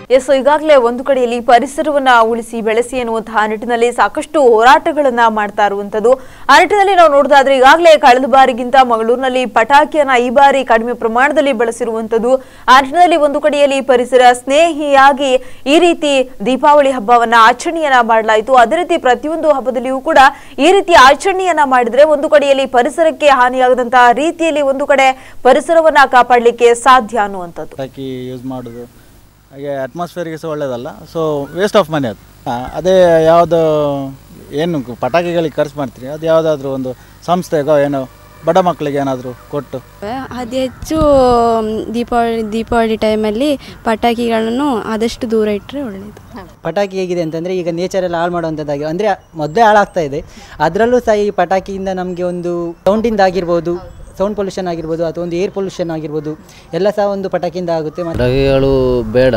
S ಈಗಾಗಲೇ ಒಂದು ಕಡೆಯಲ್ಲಿ ಪರಿಸರವನ್ನ ಉಳಿಸಿ ಬೆಳೆಸಿ ಎನ್ನುವಂತಹ ನಿಟ್ಟಿನಲ್ಲಿ ಸಾಕಷ್ಟು ಹೋರಾಟಗಳನ್ನ ಮಾಡ್ತಾ ಇರುವಂತದ್ದು ಆ ನಿಟ್ಟಿನಲ್ಲಿ ನಾವು ನೋಡೋದಾದ್ರೆ ಈಗಾಗಲೇ ಕಳೆದ ಬಾರಿಗಿಂತ ಮಂಗಳೂರಿನಲ್ಲಿ ಪಟಾಕಿಯನ್ನ ಈ ಬಾರಿ ಕಡಿಮೆ ಪ್ರಮಾಣದಲ್ಲಿ ಬಳಸಿರುವಂತದ್ದು ಆ ನಿಟ್ಟಿನಲ್ಲಿ ಒಂದು ಕಡೆಯಲ್ಲಿ ಪರಿಸರ ಸ್ನೇಹಿಯಾಗಿ ಈ ರೀತಿ ದೀಪಾವಳಿ ಹಬ್ಬವನ್ನ ಆಚರಣೆಯನ್ನ ಮಾಡಲಾಯಿತು ಅದೇ ರೀತಿ ಪ್ರತಿಯೊಂದು ಹಬ್ಬದಲ್ಲಿಯೂ ಕೂಡ ಈ ರೀತಿ ಆಚರಣೆಯನ್ನ ಮಾಡಿದ್ರೆ ಒಂದು ಕಡೆಯಲ್ಲಿ ಪರಿಸರಕ್ಕೆ ಹಾನಿಯಾಗದಂತಹ ರೀತಿಯಲ್ಲಿ ಒಂದು ಕಡೆ ಪರಿಸರವನ್ನ ಕಾಪಾಡಲಿಕ್ಕೆ ಸಾಧ್ಯ ಅನ್ನುವಂಥದ್ದು ಪಟಾಕಿ ಯೂಸ್ ಮಾಡೋದು ಹಾಗೆ ಅಟ್ಮಾಸ್ಫಿಯರ್ಗೆ ಸಹ ಒಳ್ಳೆಯದಲ್ಲ ಸೊ ವೇಸ್ಟ್ ಆಫ್ ಮನಿ ಅದು ಆ, ಅದೇ ಯಾವುದು ಏನು ಪಟಾಕಿಗಳಿಗೆ ಖರ್ಚು ಮಾಡ್ತೀರಿ ಅದು ಯಾವುದಾದ್ರೂ ಒಂದು ಸಂಸ್ಥೆಗೋ ಏನೋ ಬಡ ಮಕ್ಕಳಿಗೆ ಏನಾದರೂ ಕೊಟ್ಟು ಅತಿ ಹೆಚ್ಚು ಮ್, ದೀಪಾವಳಿ ದೀಪಾವಳಿ ಟೈಮಲ್ಲಿ ಪಟಾಕಿಗಳನ್ನು ಆದಷ್ಟು ದೂರ ಇಟ್ಟರೆ ಒಳ್ಳೆಯದು ಪಟಾಕಿ ಹೇಗಿದೆ ಅಂತಂದರೆ ಈಗ ನೇಚರ್ ಎಲ್ಲ ಹಾಳು ಮಾಡುವಂಥದ್ದಾಗಿ ಅಂದರೆ ಮೊದಲೇ ಹಾಳಾಗ್ತಾ ಇದೆ ಅದರಲ್ಲೂ ಸಹ ಈ ಪಟಾಕಿಯಿಂದ ನಮಗೆ ಒಂದು ಸೌಂಡಿಂದ ಆಗಿರ್ಬೋದು ಸೌಂಡ್ ಪೊಲ್ಯೂಷನ್ ಆಗಿರ್ಬೋದು ಅಥವಾ ಒಂದು ಏರ್ ಪೊಲ್ಯೂಷನ್ ಆಗಿರ್ಬೋದು ಎಲ್ಲ ಸಹ ಒಂದು ಪಟಾಕಿಯಿಂದ ಆಗುತ್ತೆ ಮತ್ತು ಪಟಾಕಿಗಳು ಬೇಡ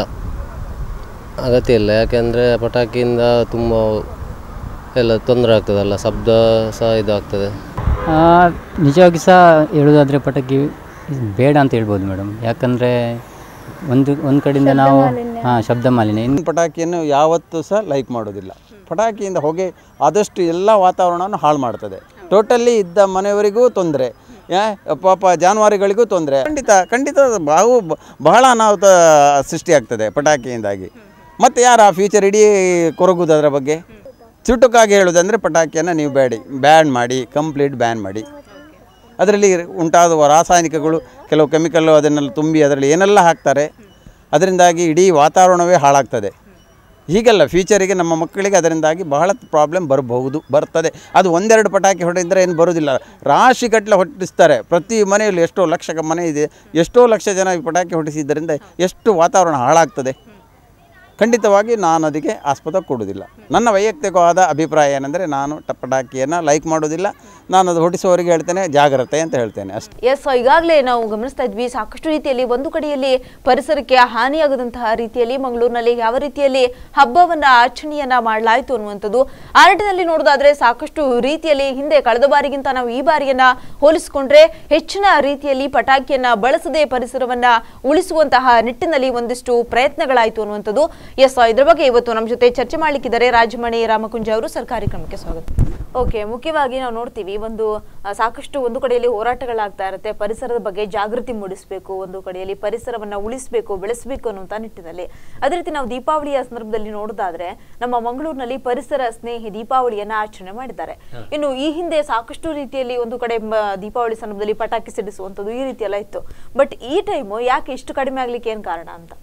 ಅಗತ್ಯ ಇಲ್ಲ ಯಾಕೆಂದರೆ ಪಟಾಕಿಯಿಂದ ತುಂಬ ಎಲ್ಲ ತೊಂದರೆ ಆಗ್ತದಲ್ಲ ಶಬ್ದ ಸಹ ಇದಾಗ್ತದೆ ಆ, ನಿಜವಾಗಿ ಸಹ ಹೇಳೋದಾದರೆ ಪಟಾಕಿ ಬೇಡ ಅಂತ ಹೇಳ್ಬೋದು ಮೇಡಮ್ ಯಾಕಂದರೆ ಒಂದು ಒಂದು ಕಡೆಯಿಂದ ನಾವು ಹಾಂ ಶಬ್ದ ಮಾಲಿನ್ಯ ಇನ್ನು ಪಟಾಕಿಯನ್ನು ಯಾವತ್ತೂ ಸಹ ಲೈಕ್ ಮಾಡೋದಿಲ್ಲ ಪಟಾಕಿಯಿಂದ ಹೊಗೆ ಆದಷ್ಟು ಎಲ್ಲ ವಾತಾವರಣವನ್ನು ಹಾಳು ಮಾಡ್ತದೆ ಟೋಟಲಿ ಇದ್ದ ಮನೆಯವರಿಗೂ ತೊಂದರೆ ಪಾಪ ಜಾನುವಾರುಗಳಿಗೂ ತೊಂದರೆ ಖಂಡಿತ ಖಂಡಿತ ಬಹು ಬಹಳ ಅನಾಹುತ ಸೃಷ್ಟಿಯಾಗ್ತದೆ ಪಟಾಕಿಯಿಂದಾಗಿ ಮತ್ತು ಯಾರು ಆ ಫ್ಯೂಚರ್ ಇಡೀ ಕೊರಗುದು ಅದರ ಬಗ್ಗೆ ಚುಟುಕಾಗಿ ಹೇಳೋದಂದರೆ ಪಟಾಕಿಯನ್ನು ನೀವು ಬೇಡಿ ಬ್ಯಾನ್ ಮಾಡಿ ಕಂಪ್ಲೀಟ್ ಬ್ಯಾನ್ ಮಾಡಿ ಅದರಲ್ಲಿ ಉಂಟಾಗುವ ರಾಸಾಯನಿಕಗಳು ಕೆಲವು ಕೆಮಿಕಲ್ಲು ಅದನ್ನೆಲ್ಲ ತುಂಬಿ ಅದರಲ್ಲಿ ಏನೆಲ್ಲ ಹಾಕ್ತಾರೆ ಅದರಿಂದಾಗಿ ಇಡೀ ವಾತಾವರಣವೇ ಹಾಳಾಗ್ತದೆ ಹೀಗಲ್ಲ ಫ್ಯೂಚರಿಗೆ ನಮ್ಮ ಮಕ್ಕಳಿಗೆ ಅದರಿಂದಾಗಿ ಬಹಳ ಪ್ರಾಬ್ಲಮ್ ಬರಬಹುದು ಬರ್ತದೆ ಅದು ಒಂದೆರಡು ಪಟಾಕಿ ಹೊಡೆದ್ರೆ ಏನು ಬರೋದಿಲ್ಲ ರಾಶಿ ಗಟ್ಟಲೆ ಹೊಟ್ಟಿಸ್ತಾರೆ ಪ್ರತಿ ಮನೆಯಲ್ಲಿ ಎಷ್ಟೋ ಲಕ್ಷ ಮನೆ ಇದೆ ಎಷ್ಟೋ ಲಕ್ಷ ಜನ ಈ ಪಟಾಕಿ ಹೊಟ್ಟಿಸಿದ್ದರಿಂದ ಎಷ್ಟು ವಾತಾವರಣ ಹಾಳಾಗ್ತದೆ ಖಂಡಿತವಾಗಿ ನಾನು ಅದಕ್ಕೆ ಆಸ್ಪದ ಕೊಡುವುದಿಲ್ಲ ನನ್ನ ವೈಯಕ್ತಿಕವಾದ ಅಭಿಪ್ರಾಯ ಏನಂದರೆ ನಾನು ಟ ಪಟಾಕಿಯನ್ನು ಲೈಕ್ ಮಾಡೋದಿಲ್ಲ ನಾನು ಅದು ಹೊಡಿಸುವವರಿಗೆ ಹೇಳ್ತೇನೆ ಜಾಗ್ರತೆ ಅಂತ ಹೇಳ್ತೇನೆ ಅಷ್ಟೇ ಎಸ್ ಈಗಾಗಲೇ ನಾವು ಗಮನಿಸ್ತಾ ಇದ್ವಿ ಸಾಕಷ್ಟು ರೀತಿಯಲ್ಲಿ ಒಂದು ಕಡೆಯಲ್ಲಿ ಪರಿಸರಕ್ಕೆ ಹಾನಿಯಾಗದಂತಹ ರೀತಿಯಲ್ಲಿ ಮಂಗಳೂರಿನಲ್ಲಿ ಯಾವ ರೀತಿಯಲ್ಲಿ ಹಬ್ಬವನ್ನ ಆಚರಣೆಯನ್ನ ಮಾಡಲಾಯಿತು ಅನ್ನುವಂಥದ್ದು ಆ ನಿಟ್ಟಿನಲ್ಲಿ ನೋಡೋದಾದ್ರೆ ಸಾಕಷ್ಟು ರೀತಿಯಲ್ಲಿ ಹಿಂದೆ ಕಳೆದ ಬಾರಿಗಿಂತ ನಾವು ಈ ಬಾರಿಯನ್ನ ಹೋಲಿಸಿಕೊಂಡ್ರೆ ಹೆಚ್ಚಿನ ರೀತಿಯಲ್ಲಿ ಪಟಾಕಿಯನ್ನ ಬಳಸದೆ ಪರಿಸರವನ್ನ ಉಳಿಸುವಂತಹ ನಿಟ್ಟಿನಲ್ಲಿ ಒಂದಿಷ್ಟು ಪ್ರಯತ್ನಗಳಾಯಿತು ಅನ್ನುವಂಥದ್ದು ಎಸ್ ಇದ್ರ ಬಗ್ಗೆ ಇವತ್ತು ನಮ್ಮ ಜೊತೆ ಚರ್ಚೆ ಮಾಡ್ಲಿಕ್ಕಿದ್ದಾರೆ ರಾಜಮಣಿ ರಾಮಕುಂಜ ಅವರು ಸರ್ಕಾರಿ ಕ್ರಮಕ್ಕೆ ಸ್ವಾಗತ ಓಕೆ ಮುಖ್ಯವಾಗಿ ನಾವು ನೋಡ್ತೀವಿ ಒಂದು ಆ, ಸಾಕಷ್ಟು ಒಂದು ಕಡೆಯಲ್ಲಿ ಹೋರಾಟಗಳಾಗ್ತಾ ಇರುತ್ತೆ ಪರಿಸರದ ಬಗ್ಗೆ ಜಾಗೃತಿ ಮೂಡಿಸಬೇಕು ಒಂದು ಕಡೆಯಲ್ಲಿ ಪರಿಸರವನ್ನ ಉಳಿಸಬೇಕು ಬೆಳೆಸಬೇಕು ಅನ್ನುವಂತ ನಿಟ್ಟಿನಲ್ಲಿ ಅದೇ ರೀತಿ ನಾವು ದೀಪಾವಳಿಯ ಸಂದರ್ಭದಲ್ಲಿ ನೋಡೋದಾದ್ರೆ ನಮ್ಮ ಮಂಗಳೂರಿನಲ್ಲಿ ಪರಿಸರ ಸ್ನೇಹಿ ದೀಪಾವಳಿಯನ್ನ ಆಚರಣೆ ಮಾಡಿದ್ದಾರೆ ಇನ್ನು ಈ ಹಿಂದೆ ಸಾಕಷ್ಟು ರೀತಿಯಲ್ಲಿ ಒಂದು ಕಡೆ ಮ- ದೀಪಾವಳಿ ಸಂದರ್ಭದಲ್ಲಿ ಪಟಾಕಿ ಸಿಡಿಸುವಂಥದ್ದು ಈ ರೀತಿ ಎಲ್ಲ ಇತ್ತು ಬಟ್ ಈ ಟೈಮು ಯಾಕೆ ಇಷ್ಟು ಕಡಿಮೆ ಆಗ್ಲಿಕ್ಕೆ ಏನ್ ಕಾರಣ ಅಂತ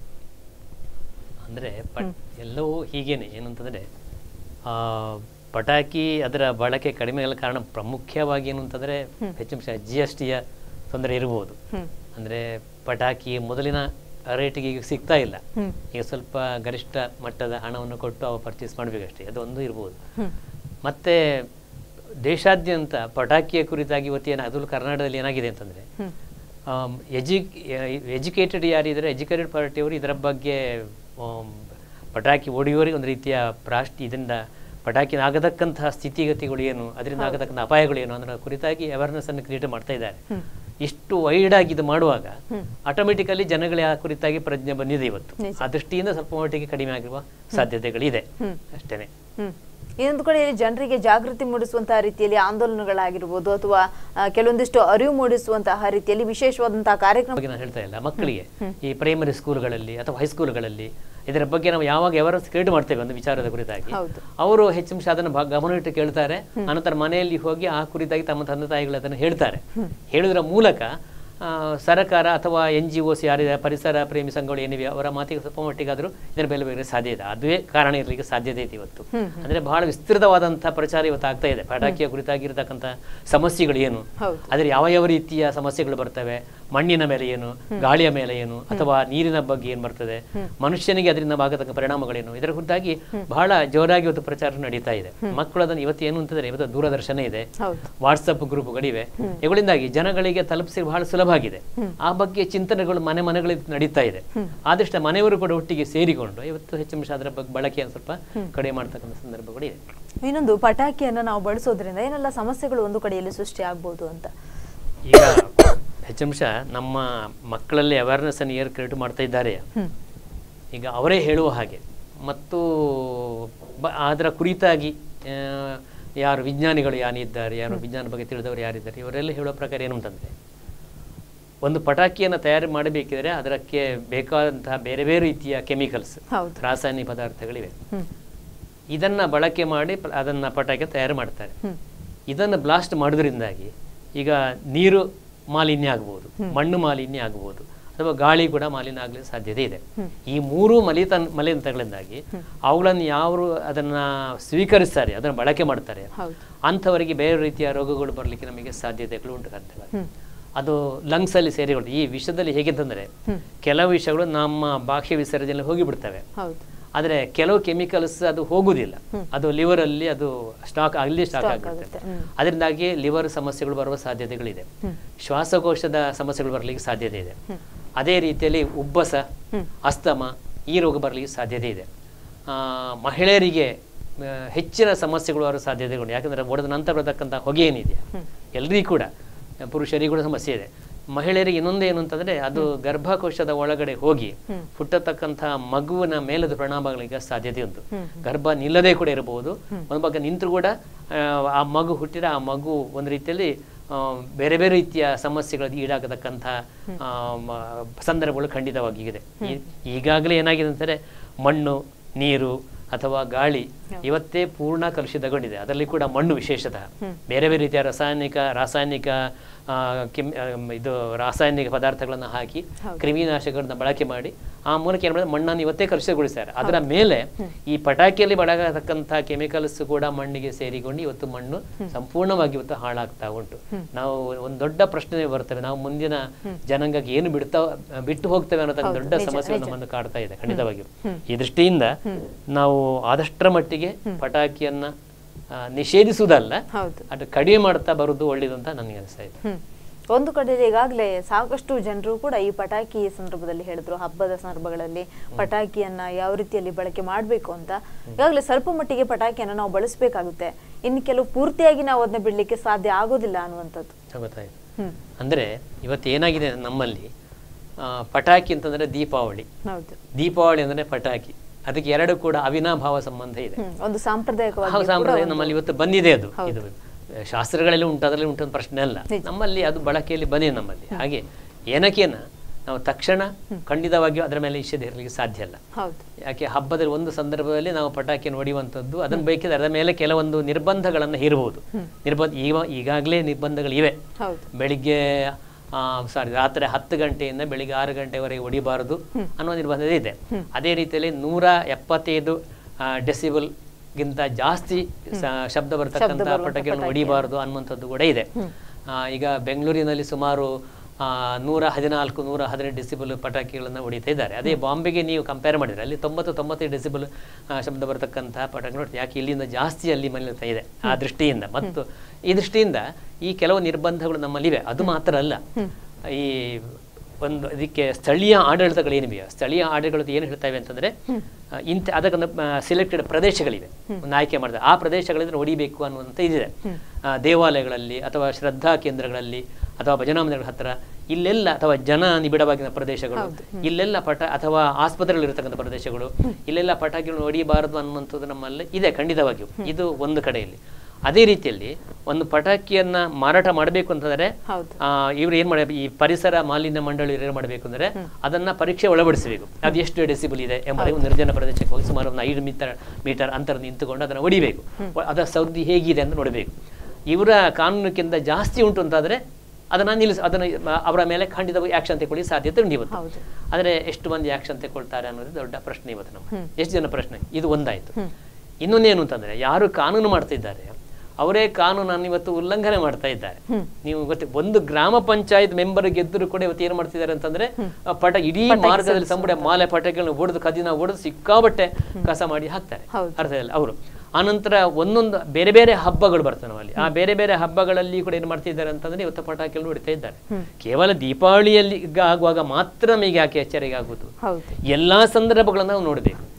ಅಂದರೆ ಪಟ್ ಎಲ್ಲವೂ ಹೀಗೇನೆ ಏನಂತಂದರೆ ಪಟಾಕಿ ಅದರ ಬಳಕೆ ಕಡಿಮೆ ಆಗಲು ಕಾರಣ ಪ್ರಮುಖವಾಗಿ ಏನು ಅಂತಂದರೆ ಹೆಚ್ಚು ಜಿ ಎಸ್ ಟಿಯ ತೊಂದರೆ ಇರ್ಬೋದು ಅಂದರೆ ಪಟಾಕಿ ಮೊದಲಿನ ರೇಟಿಗೆ ಈಗ ಸಿಗ್ತಾ ಇಲ್ಲ ಈಗ ಸ್ವಲ್ಪ ಗರಿಷ್ಠ ಮಟ್ಟದ ಹಣವನ್ನು ಕೊಟ್ಟು ಅವ ಪರ್ಚೇಸ್ ಮಾಡಬೇಕಷ್ಟೇ ಅದೊಂದು ಇರ್ಬೋದು ಮತ್ತೆ ದೇಶಾದ್ಯಂತ ಪಟಾಕಿಯ ಕುರಿತಾಗಿ ಇವತ್ತೇನು ಅದರಲ್ಲೂ ಕರ್ನಾಟಕದಲ್ಲಿ ಏನಾಗಿದೆ ಅಂತಂದರೆ ಎಜು ಎಜುಕೇಟೆಡ್ ಯಾರಿದ್ದಾರೆ ಎಜುಕೇಟೆಡ್ ಪಾರ್ಟಿಯವರು ಇದರ ಬಗ್ಗೆ ಆಮ್, ಪಟಾಕಿ ಹೊಡೆಯುವವರಿಗೆ ಒಂದು ರೀತಿಯ ಪ್ರಾಷ್ಟಿ ಇದರಿಂದ ಪಟಾಕಿನ ಆಗತಕ್ಕಂತಹ ಸ್ಥಿತಿಗತಿಗಳು ಏನು ಅದರಿಂದ ಆಗತಕ್ಕಂಥ ಅಪಾಯಗಳು ಏನು ಅನ್ನೋ ಕುರಿತಾಗಿ ಅವೇರ್ನೆಸ್ ಅನ್ನು ಕ್ರಿಯೇಟ್ ಮಾಡ್ತಾ ಇದ್ದಾರೆ ಇಷ್ಟು ವೈಡ್ ಆಗಿ ಇದು ಮಾಡುವಾಗ ಆಟೋಮೆಟಿಕಲಿ ಜನಗಳ ಆ ಕುರಿತಾಗಿ ಪ್ರಜ್ಞೆ ಬಂದಿದೆ ಇವತ್ತು ಆ ದೃಷ್ಟಿಯಿಂದ ಸ್ವಲ್ಪ ಮಟ್ಟಿಗೆ ಕಡಿಮೆ ಆಗಿರುವ ಸಾಧ್ಯತೆಗಳಿದೆ ಅಷ್ಟೇನೆ ಹ್ಮ್ ಇನ್ನೊಂದು ಕಡೆಯಲ್ಲಿ ಜನರಿಗೆ ಜಾಗೃತಿ ಮೂಡಿಸುವಂತಹ ರೀತಿಯಲ್ಲಿ ಆಂದೋಲನಗಳಾಗಿರ್ಬೋದು ಅಥವಾ ಆ, ಕೆಲವೊಂದಿಷ್ಟು ಅರಿವು ಮೂಡಿಸುವಂತಹ ರೀತಿಯಲ್ಲಿ ವಿಶೇಷವಾದಂತಹ ಕಾರ್ಯಕ್ರಮ ಬಗ್ಗೆ ನಾನು ಹೇಳ್ತಾ ಇಲ್ಲ ಮಕ್ಕಳಿಗೆ ಈ ಪ್ರೈಮರಿ ಸ್ಕೂಲ್ಗಳಲ್ಲಿ ಅಥವಾ ಹೈಸ್ಕೂಲ್ಗಳಲ್ಲಿ ಇದರ ಬಗ್ಗೆ ನಾವು ಯಾವಾಗ ಯಾರು ಕ್ರಿಯೇಟ್ ಮಾಡ್ತೇವೆ ಒಂದು ವಿಚಾರದ ಕುರಿತಾಗಿ ಹೌದು. ಅವರು ಹೆಚ್ಚು ಅದನ್ನು ಭಾ- ಗಮನವಿಟ್ಟು ಕೇಳ್ತಾರೆ ಅನಂತರ ಮನೆಯಲ್ಲಿ ಹೋಗಿ ಆ ಕುರಿತಾಗಿ ತಮ್ಮ ತಂದೆ ತಾಯಿಗಳು ಅದನ್ನು ಹೇಳ್ತಾರೆ ಹೇಳುವುದರ ಮೂಲಕ ಆ, ಸರ್ಕಾರ ಅಥವಾ ಎನ್ ಜಿ ಒಸ್ ಯಾರಿದೆ ಪರಿಸರ ಪ್ರೇಮಿ ಸಂಘಗಳು ಏನಿವೆ ಅವರ ಮಾತಿಗೆ ಸ್ವಲ್ಪ ಮಟ್ಟಿಗಾದರೂ ಇದರ ಬೆಲೆ ಬೇರೆ ಸಾಧ್ಯ ಇದೆ ಅದುವೇ ಕಾರಣ ಇರಲಿಕ್ಕೆ ಸಾಧ್ಯತೆ ಇದೆ ಇವತ್ತು ಅಂದ್ರೆ ಬಹಳ ವಿಸ್ತೃತವಾದಂತಹ ಪ್ರಚಾರ ಇವತ್ತು ಆಗ್ತಾ ಇದೆ ಪಟಾಕಿಯ ಕುರಿತಾಗಿರ್ತಕ್ಕಂಥ ಸಮಸ್ಯೆಗಳು ಏನು ಹೌದು. ಆದರೆ ಯಾವ ಯಾವ ರೀತಿಯ ಸಮಸ್ಯೆಗಳು ಬರ್ತವೆ ಮಣ್ಣಿನ ಮೇಲೆ ಏನು ಗಾಳಿಯ ಮೇಲೆ ಏನು ಅಥವಾ ನೀರಿನ ಬಗ್ಗೆ ಏನು ಬರ್ತದೆ ಮನುಷ್ಯನಿಗೆ ಅದರಿಂದ ಆಗತಕ್ಕ ಪರಿಣಾಮಗಳೇನು ಇದರ ಕುರಿತಾಗಿ ಬಹಳ ಜೋರಾಗಿ ಇವತ್ತು ಪ್ರಚಾರ ನಡೀತಾ ಇದೆ ಮಕ್ಕಳು ಅದನ್ನು ಇವತ್ತು ಏನು ಅಂತಂದ್ರೆ ಇವತ್ತು ದೂರದರ್ಶನ ಇದೆ ಹೌದು. ವಾಟ್ಸಪ್ ಗ್ರೂಪ್ಗಳಿವೆ ಇವುಗಳಿಂದಾಗಿ ಜನಗಳಿಗೆ ತಲುಪಿಸಿ ಬಹಳ ಸುಲಭ ಆಗಿದೆ ಆ ಬಗ್ಗೆ ಚಿಂತನೆಗಳು ಮನೆ ಮನೆಗಳಲ್ಲಿ ನಡೀತಾ ಇದೆ ಆದಷ್ಟು ಮನೆಯವರು ಕೂಡ ಒಟ್ಟಿಗೆ ಸೇರಿಕೊಂಡು ಇವತ್ತು ಹೆಚ್ಚು ಅದರ ಬಗ್ಗೆ ಬಳಕೆಯನ್ನು ಸ್ವಲ್ಪ ಕಡಿಮೆ ಮಾಡ್ತಕ್ಕಂಥ ಸಂದರ್ಭಗಳು ಇದೆ ಇನ್ನೊಂದು ಪಟಾಕಿಯನ್ನ ನಾವು ಬಳಸೋದ್ರಿಂದ ಏನೆಲ್ಲ ಸಮಸ್ಯೆಗಳು ಒಂದು ಕಡೆಯಲ್ಲಿ ಸೃಷ್ಟಿ ಆಗ್ಬೋದು ಅಂತ ಈಗ ಹೆಚ್ಚಂಶ ನಮ್ಮ ಮಕ್ಕಳಲ್ಲಿ ಅವೇರ್ನೆಸ್ ಅನ್ನು ಏರ್ ಕ್ರಿಯೇಟ್ ಮಾಡ್ತಾ ಇದ್ದಾರೆ ಈಗ ಅವರೇ ಹೇಳುವ ಹಾಗೆ ಮತ್ತು ಬ ಅದರ ಕುರಿತಾಗಿ ಆ, ಯಾರು ವಿಜ್ಞಾನಿಗಳು ಯಾರಿದ್ದಾರೆ ಯಾರು ವಿಜ್ಞಾನ ಬಗ್ಗೆ ತಿಳಿದವರು ಯಾರಿದ್ದಾರೆ ಇವರೆಲ್ಲ ಹೇಳುವ ಪ್ರಕಾರ ಏನು ಅಂತಂದರೆ ಒಂದು ಪಟಾಕಿಯನ್ನು ತಯಾರು ಮಾಡಬೇಕಿದ್ರೆ ಅದಕ್ಕೆ ಬೇಕಾದಂತಹ ಬೇರೆ ಬೇರೆ ರೀತಿಯ ಕೆಮಿಕಲ್ಸ್ ಹೌದು. ರಾಸಾಯನಿಕ ಪದಾರ್ಥಗಳಿವೆ ಹ್ಮ್. ಇದನ್ನ ಬಳಕೆ ಮಾಡಿ ಪ- ಅದನ್ನ ಪಟಾಕಿ ತಯಾರು ಮಾಡ್ತಾರೆ ಇದನ್ನು ಬ್ಲಾಸ್ಟ್ ಮಾಡೋದ್ರಿಂದಾಗಿ ಈಗ ನೀರು ಮಾಲಿನ್ಯ ಆಗ್ಬೋದು ಮಣ್ಣು ಮಾಲಿನ್ಯ ಆಗ್ಬೋದು ಅಥವಾ ಗಾಳಿ ಕೂಡ ಮಾಲಿನ್ಯ ಆಗಲಿಕ್ಕೆ ಸಾಧ್ಯತೆ ಇದೆ ಈ ಮೂರು ಮಲಿತ ಮಲಿನತೆಗಳಿಂದಾಗಿ ಅವುಗಳನ್ನು ಯಾರು ಅದನ್ನ ಸ್ವೀಕರಿಸ್ತಾರೆ ಅದನ್ನು ಬಳಕೆ ಮಾಡ್ತಾರೆ ಹೌದು. ಅಂಥವರಿಗೆ ಬೇರೆ ರೀತಿಯ ರೋಗಗಳು ಬರಲಿಕ್ಕೆ ನಮಗೆ ಸಾಧ್ಯತೆಗಳು ಉಂಟು ಕಾಣ್ತವೆ ಅದು lungs ಅಲ್ಲಿ ಸೇರಿಕೊಂಡು ಈ ವಿಷದಲ್ಲಿ ಹೇಗಿತ್ತಂದ್ರೆ ಕೆಲವು ವಿಷಗಳು ನಮ್ಮ ಬಾಹ್ಯ ವಿಸರ್ಜನೆ ಹೋಗಿಬಿಡ್ತವೆ ಹೌದು ಆದರೆ ಕೆಲವು ಕೆಮಿಕಲ್ಸ್ ಅದು ಹೋಗುದಿಲ್ಲ ಅದು liver ಅಲ್ಲಿ ಅದು ಸ್ಟಾಕ್ ಅಲ್ಲಿ ಸ್ಟಾಕ್ ಆಗಿಬಿಡುತ್ತೆ ಅದರಿಂದಾಗಿ ಲಿವರ್ ಸಮಸ್ಯೆಗಳು ಬರುವ ಸಾಧ್ಯತೆಗಳಿದೆ ಶ್ವಾಸಕೋಶದ ಸಮಸ್ಯೆಗಳು ಬರಲಿಕ್ಕೆ ಸಾಧ್ಯತೆ ಇದೆ ಅದೇ ರೀತಿಯಲ್ಲಿ ಉಬ್ಬಸ ಅಸ್ತಮ ಈ ರೋಗ ಬರಲಿಕ್ಕೆ ಸಾಧ್ಯತೆ ಇದೆ ಆ, ಮಹಿಳೆಯರಿಗೆ ಆ, ಹೆಚ್ಚಿನ ಸಮಸ್ಯೆಗಳು ಬರುವ ಸಾಧ್ಯತೆಗಳು ಯಾಕಂದ್ರೆ ಒಡೆದ ನಂತರ ಬರತಕ್ಕಂಥ ಹೊಗೆ ಏನಿದೆಯಾ ಎಲ್ರಿಗೂ ಕೂಡ ಪುರುಷರಿಗೂ ಕೂಡ ಸಮಸ್ಯೆ ಇದೆ ಮಹಿಳೆಯರಿಗೆ ಇನ್ನೊಂದು ಏನು ಅಂತಂದ್ರೆ ಅದು ಗರ್ಭಕೋಶದ ಒಳಗಡೆ ಹೋಗಿ ಹುಟ್ಟತಕ್ಕಂಥ ಮಗುವಿನ ಮೇಲದ ಪರಿಣಾಮಗಳಿಗೆ ಸಾಧ್ಯತೆ ಉಂಟು ಗರ್ಭ ನಿಲ್ಲದೆ ಕೂಡ ಇರಬಹುದು ಒಂದು ಬಗ್ಗೆ ನಿಂತರೂ ಕೂಡ ಆ, ಆ ಮಗು ಹುಟ್ಟಿದ ಆ ಮಗು ಒಂದು ರೀತಿಯಲ್ಲಿ ಆ, ಬೇರೆ ಬೇರೆ ರೀತಿಯ ಸಮಸ್ಯೆಗಳಿಗೆ ಈಡಾಗತಕ್ಕಂಥ ಆ, ಮ- ಸಂದರ್ಭಗಳು ಖಂಡಿತವಾಗಿ ಇದೆ ಈ- ಈಗಾಗಲೇ ಏನಾಗಿದೆ ಅಂತಂದ್ರೆ ಮಣ್ಣು ನೀರು ಅಥವಾ ಗಾಳಿ ಇವತ್ತೇ ಪೂರ್ಣ ಕಲುಷಿತಗೊಂಡಿದೆ ಅದರಲ್ಲಿ ಕೂಡ ಮಣ್ಣು ವಿಶೇಷತಃ ಬೇರೆ ಬೇರೆ ರೀತಿಯ ರಾಸಾಯನಿಕ ರಾಸಾಯನಿಕ ಆ, ಕೆಮ್ ಆ, ಇದು ರಾಸಾಯನಿಕ ಪದಾರ್ಥಗಳನ್ನು ಹಾಕಿ ಕ್ರಿಮಿನಾಶಕಗಳನ್ನ ಬಳಕೆ ಮಾಡಿ ಆ ಮೂಲಕ ಏನು ಮಾಡಿದ್ರೆ ಮಣ್ಣನ್ನು ಇವತ್ತೇ ಕಲುಷಿತಗೊಳಿಸ್ತಾರೆ ಅದರ ಮೇಲೆ ಈ ಪಟಾಕಿಯಲ್ಲಿ ಬಳಗತಕ್ಕಂಥ ಕೆಮಿಕಲ್ಸ್ ಕೂಡ ಮಣ್ಣಿಗೆ ಸೇರಿಕೊಂಡು ಇವತ್ತು ಮಣ್ಣು ಸಂಪೂರ್ಣವಾಗಿ ಇವತ್ತು ಹಾಳಾಗ್ತಾ ಉಂಟು ನಾವು ಒಂದು ದೊಡ್ಡ ಪ್ರಶ್ನೆ ಬರ್ತವೆ ನಾವು ಮುಂದಿನ ಜನಾಂಗಕ್ಕೆ ಏನು ಬಿಡ್ತಾ ಬಿಟ್ಟು ಹೋಗ್ತೇವೆ ಅನ್ನೋದಕ್ಕೆ ದೊಡ್ಡ ಸಮಸ್ಯೆ ನಮ್ಮನ್ನು ಕಾಡ್ತಾ ಇದೆ ಖಂಡಿತವಾಗಿಯೂ ಈ ದೃಷ್ಟಿಯಿಂದ ನಾವು ಆದಷ್ಟರ ಮಟ್ಟಿಗೆ ಪಟಾಕಿಯನ್ನ ಆ, ನಿಷೇಧಿಸುವುದಲ್ಲ ಹೌದು ಅದು ಕಡಿಮೆ ಮಾಡ್ತಾ ಬರುವುದು ಒಳ್ಳೇದು ಅಂತ ನನಗೆ ಅನಿಸ್ತಾ ಇದೆ ಹ್ಮ್. ಒಂದು ಕಡೆ ಈಗಾಗಲೇ ಸಾಕಷ್ಟು ಜನರು ಕೂಡ ಈ ಪಟಾಕಿ ಸಂದರ್ಭದಲ್ಲಿ ಹೇಳಿದ್ರು ಹಬ್ಬದ ಸಂದರ್ಭಗಳಲ್ಲಿ ಪಟಾಕಿಯನ್ನ ಯಾವ ರೀತಿಯಲ್ಲಿ ಬಳಕೆ ಮಾಡಬೇಕು ಅಂತ ಈಗಾಗಲೇ ಸ್ವಲ್ಪ ಮಟ್ಟಿಗೆ ಪಟಾಕಿಯನ್ನ ನಾವು ಬಳಸಬೇಕಾಗುತ್ತೆ ಇನ್ನು ಕೆಲವು ಪೂರ್ತಿಯಾಗಿ ನಾವು ಅದನ್ನ ಬಿಡ್ಲಿಕ್ಕೆ ಸಾಧ್ಯ ಆಗೋದಿಲ್ಲ ಅನ್ನುವಂಥದ್ದು ಗೊತ್ತಾಯ್ತು ಹ್ಮ್ ಅಂದ್ರೆ ಇವತ್ತು ಏನಾಗಿದೆ ನಮ್ಮಲ್ಲಿ ಆ, ಪಟಾಕಿ ಅಂತಂದ್ರೆ ದೀಪಾವಳಿ ಹೌದು ದೀಪಾವಳಿ ಅಂದ್ರೆ ಪಟಾಕಿ ಅದಕ್ಕೆ ಎರಡು ಕೂಡ ಅವಿನಾಭಾವ ಸಂಬಂಧ ಇದೆ ಹ್ಮ್ ಒಂದು ಸಾಂಪ್ರದಾಯಿಕವಾಗಿ ಹೌದು ಸಾಂಪ್ರದಾಯ ನಮ್ಮಲ್ಲಿ ಇವತ್ತು ಬಂದಿದೆ ಅದು ಇದು ಶಾಸ್ತ್ರಗಳಲ್ಲಿ ಉಂಟು ಅದರಲ್ಲಿ ಉಂಟು ಅಂತ ಪ್ರಶ್ನೆ ಅಲ್ಲ ನಮ್ಮಲ್ಲಿ ಅದು ಬಳಕೆಯಲ್ಲಿ ಬಂದಿದೆ ನಮ್ಮಲ್ಲಿ ಹಾಗೆ ಏನಕ್ಕೇನ ನಾವು ತಕ್ಷಣ ಖಂಡಿತವಾಗಿಯೂ ಅದರ ಮೇಲೆ ನಿಷೇಧ ಇರಲಿಕ್ಕೆ ಸಾಧ್ಯ ಅಲ್ಲ ಹೌದು ಯಾಕೆ ಹಬ್ಬದ ಒಂದು ಸಂದರ್ಭದಲ್ಲಿ ನಾವು ಪಟಾಕಿಯನ್ನು ಹೊಡೆಯುವಂಥದ್ದು ಅದನ್ನು ಬೇಕಿದ್ರೆ ಅದರ ಮೇಲೆ ಕೆಲವೊಂದು ನಿರ್ಬಂಧಗಳನ್ನು ಹೇರಬಹುದು ನಿರ್ಬಂಧ ಈಗ ಈಗಾಗಲೇ ನಿರ್ಬಂಧಗಳಿವೆ ಹೌದು ಬೆಳಿಗ್ಗೆ ಸಾರಿ ರಾತ್ರಿ ಹತ್ತು ಗಂಟೆಯಿಂದ ಬೆಳಿಗ್ಗೆ ಆರು ಗಂಟೆವರೆಗೆ ಹೊಡಿಬಾರದು ಅನ್ನೋ ನಿರ್ಬಂಧ ಇದೆ ಅದೇ ರೀತಿಯಲ್ಲಿ ನೂರ ಎಪ್ಪತ್ತೈದು ಡೆಸಿಬಲ್ ಗಿಂತ ಜಾಸ್ತಿ ಸ- ಶಬ್ದ ಬರ್ತಕ್ಕಂಥ ಪಟಾಕಿಗಳನ್ನು ಹೊಡಿಬಾರದು ಅನ್ನುವಂಥದ್ದು ಕೂಡ ಇದೆ ಆ, ಈಗ ಬೆಂಗಳೂರಿನಲ್ಲಿ ಸುಮಾರು ಆ, ನೂರ ಹದಿನಾಲ್ಕು ನೂರ ಹದಿನೆಂಟು ಡೆಸಿಬಲ್ ಪಟಾಕಿಗಳನ್ನು ಹೊಡಿತಾ ಇದ್ದಾರೆ ಅದೇ ಬಾಂಬೆಗೆ ನೀವು ಕಂಪೇರ್ ಮಾಡಿದ್ರೆ ಅಲ್ಲಿ ತೊಂಬತ್ತು ತೊಂಬತ್ತೈದು ಡೆಸಿಬಲ್ ಶಬ್ದ ಬರತಕ್ಕಂತಹ ಪಟಾಕಿ ನೋಡಿ ಯಾಕೆ ಇಲ್ಲಿಂದ ಜಾಸ್ತಿ ಅಲ್ಲಿ ಮಲಿನತೆ ಇದೆ ಆ ದೃಷ್ಟಿಯಿಂದ ಮತ್ತು ಈ ದೃಷ್ಟಿಯಿಂದ ಈ ಕೆಲವು ನಿರ್ಬಂಧಗಳು ನಮ್ಮಲ್ಲಿವೆ ಅದು ಮಾತ್ರ ಅಲ್ಲ ಈ ಒಂದು ಇದಕ್ಕೆ ಸ್ಥಳೀಯ ಆಡಳಿತಗಳೇನಿವೆಯೋ ಸ್ಥಳೀಯ ಆಡಳಿತಗಳು ಏನು ಹೇಳ್ತವೆ ಅಂತಂದ್ರೆ ಆ, ಇಂಥ ಅದಕ್ಕೊಂದು ಸಿಲೆಕ್ಟೆಡ್ ಪ್ರದೇಶಗಳಿವೆ ಒಂದು ಆಯ್ಕೆ ಮಾಡಿದ್ರೆ ಆ ಪ್ರದೇಶಗಳಿಂದ ಹೊಡಿಬೇಕು ಅನ್ನುವಂಥ ಇದಿದೆ ಆ, ದೇವಾಲಯಗಳಲ್ಲಿ ಅಥವಾ ಶ್ರದ್ಧಾ ಕೇಂದ್ರಗಳಲ್ಲಿ ಅಥವಾ ಭಜನಾ ಮಂದಿರಗಳ ಹತ್ರ ಇಲ್ಲೆಲ್ಲ ಅಥವಾ ಜನ ನಿಬಿಡವಾಗಿನ ಪ್ರದೇಶಗಳು ಇಲ್ಲೆಲ್ಲ ಪಟ ಅಥವಾ ಆಸ್ಪತ್ರೆಗಳಿರ್ತಕ್ಕಂಥ ಪ್ರದೇಶಗಳು ಇಲ್ಲೆಲ್ಲ ಪಟಾಕಿಗಳನ್ನು ಹೊಡಿಬಾರದು ಅನ್ನುವಂಥದ್ದು ನಮ್ಮಲ್ಲಿ ಇದೆ ಖಂಡಿತವಾಗಿಯೂ ಇದು ಒಂದು ಕಡೆಯಲ್ಲಿ ಅದೇ ರೀತಿಯಲ್ಲಿ ಒಂದು ಪಟಾಕಿಯನ್ನ ಮಾರಾಟ ಮಾಡಬೇಕು ಅಂತಂದ್ರೆ ಹೌದು. ಆ, ಇವ್ರು ಏನ್ ಮಾಡಬೇಕು ಈ ಪರಿಸರ ಮಾಲಿನ್ಯ ಮಂಡಳಿ ಏನ್ ಮಾಡಬೇಕು ಅಂದ್ರೆ ಅದನ್ನ ಪರೀಕ್ಷೆ ಒಳಪಡಿಸಬೇಕು ಅದು ಎಷ್ಟು ಡೆಸಿಬಲ್ ಇದೆ ಎಂಬುದೇ ಒಂದು ನಿರ್ಜನ ಪ್ರದೇಶಕ್ಕೆ ಹೋಗಿ ಸುಮಾರು ಒಂದು ಐದು ಮೀಟರ್ ಮೀಟರ್ ಅಂತರ ನಿಂತುಕೊಂಡು ಅದನ್ನ ಹೊಡಿಬೇಕು ಅದರ ಸೌದಿ ಹೇಗಿದೆ ಅಂತ ನೋಡಬೇಕು ಇವರ ಕಾನೂನಕ್ಕಿಂತ ಜಾಸ್ತಿ ಉಂಟು ಅಂತಾದ್ರೆ ಅದನ್ನ ನಿಲ್ಲಿಸ ಅದನ್ನ ಮ- ಅವರ ಮೇಲೆ ಖಂಡಿತವಾಗಿ ಆಕ್ಷನ್ ತಗೊಳ್ಳಿ ಸಾಧ್ಯತೆ ಉಂಟು ಇವತ್ತು ಹೌದು. ಆದ್ರೆ ಎಷ್ಟು ಮಂದಿ ಆಕ್ಷನ್ ತಗೊಳ್ತಾರೆ ಅನ್ನೋದು ದೊಡ್ಡ ಪ್ರಶ್ನೆ ಇವತ್ತು ನಮ್ಮ ಎಷ್ಟು ಜನ ಪ್ರಶ್ನೆ ಇದು ಒಂದಾಯ್ತು ಇನ್ನೊಂದೇನು ಅಂತಂದ್ರೆ ಯಾರು ಕಾನೂನು ಮಾಡ್ತಿದ್ದಾರೆ ಅವರೇ ಕಾನೂನನ್ನು ಇವತ್ತು ಉಲ್ಲಂಘನೆ ಮಾಡ್ತಾ ಇದ್ದಾರೆ ನೀವು ಗೊತ್ತಿ ಒಂದು ಗ್ರಾಮ ಪಂಚಾಯತ್ ಮೆಂಬರ್ ಗೆದ್ದರು ಕೂಡ ಇವತ್ತು ಏನು ಮಾಡ್ತಿದ್ದಾರೆ ಅಂತಂದ್ರೆ ಆ ಪಟ ಇಡೀ ಮಾರ್ಗದಲ್ಲಿ ಸಂಬಳ ಮಾಲೆ ಪಟಾಕಿಗಳನ್ನ ಹೊಡೆದು ಕದಿನ ಹೊಡೆದು ಸಿಕ್ಕಾಬಟ್ಟೆ ಕಸ ಮಾಡಿ ಹಾಕ್ತಾರೆ ಹೌದು. ಅರ್ಥದಲ್ಲಿ ಅವರು ಆನಂತರ ಒಂದೊಂದು ಬೇರೆ ಬೇರೆ ಹಬ್ಬಗಳು ಬರ್ತವೆ ನಮ್ಮಲ್ಲಿ ಆ ಬೇರೆ ಬೇರೆ ಹಬ್ಬಗಳಲ್ಲಿ ಕೂಡ ಏನು ಮಾಡ್ತಿದ್ದಾರೆ ಅಂತಂದ್ರೆ ಇವತ್ತು ಪಟಾಕಿಗಳನ್ನು ಹೊಡಿತಾ ಇದ್ದಾರೆ ಕೇವಲ ದೀಪಾವಳಿಯಲ್ಲಿ ಈಗ ಆಗುವಾಗ ಮಾತ್ರ ನಮಗೆ ಯಾಕೆ ಎಚ್ಚರಿಕೆ ಆಗುವುದು ಹೌದು ಎಲ್ಲಾ ಸಂದರ್ಭಗಳನ್ನು ನಾವು ನೋಡಬೇಕು ನಿಜ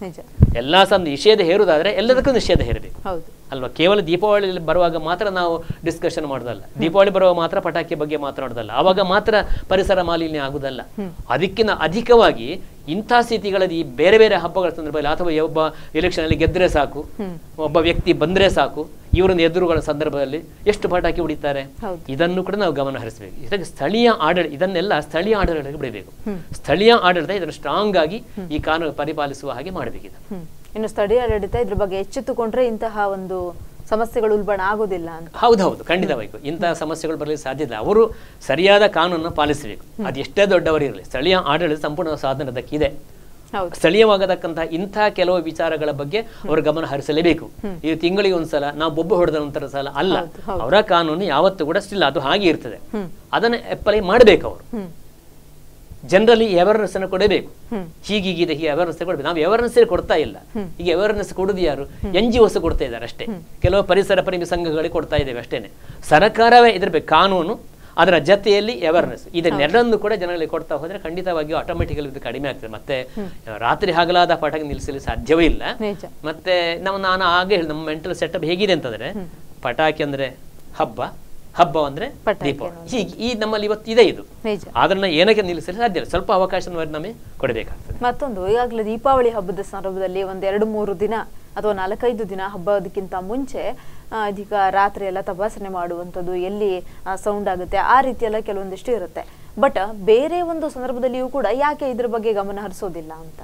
ಎಲ್ಲಾ ಸಹ ನಿಷೇಧ ಹೇರುವುದಾದ್ರೆ ಎಲ್ಲದಕ್ಕೂ ನಿಷೇಧ ಹೇರಬೇಕು ಹೌದು ಅಲ್ವಾ ಕೇವಲ ದೀಪಾವಳಿ ಬರುವಾಗ ಮಾತ್ರ ನಾವು ಡಿಸ್ಕಷನ್ ಮಾಡೋದಲ್ಲ ದೀಪಾವಳಿ ಬರುವಾಗ ಮಾತ್ರ ಪಟಾಕಿ ಬಗ್ಗೆ ಮಾತನಾಡೋದಲ್ಲ ಆವಾಗ ಮಾತ್ರ ಪರಿಸರ ಮಾಲಿನ್ಯ ಆಗುದಲ್ಲ ಅದಕ್ಕಿಂತ ಅಧಿಕವಾಗಿ ಇಂಥ ಸ್ಥಿತಿಗಳಲ್ಲಿ ಈ ಬೇರೆ ಬೇರೆ ಹಬ್ಬಗಳ ಸಂದರ್ಭದಲ್ಲಿ ಅಥವಾ ಒಬ್ಬ ಎಲೆಕ್ಷನ್ ಅಲ್ಲಿ ಗೆದ್ರೆ ಸಾಕು ಒಬ್ಬ ವ್ಯಕ್ತಿ ಬಂದ್ರೆ ಸಾಕು ಇವರನ್ನು ಎದುರುಗಳ ಸಂದರ್ಭದಲ್ಲಿ ಎಷ್ಟು ಪಟಾಕಿ ಹೊಡಿತಾರೆ ಹೌದು. ಇದನ್ನು ಕೂಡ ನಾವು ಗಮನ ಹರಿಸಬೇಕು ಇದಕ್ಕೆ ಸ್ಥಳೀಯ ಆಡಳಿತ ಇದನ್ನೆಲ್ಲ ಸ್ಥಳೀಯ ಆಡಳಿತಕ್ಕೆ ಬಿಡಬೇಕು ಸ್ಥಳೀಯ ಆಡಳಿತ ಇದನ್ನು ಸ್ಟ್ರಾಂಗ್ ಆಗಿ ಈ ಕಾನೂನು ಪರಿಪಾಲಿಸುವ ಹಾಗೆ ಮಾಡಬೇಕಿದೆ ಹ್ಮ್ ಇನ್ನು ಸ್ಥಳೀಯ ಆಡಳಿತ ಇದ್ರ ಬಗ್ಗೆ ಎಚ್ಚೆತ್ತುಕೊಂಡ್ರೆ ಇಂತಹ ಒಂದು ಸಮಸ್ಯೆಗಳು ಉಲ್ಬಣ ಆಗೋದಿಲ್ಲ ಅಂತ ಹೌದೌದು ಖಂಡಿತವಾಗಿ ಇಂತಹ ಸಮಸ್ಯೆಗಳು ಬರಲಿಕ್ಕೆ ಸಾಧ್ಯ ಇಲ್ಲ ಅವರು ಸರಿಯಾದ ಕಾನೂನನ್ನು ಪಾಲಿಸಬೇಕು ಅದು ಎಷ್ಟೇ ದೊಡ್ಡವರಿರಲಿ ಸ್ಥಳೀಯ ಆಡಳಿತ ಸಂಪೂರ್ಣ ಸಾಧನ ಅದಕ್ಕಿದೆ ಹೌದು ಸ್ಥಳೀಯವಾಗತಕ್ಕಂತಹ ಇಂಥ ಕೆಲವು ವಿಚಾರಗಳ ಬಗ್ಗೆ ಅವರು ಗಮನ ಹರಿಸಲೇಬೇಕು ಈ ತಿಂಗಳಿಗೆ ಒಂದ್ಸಲ ನಾವು ಬೊಬ್ಬು ಹೊಡೆದ ನಂತರ ಸಲ ಅಲ್ಲ ಅವರ ಕಾನೂನು ಯಾವತ್ತೂ ಕೂಡ ಸ್ಟಿಲ್ ಅದು ಹಾಗೆ ಇರ್ತದೆ ಅದನ್ನ ಅಪ್ಲೈ ಮಾಡಬೇಕು ಅವರು ಜನರಲ್ಲಿ ಅವೇರ್ನೆಸ್ ಅನ್ನು ಕೊಡಬೇಕು ಹೀಗೀಗಿದೆ ಈ ಅವೇರ್ನೆಸ್ ಕೊಡಬೇಕು ನಾವು ಅವೇರ್ನೆಸ್ ಕೊಡ್ತಾ ಇಲ್ಲ ಈಗ ಅವೇರ್ನೆಸ್ ಕೊಡುದು ಯಾರು ಎನ್ ಜಿ ಒಸ್ ಕೊಡ್ತಾ ಇದ್ದಾರೆ ಅಷ್ಟೇ ಕೆಲವು ಪರಿಸರ ಪ್ರೇಮಿ ಸಂಘಗಳಿಗೆ ಕೊಡ್ತಾ ಇದ್ದೇವೆ ಅಷ್ಟೇನೆ ಸರ್ಕಾರವೇ ಇದಿರ್ಬೇಕು ಕಾನೂನು ಅದರ ಜೊತೆಯಲ್ಲಿ ಅವೇರ್ನೆಸ್ ಇದನ್ನೆರಡನ್ನು ಕೂಡ ಜನಗಳಿಗೆ ಕೊಡ್ತಾ ಹೋದ್ರೆ ಖಂಡಿತವಾಗಿಯೂ ಆಟೋಮೆಟಿಕಲಿ ಇದು ಕಡಿಮೆ ಆಗ್ತದೆ ಮತ್ತೆ ರಾತ್ರಿ ಹಗಲಾದ ಪಟಾಕಿ ನಿಲ್ಲಿಸಲು ಸಾಧ್ಯವೇ ಇಲ್ಲ ನಿಜ ಮತ್ತೆ ನಾವು ನಾನು ಹಾಗೆ ಹೇಳಿ ನಮ್ಮ ಮೆಂಟಲ್ ಸೆಟಪ್ ಹೇಗಿದೆ ಅಂತಂದ್ರೆ ಪಟಾಕಿ ಅಂದ್ರೆ ಹಬ್ಬ ಹಬ್ಬ ಅಂದ್ರೆ ಪಟಾಕಿ ದೀಪಾವಳಿ ಹೀಗೆ ಈ ನಮ್ಮಲ್ಲಿ ಇವತ್ತು ಇದೆ ಇದು ನಿಜ ಅದನ್ನ ಏನಕ್ಕೆ ನಿಲ್ಲಿಸಲು ಸಾಧ್ಯ ಇಲ್ಲ ಸ್ವಲ್ಪ ಅವಕಾಶ ನಮಗೆ ಕೊಡಬೇಕಾಗ್ತದೆ ಮತ್ತೊಂದು ಈಗಾಗಲೇ ದೀಪಾವಳಿ ಹಬ್ಬದ ಸಂದರ್ಭದಲ್ಲಿ ಒಂದ್ ಎರಡು ಮೂರು ದಿನ ಅಥವಾ ನಾಲ್ಕೈದು ದಿನ ಹಬ್ಬದಕ್ಕಿಂತ ಮುಂಚೆ ಆ, ಇದೀಗ ರಾತ್ರಿ ಎಲ್ಲ ತಪಾಸಣೆ ಮಾಡುವಂಥದ್ದು ಎಲ್ಲಿ ಸೌಂಡ್ ಆಗುತ್ತೆ ಆ ರೀತಿ ಎಲ್ಲ ಕೆಲವೊಂದಿಷ್ಟು ಇರುತ್ತೆ ಬಟ್ ಬೇರೆ ಒಂದು ಸಂದರ್ಭದಲ್ಲಿಯೂ ಕೂಡ ಯಾಕೆ ಇದ್ರ ಬಗ್ಗೆ ಗಮನ ಹರಿಸೋದಿಲ್ಲ ಅಂತ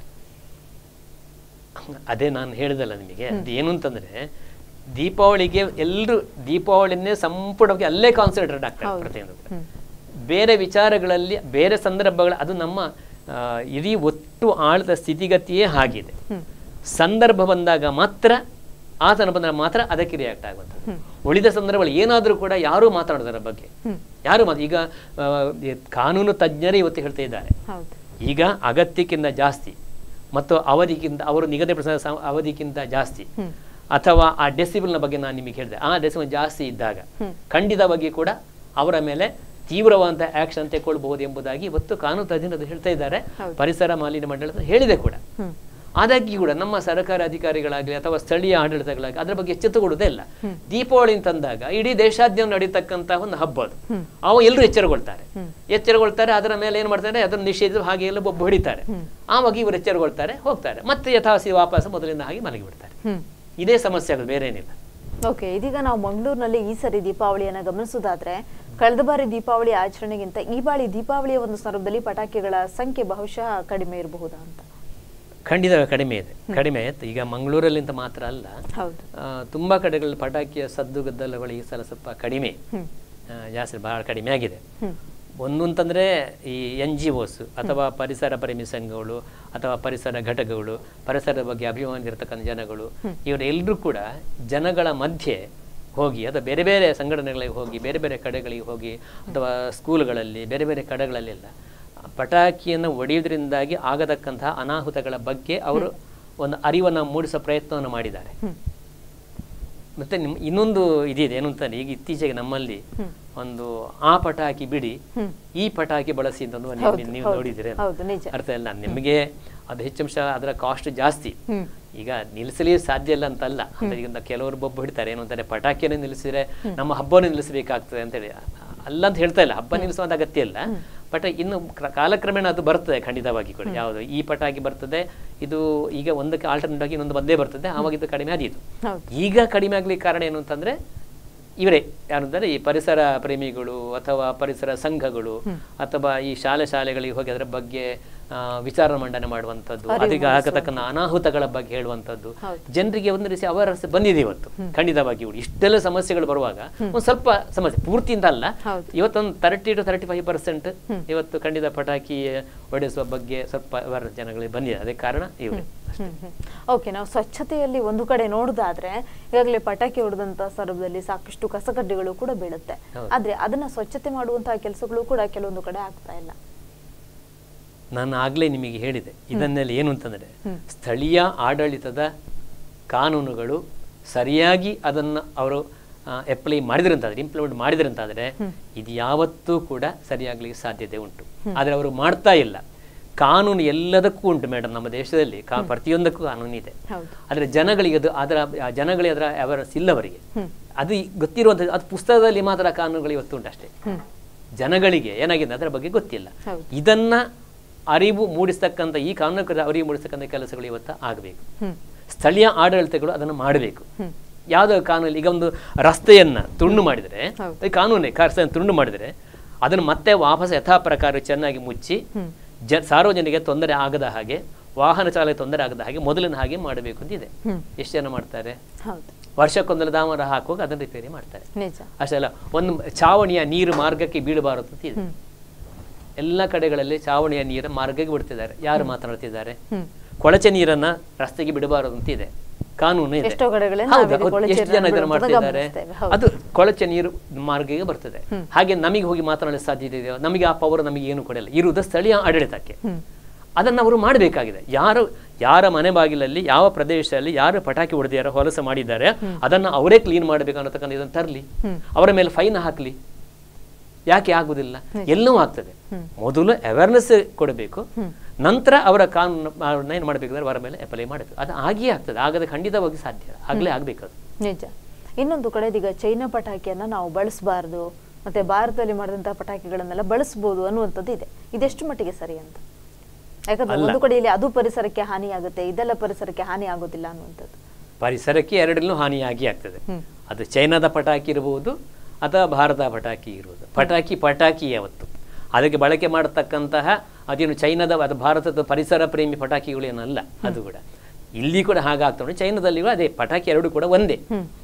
ಅದೇ ನಾನು ಹೇಳಿದಲ್ಲ ನಿಮಗೆ ಅದು ಏನು ಅಂತಂದ್ರೆ ದೀಪಾವಳಿಗೆ ಎಲ್ಲರೂ ದೀಪಾವಳಿನೇ ಸಂಪೂರ್ಣವಾಗಿ ಅಲ್ಲೇ ಕಾನ್ಸಂಟ್ರೇಟ್ ಆಗ್ತಾರೆ ಪ್ರತಿಯೊಂದು ಕೂಡ. ಬೇರೆ ವಿಚಾರಗಳಲ್ಲಿ ಬೇರೆ ಸಂದರ್ಭಗಳ ಅದು ನಮ್ಮ ಆ, ಇಡೀ ಒಟ್ಟು ಆಳದ ಸ್ಥಿತಿಗತಿಯೇ ಆಗಿದೆ ಸಂದರ್ಭ ಬಂದಾಗ ಮಾತ್ರ ಆ ಸಂದರ್ಭ ಮಾತ್ರ ಅದಕ್ಕೆ ರಿಯಾಕ್ಟ್ ಆಗುವಂಥದ್ದು ಉಳಿದ ಸಂದರ್ಭಗಳು ಏನಾದರೂ ಕೂಡ ಯಾರೂ ಮಾತಾಡೋದರ ಬಗ್ಗೆ ಯಾರು ಮಾತು ಈಗ ಆ, ಈ ಕಾನೂನು ತಜ್ಞರೇ ಇವತ್ತು ಹೇಳ್ತಾ ಇದ್ದಾರೆ ಹೌದು ಈಗ ಅಗತ್ಯಕ್ಕಿಂತ ಜಾಸ್ತಿ ಮತ್ತು ಅವಧಿಗಿಂತ ಅವರು ನಿಗದಿಪಡಿಸಿದ ಸ- ಅವಧಿಗಿಂತ ಜಾಸ್ತಿ ಅಥವಾ ಆ ಡೆಸಿಬಲ್ನ ಬಗ್ಗೆ ನಾನು ನಿಮಗೆ ಹೇಳಿದೆ ಆ ಡೆಸಿಬಲ್ ಜಾಸ್ತಿ ಇದ್ದಾಗ ಖಂಡಿತವಾಗಿ ಕೂಡ ಅವರ ಮೇಲೆ ತೀವ್ರವಾದ ಆಕ್ಷನ್ ತೆಗೊಳ್ಬಹುದು ಎಂಬುದಾಗಿ ಇವತ್ತು ಕಾನೂನು ತಜ್ಞರು ಅದು ಹೇಳ್ತಾ ಇದ್ದಾರೆ ಪರಿಸರ ಮಾಲಿನ್ಯ ಮಂಡಳಿ ಹೇಳಿದೆ ಕೂಡ ಆದಾಗ್ಯೂ ಕೂಡ ನಮ್ಮ ಸರ್ಕಾರ ಅಧಿಕಾರಿಗಳಾಗಲಿ ಅಥವಾ ಸ್ಥಳೀಯ ಆಡಳಿತಗಳಾಗಲಿ ಅದರ ಬಗ್ಗೆ ಎಚ್ಚೆತ್ತುಕೊಳ್ಳುವುದೇ ಇಲ್ಲ ದೀಪಾವಳಿ ಅಂತಂದಾಗ ಇಡೀ ದೇಶಾದ್ಯಂತ ನಡೀತಕ್ಕಂತಹ ಒಂದು ಹಬ್ಬ ಅದು ಅವ ಎಲ್ಲರೂ ಎಚ್ಚರಗೊಳ್ತಾರೆ ಎಚ್ಚರಗೊಳ್ತಾರೆ ಅದರ ಮೇಲೆ ಏನ್ ಮಾಡ್ತಾರೆ ಅದನ್ನು ನಿಷೇಧ ಹಾಗೆ ಎಲ್ಲ ಬೊಬ್ಬು ಹಿಡಿತಾರೆ ಆವಾಗ ಇವರು ಎಚ್ಚರಗೊಳ್ತಾರೆ ಹೋಗ್ತಾರೆ ಮತ್ತೆ ಯಥಾಸಿ ವಾಪಸ್ ಮೊದಲಿಂದ ಹಾಗೆ ಮಲಗಿ ಬಿಡ್ತಾರೆ ಇದೇ ಸಮಸ್ಯೆ ಆಗೋದು ಬೇರೆ ಏನಿಲ್ಲ ಓಕೆ ಇದೀಗ ನಾವು ಮಂಗಳೂರಿನಲ್ಲಿ ಈ ಸರಿ ದೀಪಾವಳಿಯನ್ನ ಗಮನಿಸೋದಾದ್ರೆ ಕಳೆದ ಬಾರಿ ದೀಪಾವಳಿ ಆಚರಣೆಗಿಂತ ಈ ಬಾರಿ ದೀಪಾವಳಿಯ ಒಂದು ಸಂದರ್ಭದಲ್ಲಿ ಪಟಾಕಿಗಳ ಸಂಖ್ಯೆ ಬಹುಶಃ ಕಡಿಮೆ ಇರಬಹುದಾ ಅಂತ ಖಂಡಿತ ಕಡಿಮೆ ಇದೆ ಕಡಿಮೆ ಆಯ್ತು ಈಗ ಮಂಗಳೂರಲ್ಲಿ ಅಂತ ಮಾತ್ರ ಅಲ್ಲ ಹೌದು ಆ, ತುಂಬಾ ಕಡೆಗಳಲ್ಲಿ ಪಟಾಕಿಯ ಸದ್ದು ಗದ್ದಲಗಳು ಈ ಸಲ ಸ್ವಲ್ಪ ಕಡಿಮೆ ಆ, ಜಾಸ್ತಿ ಬಹಳ ಕಡಿಮೆ ಆಗಿದೆ ಒಂದು ಅಂತಂದ್ರೆ ಈ ಎನ್ ಜಿ ಒಸ್ ಅಥವಾ ಪರಿಸರ ಪ್ರೇಮಿ ಸಂಘಗಳು ಅಥವಾ ಪರಿಸರ ಘಟಕಗಳು ಪರಿಸರದ ಬಗ್ಗೆ ಅಭಿಮಾನ ಇರತಕ್ಕಂಥ ಜನಗಳು ಇವರೆಲ್ಲರೂ ಕೂಡ ಜನಗಳ ಮಧ್ಯೆ ಹೋಗಿ ಅಥವಾ ಬೇರೆ ಬೇರೆ ಸಂಘಟನೆಗಳಿಗೆ ಹೋಗಿ ಬೇರೆ ಬೇರೆ ಕಡೆಗಳಿಗೆ ಹೋಗಿ ಅಥವಾ ಸ್ಕೂಲ್ಗಳಲ್ಲಿ ಬೇರೆ ಬೇರೆ ಕಡೆಗಳಲ್ಲೆಲ್ಲ ಪಟಾಕಿಯನ್ನು ಒಡೆಯುವುದರಿಂದಾಗಿ ಆಗತಕ್ಕಂತಹ ಅನಾಹುತಗಳ ಬಗ್ಗೆ ಅವರು ಒಂದು ಅರಿವನ್ನು ಮೂಡಿಸೋ ಪ್ರಯತ್ನವನ್ನು ಮಾಡಿದ್ದಾರೆ ಮತ್ತೆ ನಿಮ್ ಇನ್ನೊಂದು ಇದಿದೆ ಏನು ಅಂತಂದ್ರೆ ಈಗ ಇತ್ತೀಚೆಗೆ ನಮ್ಮಲ್ಲಿ ಒಂದು ಆ ಪಟಾಕಿ ಬಿಡಿ ಈ ಪಟಾಕಿ ಬಳಸಿ ಅಂತ ಒಂದು ನೀವು- ನೀವು ನೋಡಿದಿರ ಹೌದು ನಿಜ ಅರ್ಥ ಇಲ್ಲ ನಿಮಗೆ ಅದು ಹೆಚ್ಚಂಶ ಅದರ ಕಾಸ್ಟ್ ಜಾಸ್ತಿ ಈಗ ನಿಲ್ಲಿಸಲಿ ಸಾಧ್ಯ ಇಲ್ಲ ಅಂತಲ್ಲ ಅಂದ್ರೆ ಈಗ ಕೆಲವರು ಬೊಬ್ಬು ಹಿಡ್ತಾರೆ ಏನು ಅಂತಾರೆ ಪಟಾಕಿಯನ್ನು ನಿಲ್ಲಿಸಿದ್ರೆ ನಮ್ಮ ಹಬ್ಬವನ್ನು ನಿಲ್ಲಿಸಬೇಕಾಗ್ತದೆ ಅಂತೇಳಿ ಅಲ್ಲ ಅಂತ ಹೇಳ್ತಾ ಇಲ್ಲ ಹಬ್ಬ ನಿಲ್ಲಿಸುವಂತ ಅಗತ್ಯ ಇಲ್ಲ ಬಟ್ ಇನ್ನು ಕ್ರ- ಕಾಲಕ್ರಮೇಣ ಅದು ಬರ್ತದೆ ಖಂಡಿತವಾಗಿ ಕೂಡ ಯಾವುದು ಈ ಪಟಾಕಿ ಬರ್ತದೆ ಇದು ಈಗ ಒಂದಕ್ಕೆ ಆಲ್ಟರ್ನೇಟ್ ಆಗಿ ಇನ್ನೊಂದು ಬಂದೇ ಬರ್ತದೆ ಆವಾಗ ಇದು ಕಡಿಮೆ ಆದೀತು ಹೌದು. ಈಗ ಕಡಿಮೆ ಆಗ್ಲಿಕ್ಕೆ ಕಾರಣ ಏನು ಅಂತಂದ್ರೆ ಇವರೇ ಯಾರಂದ್ರೆ ಈ ಪರಿಸರ ಪ್ರೇಮಿಗಳು ಅಥವಾ ಪರಿಸರ ಸಂಘಗಳು ಅಥವಾ ಈ ಶಾಲೆ ಶಾಲೆಗಳಿಗೆ ಹೋಗಿ ಅದರ ಬಗ್ಗೆ ಆ, ವಿಚಾರ ಮಂಡನೆ ಮಾಡುವಂಥದ್ದು ಅದಕ್ಕೆ ಆಗತಕ್ಕಂಥ ಅನಾಹುತಗಳ ಬಗ್ಗೆ ಹೇಳುವಂಥದ್ದು ಜನರಿಗೆ ಒಂದು ರೀತಿ ಅವೇರ್ನೆಸ್ ಬಂದಿದೆ ಇವತ್ತು ಖಂಡಿತವಾಗಿ ಇವ್ರು ಇಷ್ಟೆಲ್ಲ ಸಮಸ್ಯೆಗಳು ಬರುವಾಗ ಒಂದು ಸ್ವಲ್ಪ ಸಮಸ್ಯೆ ಪೂರ್ತಿ ಅಂತ ಅಲ್ಲ ಇವತ್ತೊಂದು thirty two thirty five percent ಇವತ್ತು ಖಂಡಿತ ಪಟಾಕಿ ಹೊಡೆಸುವ ಬಗ್ಗೆ ಸ್ವಲ್ಪ ಅವೇರ್ನೆಸ್ ಜನಗಳಿಗೆ ಬಂದಿದೆ ಅದಕ್ಕೆ ಕಾರಣ ಇವರೇ ಓಕೆ ನಾವು ಸ್ವಚ್ಛತೆಯಲ್ಲಿ ಒಂದು ಕಡೆ ನೋಡುದಾದ್ರೆ ಈಗಾಗಲೇ ಪಟಾಕಿ ಹೊಡೆದಂತ ಸಂದರ್ಭದಲ್ಲಿ ಸಾಕಷ್ಟು ಕಸಕಡ್ಡಿಗಳು ಕೂಡ ಬೀಳುತ್ತೆ ಆದ್ರೆ ಅದನ್ನ ಸ್ವಚ್ಛತೆ ಮಾಡುವಂತಹ ಕೆಲಸಗಳು ಕೂಡ ಕೆಲವೊಂದು ಕಡೆ ಆಗ್ತಾ ಇಲ್ಲ ನಾನು ಆಗ್ಲೇ ನಿಮಗೆ ಹೇಳಿದೆ ಇದನ್ನೆಲ್ಲ ಏನು ಅಂತಂದ್ರೆ ಸ್ಥಳೀಯ ಆಡಳಿತದ ಕಾನೂನುಗಳು ಸರಿಯಾಗಿ ಅದನ್ನು ಅವರು ಅಪ್ಲೈ ಮಾಡಿದ್ರಂತಾದ್ರೆ ಇಂಪ್ಲಿಮೆಂಟ್ ಮಾಡಿದ್ರಂತಾದ್ರೆ ಇದು ಯಾವತ್ತೂ ಕೂಡ ಸರಿಯಾಗ್ಲಿಕ್ಕೆ ಸಾಧ್ಯತೆ ಉಂಟು ಆದ್ರೆ ಅವರು ಮಾಡ್ತಾ ಇಲ್ಲ ಕಾನೂನು ಎಲ್ಲದಕ್ಕೂ ಉಂಟು ಮೇಡಮ್ ನಮ್ಮ ದೇಶದಲ್ಲಿ ಕಾ ಪ್ರತಿಯೊಂದಕ್ಕೂ ಕಾನೂನು ಇದೆ ಹೌದು ಆದರೆ ಜನಗಳಿಗೆ ಅದು ಅದರ ಆ ಜನಗಳಿಗೆ ಅದರ ಅವೇರ್ನೆಸ್ ಇಲ್ಲ ಅವರಿಗೆ ಅದು ಈ ಗೊತ್ತಿರುವಂಥದ್ದು ಅದು ಪುಸ್ತಕದಲ್ಲಿ ಮಾತ್ರ ಕಾನೂನುಗಳು ಇವತ್ತು ಉಂಟು ಅಷ್ಟೇ ಜನಗಳಿಗೆ ಏನಾಗಿದೆ ಅದರ ಬಗ್ಗೆ ಗೊತ್ತಿಲ್ಲ ಹೌದು. ಇದನ್ನ ಅರಿವು ಮೂಡಿಸ್ತಕ್ಕಂಥ ಈ ಕಾನೂನು ಅರಿವು ಮೂಡಿಸ್ತಕ್ಕಂಥ ಕೆಲಸಗಳು ಇವತ್ತು ಆಗಬೇಕು ಸ್ಥಳೀಯ ಆಡಳಿತಗಳು ಅದನ್ನು ಮಾಡಬೇಕು ಯಾವುದೋ ಕಾನೂನು ಈಗ ಒಂದು ರಸ್ತೆಯನ್ನ ತುಂಡು ಮಾಡಿದರೆ ಈ ಕಾನೂನೇ ರಸ್ತೆಯನ್ನು ತುಂಡು ಮಾಡಿದರೆ ಅದನ್ನು ಮತ್ತೆ ವಾಪಸ್ ಯಥಾ ಪ್ರಕಾರ ಚೆನ್ನಾಗಿ ಮುಚ್ಚಿ ಜ ಸಾರ್ವಜನಿಕ ತೊಂದರೆ ಆಗದ ಹಾಗೆ ವಾಹನ ಚಾಲಕ ತೊಂದರೆ ಆಗದ ಹಾಗೆ ಮೊದಲಿನ ಹಾಗೆ ಮಾಡಬೇಕು ಅಂತ ಇದೆ ಎಷ್ಟು ಜನ ಮಾಡ್ತಾರೆ ಹೌದು ವರ್ಷಕ್ಕೊಂದಲ್ಲ ದಾಮರ ಹಾಕುವಾಗ ಅದನ್ನು ರಿಪೇರಿ ಮಾಡ್ತಾರೆ ನಿಜ ಅಷ್ಟೇ ಅಲ್ಲ ಒಂದು ಚಾವಣಿಯ ನೀರು ಮಾರ್ಗಕ್ಕೆ ಬೀಳಬಾರದು ಅಂತ ಇದೆ ಎಲ್ಲ ಕಡೆಗಳಲ್ಲಿ ಚಾವಣಿಯ ನೀರು ಮಾರ್ಗಕ್ಕೆ ಬಿಡ್ತಿದ್ದಾರೆ ಯಾರು ಮಾತನಾಡ್ತಿದ್ದಾರೆ ಕೊಳಚೆ ನೀರನ್ನ ರಸ್ತೆಗೆ ಬಿಡಬಾರದು ಅಂತ ಇದೆ ಕಾನೂನು ಇದೆ ಎಷ್ಟೋ ಕಡೆಗಳಲ್ಲಿ ಹೌದು, ನಾವೀಗ ಹೌದು, ಕೊಳಚೆ ಎಷ್ಟು ಜನ ನೀರನ್ನ ಇದನ್ನ ಬಿಡುವಂಥದ್ದು ಮಾಡ್ತಿದ್ದಾರೆ ಗಮನಿಸ್ತೇವೆ, ಹೌದು. ಅದು ಕೊಳಚೆ ನೀರು ಮಾರ್ಗಕ್ಕೆ ಬರ್ತದೆ ಹಾಗೆ ನಮಗೆ ಹೋಗಿ ಮಾತನಾಡಲು ಸಾಧ್ಯತೆ ಇದೆಯೋ ನಮಗೆ ಆ ಪವರ್ ನಮಗೆ ಏನು ಕೊಡಲ್ಲ ಇರುವುದು ಸ್ಥಳೀಯ ಆಡಳಿತಕ್ಕೆ ಅದನ್ನು ಅವರು ಮಾಡಬೇಕಾಗಿದೆ ಯಾರು ಯಾರ ಮನೆ ಬಾಗಿಲಲ್ಲಿ ಯಾವ ಪ್ರದೇಶದಲ್ಲಿ ಯಾರು ಪಟಾಕಿ ಹೊಡೆದಿದ್ದಾರೆ ಹೊಲಸು ಮಾಡಿದ್ದಾರೆ ಅದನ್ನು ಅವರೇ ಕ್ಲೀನ್ ಮಾಡಬೇಕು ಅನ್ನತಕ್ಕಂಥ ಇದನ್ನು ತರಲಿ ಅವರ ಮೇಲೆ ಫೈನ್ ಹಾಕಲಿ ಯಾಕೆ ಆಗುದಿಲ್ಲ ಎಲ್ಲವೂ ಆಗ್ತದೆ ಮೊದಲು ಅವೇರ್ನೆಸ್ ಕೊಡಬೇಕು ನಂತರ ಅವರ ಕಾನೂನು ಅವ್ರನ್ನ ಏನು ಮಾಡಬೇಕಾದ್ರೆ ಅವರ ಮೇಲೆ ಅಪ್ಲೈ ಮಾಡಬೇಕು ಅದು ಆಗಿಯೇ ಆಗ್ತದೆ ಆಗದೆ ಖಂಡಿತವಾಗಿ ಸಾಧ್ಯ ಆಗಲೇ ಆಗಬೇಕು ಅದು ನಿಜ ಇನ್ನೊಂದು ಕಡೆ ಈಗ ಚೈನಾ ಪಟಾಕಿಯನ್ನ ನಾವು ಬಳಸಬಾರ್ದು ಮತ್ತೆ ಭಾರತದಲ್ಲಿ ಮಾಡಿದಂತಹ ಪಟಾಕಿಗಳನ್ನೆಲ್ಲ ಬಳಸಬಹುದು ಅನ್ನುವಂಥದ್ದು ಇದೆ ಇದೆಷ್ಟು ಮಟ್ಟಿಗೆ ಸರಿ ಅಂತ ಯಾಕಂದ್ರೆ ಒಂದು ಕಡೆಯಲ್ಲಿ ಅದು ಪರಿಸರಕ್ಕೆ ಹಾನಿ ಆಗುತ್ತೆ ಇದೆಲ್ಲ ಪರಿಸರಕ್ಕೆ ಹಾನಿ ಆಗೋದಿಲ್ಲ ಅನ್ನುವಂಥದ್ದು ಪರಿಸರಕ್ಕೆ ಎರಡರಲ್ಲೂ ಹಾನಿಯಾಗಿ ಆಗ್ತದೆ ಅದು ಚೈನಾದ ಪಟಾಕಿ ಇರಬಹುದು ಅಥವಾ ಭಾರತ ಪಟಾಕಿ ಇರುವುದು ಪಟಾಕಿ ಪಟಾಕಿ ಯಾವತ್ತು ಅದಕ್ಕೆ ಬಳಕೆ ಮಾಡತಕ್ಕಂತಹ ಅದೇನು ಚೈನಾದ ಅದು ಭಾರತದ ಪರಿಸರ ಪ್ರೇಮಿ ಪಟಾಕಿಗಳು ಏನಲ್ಲ ಅದು ಕೂಡ ಇಲ್ಲಿ ಕೂಡ ಹಾಗಾಗ್ತಾ ಉಂಟು ಚೈನಾದಲ್ಲಿ ಕೂಡ ಅದೇ ಪಟಾಕಿ ಎರಡು ಕೂಡ ಒಂದೇ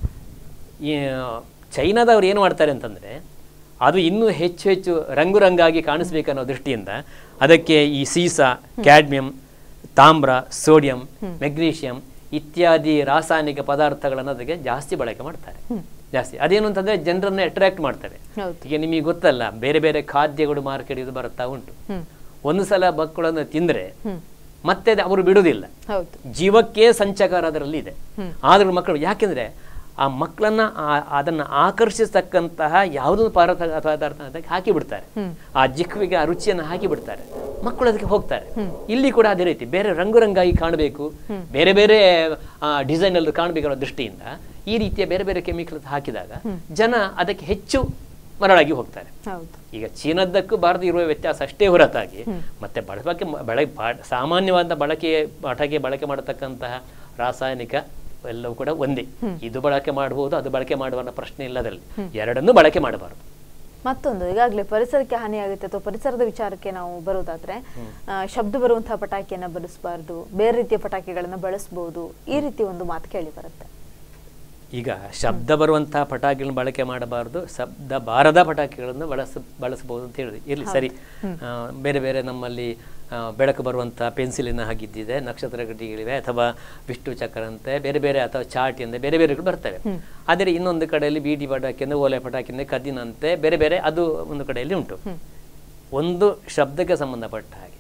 ಈ ಚೈನಾದವ್ರು ಏನು ಮಾಡ್ತಾರೆ ಅಂತಂದ್ರೆ ಅದು ಇನ್ನೂ ಹೆಚ್ಚು ಹೆಚ್ಚು ರಂಗು ರಂಗಾಗಿ ಕಾಣಿಸ್ಬೇಕನ್ನೋ ದೃಷ್ಟಿಯಿಂದ ಅದಕ್ಕೆ ಈ ಸೀಸ ಕ್ಯಾಡ್ಮಿಯಂ ತಾಮ್ರ ಸೋಡಿಯಂ ಮೆಗ್ನೀಷಿಯಂ ಇತ್ಯಾದಿ ರಾಸಾಯನಿಕ ಪದಾರ್ಥಗಳನ್ನು ಅದಕ್ಕೆ ಜಾಸ್ತಿ ಬಳಕೆ ಮಾಡ್ತಾರೆ ಜಾಸ್ತಿ ಅದೇನು ಅಂತಂದ್ರೆ ಜನರನ್ನ ಅಟ್ರಾಕ್ಟ್ ಮಾಡ್ತವೆ ಹೌದು. ಈಗ ನಿಮಗೆ ಗೊತ್ತಲ್ಲ ಬೇರೆ ಬೇರೆ ಖಾದ್ಯಗಳು ಮಾರ್ಕೆಟ್ ಇದು ಬರುತ್ತಾ ಉಂಟು ಒಂದು ಸಲ ಮಕ್ಕಳನ್ನು ತಿಂದ್ರೆ ಮತ್ತೆ ಅದು ಅವರು ಬಿಡುವುದಿಲ್ಲ ಹೌದು ಜೀವಕ್ಕೆ ಸಂಚಕಾರ ಅದರಲ್ಲಿ ಇದೆ ಆದ್ರೂ ಮಕ್ಕಳು ಯಾಕೆಂದ್ರೆ ಆ ಮಕ್ಕಳನ್ನ ಆ- ಅದನ್ನ ಆಕರ್ಷಿಸ್ತಕ್ಕಂತಹ ಯಾವುದೊಂದು ಪದಾರ್ಥ ಪದಾರ್ಥ ಅದಕ್ಕೆ ಹಾಕಿ ಬಿಡ್ತಾರೆ ಆ ಜಿಕ್ವಿಗೆ ಆ ರುಚಿಯನ್ನು ಹಾಕಿ ಬಿಡ್ತಾರೆ ಮಕ್ಕಳು ಅದಕ್ಕೆ ಹೋಗ್ತಾರೆ ಇಲ್ಲಿ ಕೂಡ ಅದೇ ರೀತಿ ಬೇರೆ ರಂಗು ರಂಗಾಗಿ ಕಾಣಬೇಕು ಬೇರೆ ಬೇರೆ ಡಿಸೈನ್ ಅಲ್ಲಿ ಕಾಣಬೇಕು ಅನ್ನೋ ದೃಷ್ಟಿಯಿಂದ ಈ ರೀತಿಯ ಬೇರೆ ಬೇರೆ ಕೆಮಿಕಲ್ ಹಾಕಿದಾಗ ಜನ ಅದಕ್ಕೆ ಹೆಚ್ಚು ಮರಳಾಗಿ ಹೋಗ್ತಾರೆ ಹೌದು ಈಗ ಚೀನಾದ್ದಕ್ಕೂ ಭಾರತ ಇರುವ ವ್ಯತ್ಯಾಸ ಅಷ್ಟೇ ಹೊರತಾಗಿ ಮತ್ತೆ ಬಳಕೆ ಬಳ ಬಾ- ಸಾಮಾನ್ಯವಾದ ಬಳಕೆ ಪಟಾಕಿ ಬಳಕೆ ಮಾಡತಕ್ಕಂತಹ ರಾಸಾಯನಿಕ ಎಲ್ಲವೂ ಕೂಡ ಒಂದೇ ಇದು ಬಳಕೆ ಮಾಡಬಹುದು ಅದು ಬಳಕೆ ಮಾಡುವ ಅನ್ನೋ ಪ್ರಶ್ನೆ ಇಲ್ಲದರಲ್ಲಿ ಎರಡನ್ನೂ ಬಳಕೆ ಮಾಡಬಾರದು ಮತ್ತೊಂದು ಈಗಾಗಲೇ ಪರಿಸರಕ್ಕೆ ಹಾನಿ ಆಗುತ್ತೆ ಅಥವಾ ಪರಿಸರದ ವಿಚಾರಕ್ಕೆ ನಾವು ಬರೋದಾದ್ರೆ ಆ, ಶಬ್ದ ಬರುವಂತಹ ಪಟಾಕಿಯನ್ನ ಬಳಸಬಾರ್ದು ಬೇರೆ ರೀತಿಯ ಪಟಾಕಿಗಳನ್ನ ಬಳಸಬಹುದು ಈ ರೀತಿ ಒಂದು ಮಾತು ಕೇಳಿ ಬರುತ್ತೆ ಈಗ ಶಬ್ದ ಬರುವಂತಹ ಪಟಾಕಿಗಳನ್ನು ಬಳಕೆ ಮಾಡಬಾರದು ಶಬ್ದ ಬಾರದ ಪಟಾಕಿಗಳನ್ನು ಬಳಸ ಬಳಸಬಹುದು ಅಂತ ಹೇಳಿದ್ವಿ ಇರಲಿ ಸರಿ ಆ, ಬೇರೆ ಬೇರೆ ನಮ್ಮಲ್ಲಿ ಆ, ಬೆಳಕು ಬರುವಂತಹ ಪೆನ್ಸಿಲಿನ ಹಾಗಿದ್ದಿದೆ ನಕ್ಷತ್ರ ಗಡ್ಡಿಗಳಿವೆ ಅಥವಾ ವಿಷ್ಣು ಚಕ್ರಂತೆ ಬೇರೆ ಬೇರೆ ಅಥವಾ ಚಾಟಿ ಅಂತೆ ಬೇರೆ ಬೇರೆ ಬರ್ತವೆ ಆದರೆ ಇನ್ನೊಂದು ಕಡೆಯಲ್ಲಿ ಬೀಡಿ ಪಟಾಕಿ ಅಂದ್ರೆ ಓಲೆ ಪಟಾಕಿ ಅಂದ್ರೆ ಕದ್ದಿನಂತೆ ಬೇರೆ ಬೇರೆ ಅದು ಒಂದು ಕಡೆಯಲ್ಲಿ ಉಂಟು ಒಂದು ಶಬ್ದಕ್ಕೆ ಸಂಬಂಧಪಟ್ಟ ಹಾಗೆ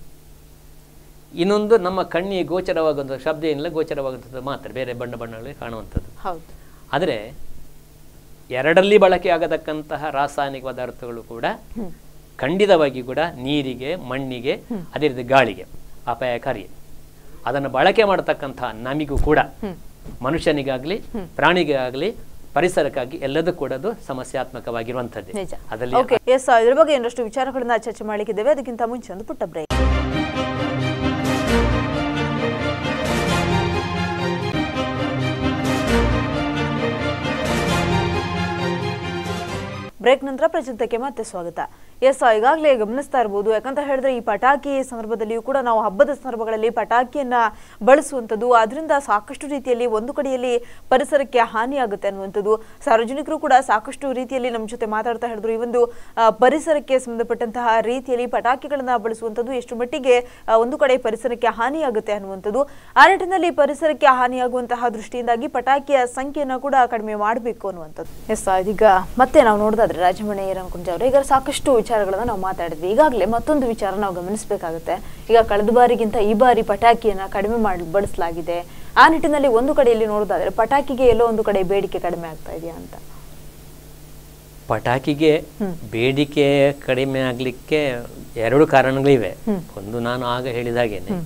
ಇನ್ನೊಂದು ನಮ್ಮ ಕಣ್ಣಿಗೆ ಗೋಚರವಾಗುವಂಥ ಶಬ್ದ ಏನಿಲ್ಲ ಗೋಚರವಾಗುವಂಥದ್ದು ಮಾತ್ರ ಬೇರೆ ಬಣ್ಣ ಬಣ್ಣಗಳಲ್ಲಿ ಕಾಣುವಂಥದ್ದು ಹೌದು ಆದರೆ ಎರಡರಲ್ಲಿ ಬಳಕೆ ಆಗತಕ್ಕಂತಹ ರಾಸಾಯನಿಕ ಪದಾರ್ಥಗಳು ಕೂಡ ಖಂಡಿತವಾಗಿ ಕೂಡ ನೀರಿಗೆ ಮಣ್ಣಿಗೆ ಅದೇ ರೀತಿ ಗಾಳಿಗೆ ಅಪಾಯಕಾರಿ ಅದನ್ನು ಬಳಕೆ ಮಾಡತಕ್ಕಂತಹ ನಮಿಗೂ ಕೂಡ ಮನುಷ್ಯನಿಗಾಗ್ಲಿ ಪ್ರಾಣಿಗಾಗ್ಲಿ ಪರಿಸರಕ್ಕಾಗಿ ಎಲ್ಲದೂ ಕೂಡ ಅದು ಸಮಸ್ಯಾತ್ಮಕವಾಗಿರುವಂಥದ್ದೇ ನಿಜ ಅದರಲ್ಲಿ ಓಕೆ ಎಸ್ ಇದ್ರ ಬಗ್ಗೆ ಇನ್ನಷ್ಟು ವಿಚಾರಗಳನ್ನ ಚರ್ಚೆ ಮಾಡಲಿಕ್ಕಿದ್ದೇವೆ ಅದಕ್ಕಿಂತ ಮುಂಚೆ ಒಂದು ಪುಟ್ಟ ಬ್ರೇಕ್ ಬ್ರೇಕ್ ನಂತರ ಪ್ರಚಿತಕ್ಕೆ ಮತ್ತೆ ಸ್ವಾಗತ ಎಸ್ ಈಗಾಗಲೇ ಗಮನಿಸ್ತಾ ಇರ್ಬೋದು ಯಾಕಂತ ಹೇಳಿದ್ರೆ ಈ ಪಟಾಕಿ ಸಂದರ್ಭದಲ್ಲಿಯೂ ಕೂಡ ನಾವು ಹಬ್ಬದ ಸಂದರ್ಭಗಳಲ್ಲಿ ಪಟಾಕಿಯನ್ನ ಬಳಸುವಂಥದ್ದು ಅದರಿಂದ ಸಾಕಷ್ಟು ರೀತಿಯಲ್ಲಿ ಒಂದು ಕಡೆಯಲ್ಲಿ ಪರಿಸರಕ್ಕೆ ಹಾನಿಯಾಗುತ್ತೆ ಅನ್ನುವಂಥದ್ದು ಸಾರ್ವಜನಿಕರು ಕೂಡ ಸಾಕಷ್ಟು ರೀತಿಯಲ್ಲಿ ನಮ್ಮ ಜೊತೆ ಮಾತಾಡ್ತಾ ಹೇಳಿದ್ರು ಈ ಒಂದು ಆ, ಪರಿಸರಕ್ಕೆ ಸಂಬಂಧಪಟ್ಟಂತಹ ರೀತಿಯಲ್ಲಿ ಪಟಾಕಿಗಳನ್ನ ಬಳಸುವಂಥದ್ದು ಎಷ್ಟು ಮಟ್ಟಿಗೆ ಆ, ಒಂದು ಕಡೆ ಪರಿಸರಕ್ಕೆ ಹಾನಿಯಾಗುತ್ತೆ ಅನ್ನುವಂಥದ್ದು ಆ ನಿಟ್ಟಿನಲ್ಲಿ ಪರಿಸರಕ್ಕೆ ಹಾನಿಯಾಗುವಂತಹ ದೃಷ್ಟಿಯಿಂದಾಗಿ ಪಟಾಕಿಯ ಸಂಖ್ಯೆಯನ್ನು ಕೂಡ ಕಡಿಮೆ ಮಾಡಬೇಕು ಅನ್ನುವಂಥದ್ದು ಎಸ್ ಇದೀಗ ಮತ್ತೆ ನಾವು ನೋಡೋದಾದ್ರೆ ರಾಜಮಣಿ ರಂಕುಂಜ ಅವರು ಈಗ ಸಾಕಷ್ಟು ವಿಚಾರಗಳನ್ನ ನಾವು ಮಾತಾಡಿದ್ವಿ ಈಗಾಗಲೇ ಮತ್ತೊಂದು ವಿಚಾರ ನಾವು ಗಮನಿಸಬೇಕಾಗುತ್ತೆ ಈಗ ಕಳೆದ ಬಾರಿಗಿಂತ ಈ ಬಾರಿ ಪಟಾಕಿಯನ್ನ ಕಡಿಮೆ ಮಾಡಿ ಬಳಸಲಾಗಿದೆ ಆ ನಿಟ್ಟಿನಲ್ಲಿ ಒಂದು ಕಡೆಯಲ್ಲಿ ನೋಡೋದಾದ್ರೆ ಪಟಾಕಿಗೆ ಎಲ್ಲೋ ಒಂದು ಕಡೆ ಬೇಡಿಕೆ ಕಡಿಮೆ ಆಗ್ತಾ ಇದೆಯಾ ಅಂತ ಪಟಾಕಿಗೆ ಬೇಡಿಕೆ ಕಡಿಮೆ ಆಗಲಿಕ್ಕೆ ಎರಡು ಕಾರಣಗಳಿವೆ ಒಂದು ನಾನು ಆಗ ಹೇಳಿದ ಹಾಗೇನೆ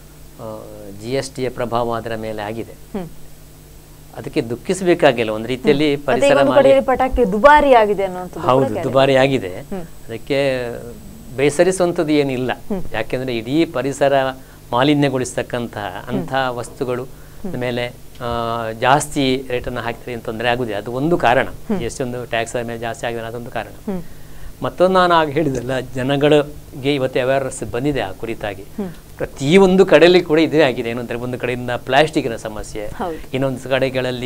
ಜಿ ಎಸ್ ಟಿಯ ಪ್ರಭಾವ ಅದರ ಮೇಲೆ ಆಗಿದೆ ಅದಕ್ಕೆ ದುಃಖಿಸಬೇಕಾಗಿಲ್ಲ ಒಂದು ರೀತಿಯಲ್ಲಿ ಮತ್ತೆ ಈಗ ಪರಿಸರ ಒಂದು ಮಾಲಿ- ಕಡೆಯಲ್ಲಿ ಪಟಾಕಿ ದುಬಾರಿ ಆಗಿದೆ ಅನ್ನುವಂಥದ್ದು ಹೌದು ಕೂಡ ಕೇಳಿ. ದುಬಾರಿ ಆಗಿದೆ ಅದಕ್ಕೆ ಬೇಸರಿಸುವಂಥದ್ದು ಏನಿಲ್ಲ ಯಾಕೆಂದ್ರೆ ಇಡೀ ಪರಿಸರ ಮಾಲಿನ್ಯಗೊಳಿಸ್ತಕ್ಕಂತಹ ಅಂತಹ ವಸ್ತುಗಳು ಮೇಲೆ ಆ, ಜಾಸ್ತಿ ರೇಟನ್ನು ಹಾಕಿದ್ರೆ ಏನು ತೊಂದರೆ ಆಗುದಿಲ್ಲ ಅದು ಒಂದು ಕಾರಣ ಎಷ್ಟೊಂದು ಟ್ಯಾಕ್ಸ್ ಮೇಲೆ ಜಾಸ್ತಿ ಆಗಿದೆ ಅದೊಂದು ಕಾರಣ ಮತ್ತೊಂದು ನಾನು ಆಗ ಹೇಳಿದಲ್ಲ ಜನಗಳಿಗೆ ಇವತ್ತು ಅವೇರ್ನೆಸ್ ಬಂದಿದೆ ಆ ಕುರಿತಾಗಿ ಪ್ರತಿಯೊಂದು ಕಡೆಯಲ್ಲಿ ಕೂಡ ಇದೇ ಆಗಿದೆ ಏನು ಅಂದರೆ ಒಂದು ಕಡೆಯಿಂದ ಪ್ಲಾಸ್ಟಿಕ್ನ ಸಮಸ್ಯೆ ಇನ್ನೊಂದು ಕಡೆಗಳಲ್ಲಿ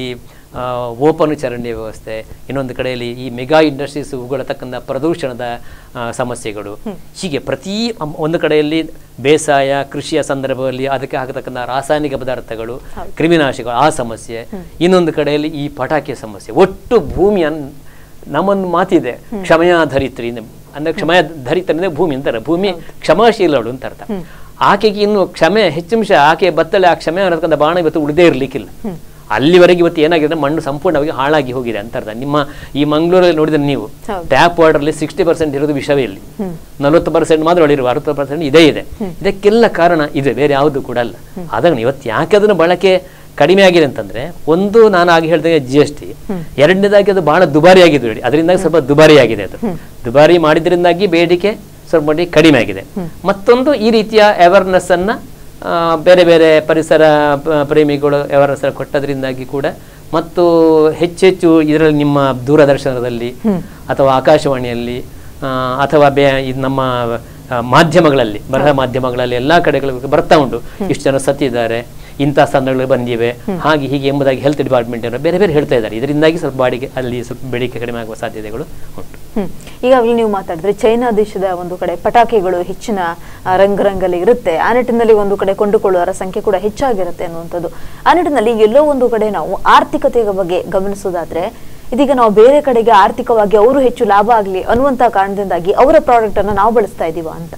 ಓಪನ್ ಚರಂಡಿ ವ್ಯವಸ್ಥೆ ಇನ್ನೊಂದು ಕಡೆಯಲ್ಲಿ ಈ ಮೆಗಾ ಇಂಡಸ್ಟ್ರೀಸ್ ಉಗುಳತಕ್ಕಂಥ ಪ್ರದೂಷಣದ ಆ, ಸಮಸ್ಯೆಗಳು ಹೀಗೆ ಪ್ರತಿ ಅಮ್- ಒಂದು ಕಡೆಯಲ್ಲಿ ಬೇಸಾಯ ಕೃಷಿಯ ಸಂದರ್ಭದಲ್ಲಿ ಅದಕ್ಕೆ ಹಾಕತಕ್ಕಂಥ ರಾಸಾಯನಿಕ ಪದಾರ್ಥಗಳು ಕ್ರಿಮಿನಾಶಕಗಳು ಆ ಸಮಸ್ಯೆ ಇನ್ನೊಂದು ಕಡೆಯಲ್ಲಿ ಈ ಪಟಾಕಿಯ ಸಮಸ್ಯೆ ಒಟ್ಟು ಭೂಮಿಯ ನಮ್ಮೊಂದು ಮಾತಿದೆ ಕ್ಷಮೆಯ ಧರಿತ್ರಿ ಅಂದ್ರೆ ಕ್ಷಮೆಯ ಧರಿತ್ರಿ ಅಂದ್ರೆ ಭೂಮಿ ಅಂತಾರೆ ಭೂಮಿ ಕ್ಷಮಾಶೀಲಳು ಅಂತ ಅರ್ಥ ಆಕೆಗೆ ಇನ್ನು ಕ್ಷಮೆ ಹೆಚ್ಚಂಶ ಆಕೆ ಬತ್ತಲೆ ಆ ಕ್ಷಮೆ ಅನ್ನತಕ್ಕಂಥ ಬಾಣ ಇವತ್ತು ಉಳಿದೇ ಇರಲಿಕ್ಕಿಲ್ಲ ಅಲ್ಲಿವರೆಗೆ ಇವತ್ತು ಏನಾಗಿದೆ ಅಂದ್ರೆ ಮಣ್ಣು ಸಂಪೂರ್ಣವಾಗಿ ಹಾಳಾಗಿ ಹೋಗಿದೆ ಅಂತ ಅರ್ಥ ನಿಮ್ಮ ಈ ಮಂಗಳೂರಲ್ಲಿ ನೋಡಿದ್ರೆ ನೀವು ಟ್ಯಾಪ್ ವಾಟರ್ ಅಲ್ಲಿ ಸಿಕ್ಸ್ಟಿ ಪರ್ಸೆಂಟ್ ಇರೋದು ವಿಷವೇ ಇಲ್ಲಿ ನಲವತ್ತು ಪರ್ಸೆಂಟ್ ಮಾತ್ರ ಒಳ್ಳಿರುವ ಅರವತ್ತು ಪರ್ಸೆಂಟ್ ಇದೇ ಇದೆ ಇದಕ್ಕೆಲ್ಲ ಕಾರಣ ಇದೆ ಬೇರೆ ಯಾವುದು ಕೂಡ ಅಲ್ಲ ಅದನ್ನು ಇವತ್ತು ಯಾಕೆ ಅದನ್ನು ಬಳಕೆ ಕಡಿಮೆ ಆಗಿದೆ ಅಂತಂದ್ರೆ ಒಂದು ನಾನು ಆಗ ಹೇಳಿದಾಗ ಜಿ ಎಸ್ ಟಿ ಎರಡನೇದಾಗಿ ಅದು ಬಹಳ ದುಬಾರಿ ಆಗಿದೆ ನೋಡಿ ಅದರಿಂದಾಗಿ ಸ್ವಲ್ಪ ದುಬಾರಿ ಆಗಿದೆ ಅದು ದುಬಾರಿ ಮಾಡಿದ್ರಿಂದಾಗಿ ಬೇಡಿಕೆ ಸ್ವಲ್ಪ ಮಟ್ಟಿಗೆ ಕಡಿಮೆ ಆಗಿದೆ ಮತ್ತೊಂದು ಈ ರೀತಿಯ ಅವೇರ್ನೆಸ್ ಅನ್ನ ಆ, ಬೇರೆ ಬೇರೆ ಪರಿಸರ ಪ- ಪ್ರೇಮಿಗಳು ಅವೇರ್ನೆಸ್ ಕೊಟ್ಟದ್ರಿಂದಾಗಿ ಕೂಡ ಮತ್ತು ಹೆಚ್ಚೆಚ್ಚು ಇದರಲ್ಲಿ ನಿಮ್ಮ ದೂರದರ್ಶನದಲ್ಲಿ ಅಥವಾ ಆಕಾಶವಾಣಿಯಲ್ಲಿ ಆ, ಅಥವಾ ಬೇ ಇದು ನಮ್ಮ ಆ, ಮಾಧ್ಯಮಗಳಲ್ಲಿ ಬರಹ ಮಾಧ್ಯಮಗಳಲ್ಲಿ ಎಲ್ಲಾ ಕಡೆಗಳು ಬರ್ತಾ ಉಂಟು ಇಷ್ಟು ಜನ ಸತ್ತಿದ್ದಾರೆ ಇಂಥ ಸ್ಥಾನಗಳು ಬಂದಿವೆ ಹಾಗೆ ಹೀಗೆ ಎಂಬುದಾಗಿ ಹೆಲ್ತ್ ಡಿಪಾರ್ಟ್ಮೆಂಟ್ ಅವರು ಬೇರೆ ಬೇರೆ ಹೇಳ್ತಾ ಇದ್ದಾರೆ ಇದರಿಂದಾಗಿ ಸ್ವಲ್ಪ ಬಾಡಿಗೆ ಅಲ್ಲಿ ಸ್ವಲ್ಪ ಬೇಡಿಕೆ ಕಡಿಮೆ ಆಗುವ ಸಾಧ್ಯತೆಗಳು ಉಂಟು ಹ್ಮ್ ಈಗಾಗಲೇ ನೀವು ಮಾತಾಡಿದ್ರೆ ಚೈನಾ ದೇಶದ ಒಂದು ಕಡೆ ಪಟಾಕಿಗಳು ಹೆಚ್ಚಿನ ಆ, ರಂಗರಂಗಲ್ಲಿ ಇರುತ್ತೆ ಆ ನಿಟ್ಟಿನಲ್ಲಿ ಒಂದು ಕಡೆ ಕೊಂಡುಕೊಳ್ಳುವವರ ಸಂಖ್ಯೆ ಕೂಡ ಹೆಚ್ಚಾಗಿರುತ್ತೆ ಅನ್ನುವಂಥದ್ದು ಆ ನಿಟ್ಟಿನಲ್ಲಿ ಎಲ್ಲೋ ಒಂದು ಕಡೆ ನಾವು ಆರ್ಥಿಕತೆಯ ಬಗ್ಗೆ ಗಮನಿಸೋದಾದ್ರೆ ಇದೀಗ ನಾವು ಬೇರೆ ಕಡೆಗೆ ಆರ್ಥಿಕವಾಗಿ ಅವರು ಹೆಚ್ಚು ಲಾಭ ಆಗಲಿ ಅನ್ನುವಂತ ಕಾರಣದಿಂದಾಗಿ ಅವರ ಪ್ರಾಡಕ್ಟ್ ಅನ್ನ ನಾವು ಬಳಸ್ತಾ ಇದೀವ ಅಂತ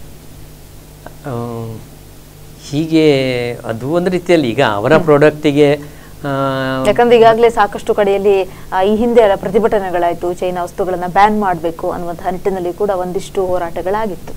ಆ, ಹೀಗೆ ಅದು ಒಂದು ರೀತಿಯಲ್ಲಿ ಈಗ ಅವರ ಪ್ರಾಡಕ್ಟಿಗೆ ಯಾಕಂದ್ರೆ ಈಗಾಗಲೇ ಸಾಕಷ್ಟು ಕಡೆಯಲ್ಲಿ ಆ, ಈ ಹಿಂದೆ ಎಲ್ಲ ಪ್ರತಿಭಟನೆಗಳಾಯ್ತು ಚೈನಾ ವಸ್ತುಗಳನ್ನ ಬ್ಯಾನ್ ಮಾಡಬೇಕು ಅನ್ನುವಂತಹ ನಿಟ್ಟಿನಲ್ಲಿ ಕೂಡ ಒಂದಿಷ್ಟು ಹೋರಾಟಗಳಾಗಿತ್ತು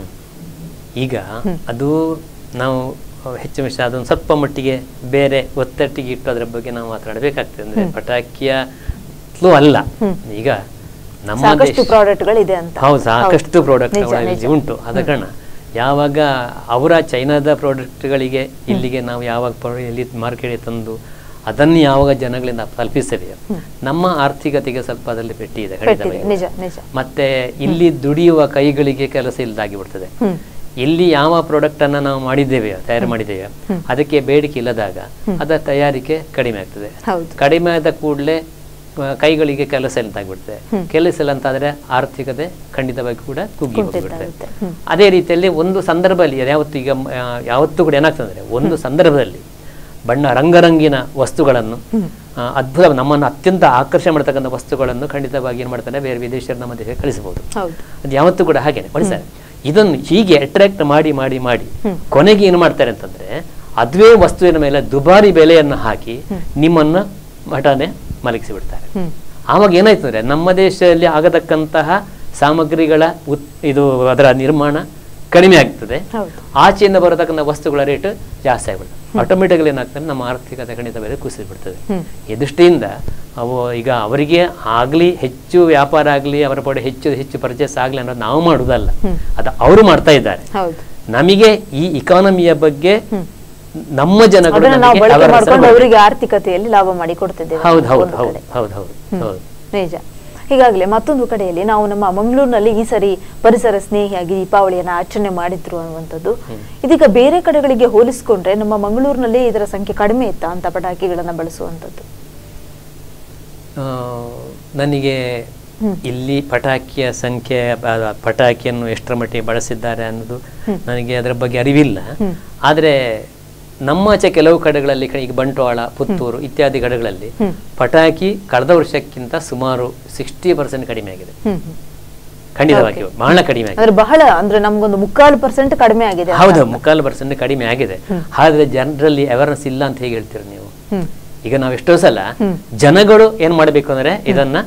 ಈಗ ಅದು ನಾವು ಹೆಚ್ಚು ಮಿಶ್ರ ಅದೊಂದು ಸ್ವಲ್ಪ ಮಟ್ಟಿಗೆ ಬೇರೆ ಒತ್ತಟ್ಟಿಗೆ ಇಟ್ಟು ಅದರ ಬಗ್ಗೆ ನಾವು ಮಾತನಾಡಬೇಕಾಗ್ತದೆ ಅಂದ್ರೆ ಪಟಾಕಿಯ ಫ್ಲೋ ಅಲ್ಲ ಈಗ ನಮ್ಮ ಸಾಕಷ್ಟು ದೇಶ ಪ್ರಾಡಕ್ಟ್ಗಳಿದೆ ಅಂತ ಹೌದು ಸಾಕಷ್ಟು ಪ್ರಾಡಕ್ಟ್ ನಿಜ, ನಿಜ. ಉಂಟು ಆದ ಕಾರಣ ಯಾವಾಗ ಅವರ ಚೈನಾದ ಪ್ರಾಡಕ್ಟ್ಗಳಿಗೆ ಇಲ್ಲಿಗೆ ನಾವು ಯಾವಾಗ pro- ಇಲ್ಲಿ ಮಾರ್ಕೆಟ್ಗೆ ತಂದು ಅದನ್ನು ಯಾವಾಗ ಜನಗಳಿಂದ ತಲುಪಿಸ್ತೇವೆಯೋ ನಮ್ಮ ಆರ್ಥಿಕತೆಗೆ ಸ್ವಲ್ಪ ಅದರಲ್ಲಿ ಪೆಟ್ಟಿ ಇದೆ ಪೆಟ್ಟಿದೆ, ಖಂಡಿತವಾಗಿ. ನಿಜ ನಿಜ ಮತ್ತೆ ಇಲ್ಲಿ ದುಡಿಯುವ ಕೈಗಳಿಗೆ ಕೆಲಸ ಇಲ್ಲದಾಗಿ ಬಿಡ್ತದೆ ಇಲ್ಲಿ ಯಾವ ಪ್ರಾಡಕ್ಟ್ ಅನ್ನ ನಾವು ಮಾಡಿದ್ದೇವೆಯೋ ತಯಾರು ಮಾಡಿದ್ದೇವೆಯೋ ಅದಕ್ಕೆ ಬೇಡಿಕೆ ಇಲ್ಲದಾಗ ಅದರ ತಯಾರಿಕೆ ಕಡಿಮೆ ಆಗ್ತದೆ ಹೌದು. ಕಡಿಮೆ ಆದ ಕೂಡಲೇ ಕೈಗಳಿಗೆ ಕೆಲಸ ಇಲ್ಲದಾಗ್ಬಿಡ್ತದೆ ಕೆಲಸ ಇಲ್ಲ ಅಂತಾದ್ರೆ ಆರ್ಥಿಕತೆ ಖಂಡಿತವಾಗಿ ಕೂಡ ಕುಗ್ಗಿ ಹೋಗ್ಬಿಡ್ತದೆ ಕುಂಠಿತ ಅದೇ ರೀತಿಯಲ್ಲಿ ಒಂದು ಸಂದರ್ಭದಲ್ಲಿ ಯಾವತ್ತು ಈಗ ಮ- ಆ, ಯಾವತ್ತೂ ಕೂಡ ಏನಾಗ್ತದೆ ಅಂದ್ರೆ ಒಂದು ಸಂದರ್ಭದಲ್ಲಿ ಬಣ್ಣ ರಂಗರಂಗಿನ ವಸ್ತುಗಳನ್ನು ಆ, ಅದ್ಭುತ ನಮ್ಮನ್ನು ಅತ್ಯಂತ ಆಕರ್ಷಣೆ ಮಾಡ್ತಕ್ಕಂಥ ವಸ್ತುಗಳನ್ನು ಖಂಡಿತವಾಗಿ ಏನು ಮಾಡ್ತಾನೆ ಬೇರೆ ವಿದೇಶಿಯರು ನಮ್ಮ ದೇಶಕ್ಕೆ ಕಳಿಸಬಹುದು ಹೌದು ಅದು ಯಾವತ್ತೂ ಕೂಡ ಹಾಗೇನೆ ಬಳಸ್ತಾರೆ ಇದನ್ನು ಹೀಗೆ ಅಟ್ರಾಕ್ಟ್ ಮಾಡಿ ಮಾಡಿ ಮಾಡಿ ಕೊನೆಗೆ ಏನು ಮಾಡ್ತಾರೆ ಅಂತಂದ್ರೆ ಅದುವೇ ವಸ್ತುವಿನ ಮೇಲೆ ದುಬಾರಿ ಬೆಲೆಯನ್ನು ಹಾಕಿ ನಿಮ್ಮನ್ನ ಮಠನೆ ಮಲಗಿಸಿ ಬಿಡ್ತಾರೆ ಆವಾಗ ಏನಾಯ್ತು ಅಂದ್ರೆ ನಮ್ಮ ದೇಶದಲ್ಲಿ ಆಗತಕ್ಕಂತಹ ಸಾಮಗ್ರಿಗಳ ಉತ್ ಇದು ಅದರ ನಿರ್ಮಾಣ ಕಡಿಮೆ ಆಗ್ತದೆ ಹೌದು. ಆಚೆಯಿಂದ ಬರತಕ್ಕಂಥ ವಸ್ತುಗಳ ರೇಟ್ ಜಾಸ್ತಿ ಆಗ್ಬಿಡ್ತದೆ ಆಟೋಮೆಟಿಕಲಿ ಏನಾಗ್ತದೆ ನಮ್ಮ ಆರ್ಥಿಕತೆ ಖಂಡಿತ ಬೇರೆ ಕುಸಿದು ಬಿಡ್ತದೆ ಈ ದೃಷ್ಟಿಯಿಂದ ಅವು ಈಗ ಅವರಿಗೆ ಆಗ್ಲಿ ಹೆಚ್ಚು ವ್ಯಾಪಾರ ಆಗಲಿ ಅವರ ಪಡೆ ಹೆಚ್ಚು ಹೆಚ್ಚು ಪರ್ಚೇಸ್ ಆಗಲಿ ಅನ್ನೋದು ನಾವು ಮಾಡುವುದಲ್ಲ ಅದು ಅವರು ಮಾಡ್ತಾ ಇದ್ದಾರೆ ಹೌದು ನಮಗೆ ಈ ಇಕಾನಮಿಯ ಬಗ್ಗೆ ನಮ್ಮ ಜನಗಳು ಅದನ್ನ ನಾವು ನಮಗೆ ಬಳಕೆ awareness ಮಾಡ್ಕೊಂಡು ಅನ್ನು ಅವರಿಗೆ ಆರ್ಥಿಕತೆಯಲ್ಲಿ ಲಾಭ ಮಾಡಿ ಕೊಡ್ತಿದ್ದೇವೆ ಹೌದು ಹೌದು ಒಂದು ಹೌದು ಕಡೆ. ಹೌದು ಹೌದು ಹೌದು ನಿಜ ಹೀಗಾಗಲೇ ಮತ್ತೊಂದು ಕಡೆಯಲ್ಲಿ ನಾವು ನಮ್ಮ ಮಂಗಳೂರಿನಲ್ಲಿ ಈ ಸರಿ ಪರಿಸರ ಸ್ನೇಹಿಯಾಗಿ ದೀಪಾವಳಿಯನ್ನ ಆಚರಣೆ ಮಾಡಿದ್ರು ಅನ್ನುವಂಥದ್ದು ಇದೀಗ ಬೇರೆ ಕಡೆಗಳಿಗೆ ಹೋಲಿಸಿಕೊಂಡ್ರೆ ನಮ್ಮ ಮಂಗಳೂರಿನಲ್ಲಿ ಇದರ ಸಂಖ್ಯೆ ಕಡಿಮೆ ಇತ್ತಾ ಅಂತ ಪಟಾಕಿಗಳನ್ನ ಬಳಸುವಂಥದ್ದು ಆ, ನನಗೆ ಇಲ್ಲಿ ಪಟಾಕಿಯ ಸಂಖ್ಯೆ ಆ, ಪಟಾಕಿಯನ್ನು ಎಷ್ಟರ ಮಟ್ಟಿಗೆ ಬಳಸಿದ್ದಾರೆ ಅನ್ನೋದು ನನಗೆ ಅದರ ಬಗ್ಗೆ ಅರಿವಿಲ್ಲ ಆದರೆ ನಮ್ಮಾಚೆ ಕೆಲವು ಕಡೆಗಳಲ್ಲಿ ಕ- ಈಗ ಬಂಟ್ವಾಳ ಪುತ್ತೂರು ಇತ್ಯಾದಿ ಕಡೆಗಳಲ್ಲಿ ಪಟಾಕಿ ಕಳೆದ ವರ್ಷಕ್ಕಿಂತ ಸುಮಾರು ಸಿಕ್ಸ್ಟಿ ಪರ್ಸೆಂಟ್ ಕಡಿಮೆ ಆಗಿದೆ ಖಂಡಿತವಾಗಿಯೂ ಬಹಳ ಕಡಿಮೆ ಆಗಿದೆ ಅಂದ್ರೆ ಬಹಳ ಅಂದ್ರೆ ನಮ್ಗೊಂದು ಮುಕ್ಕಾಲು ಪರ್ಸೆಂಟ್ ಕಡಿಮೆ ಆಗಿದೆ ಅಂತ. ಹೌದು ಮುಕ್ಕಾಲು ಪರ್ಸೆಂಟ್ ಕಡಿಮೆ ಆಗಿದೆ ಆದ್ರೆ ಜನರಲ್ಲಿ ಅವೇರ್ನೆಸ್ ಇಲ್ಲ ಅಂತ ಹೇಗೆ ಹೇಳ್ತೀರಿ ನೀವು ಹ್ಮ್ ಈಗ ನಾವು ಎಷ್ಟೋ ಸಲ ಜನಗಳು ಏನ್ ಮಾಡಬೇಕು ಅಂದ್ರೆ ಇದನ್ನ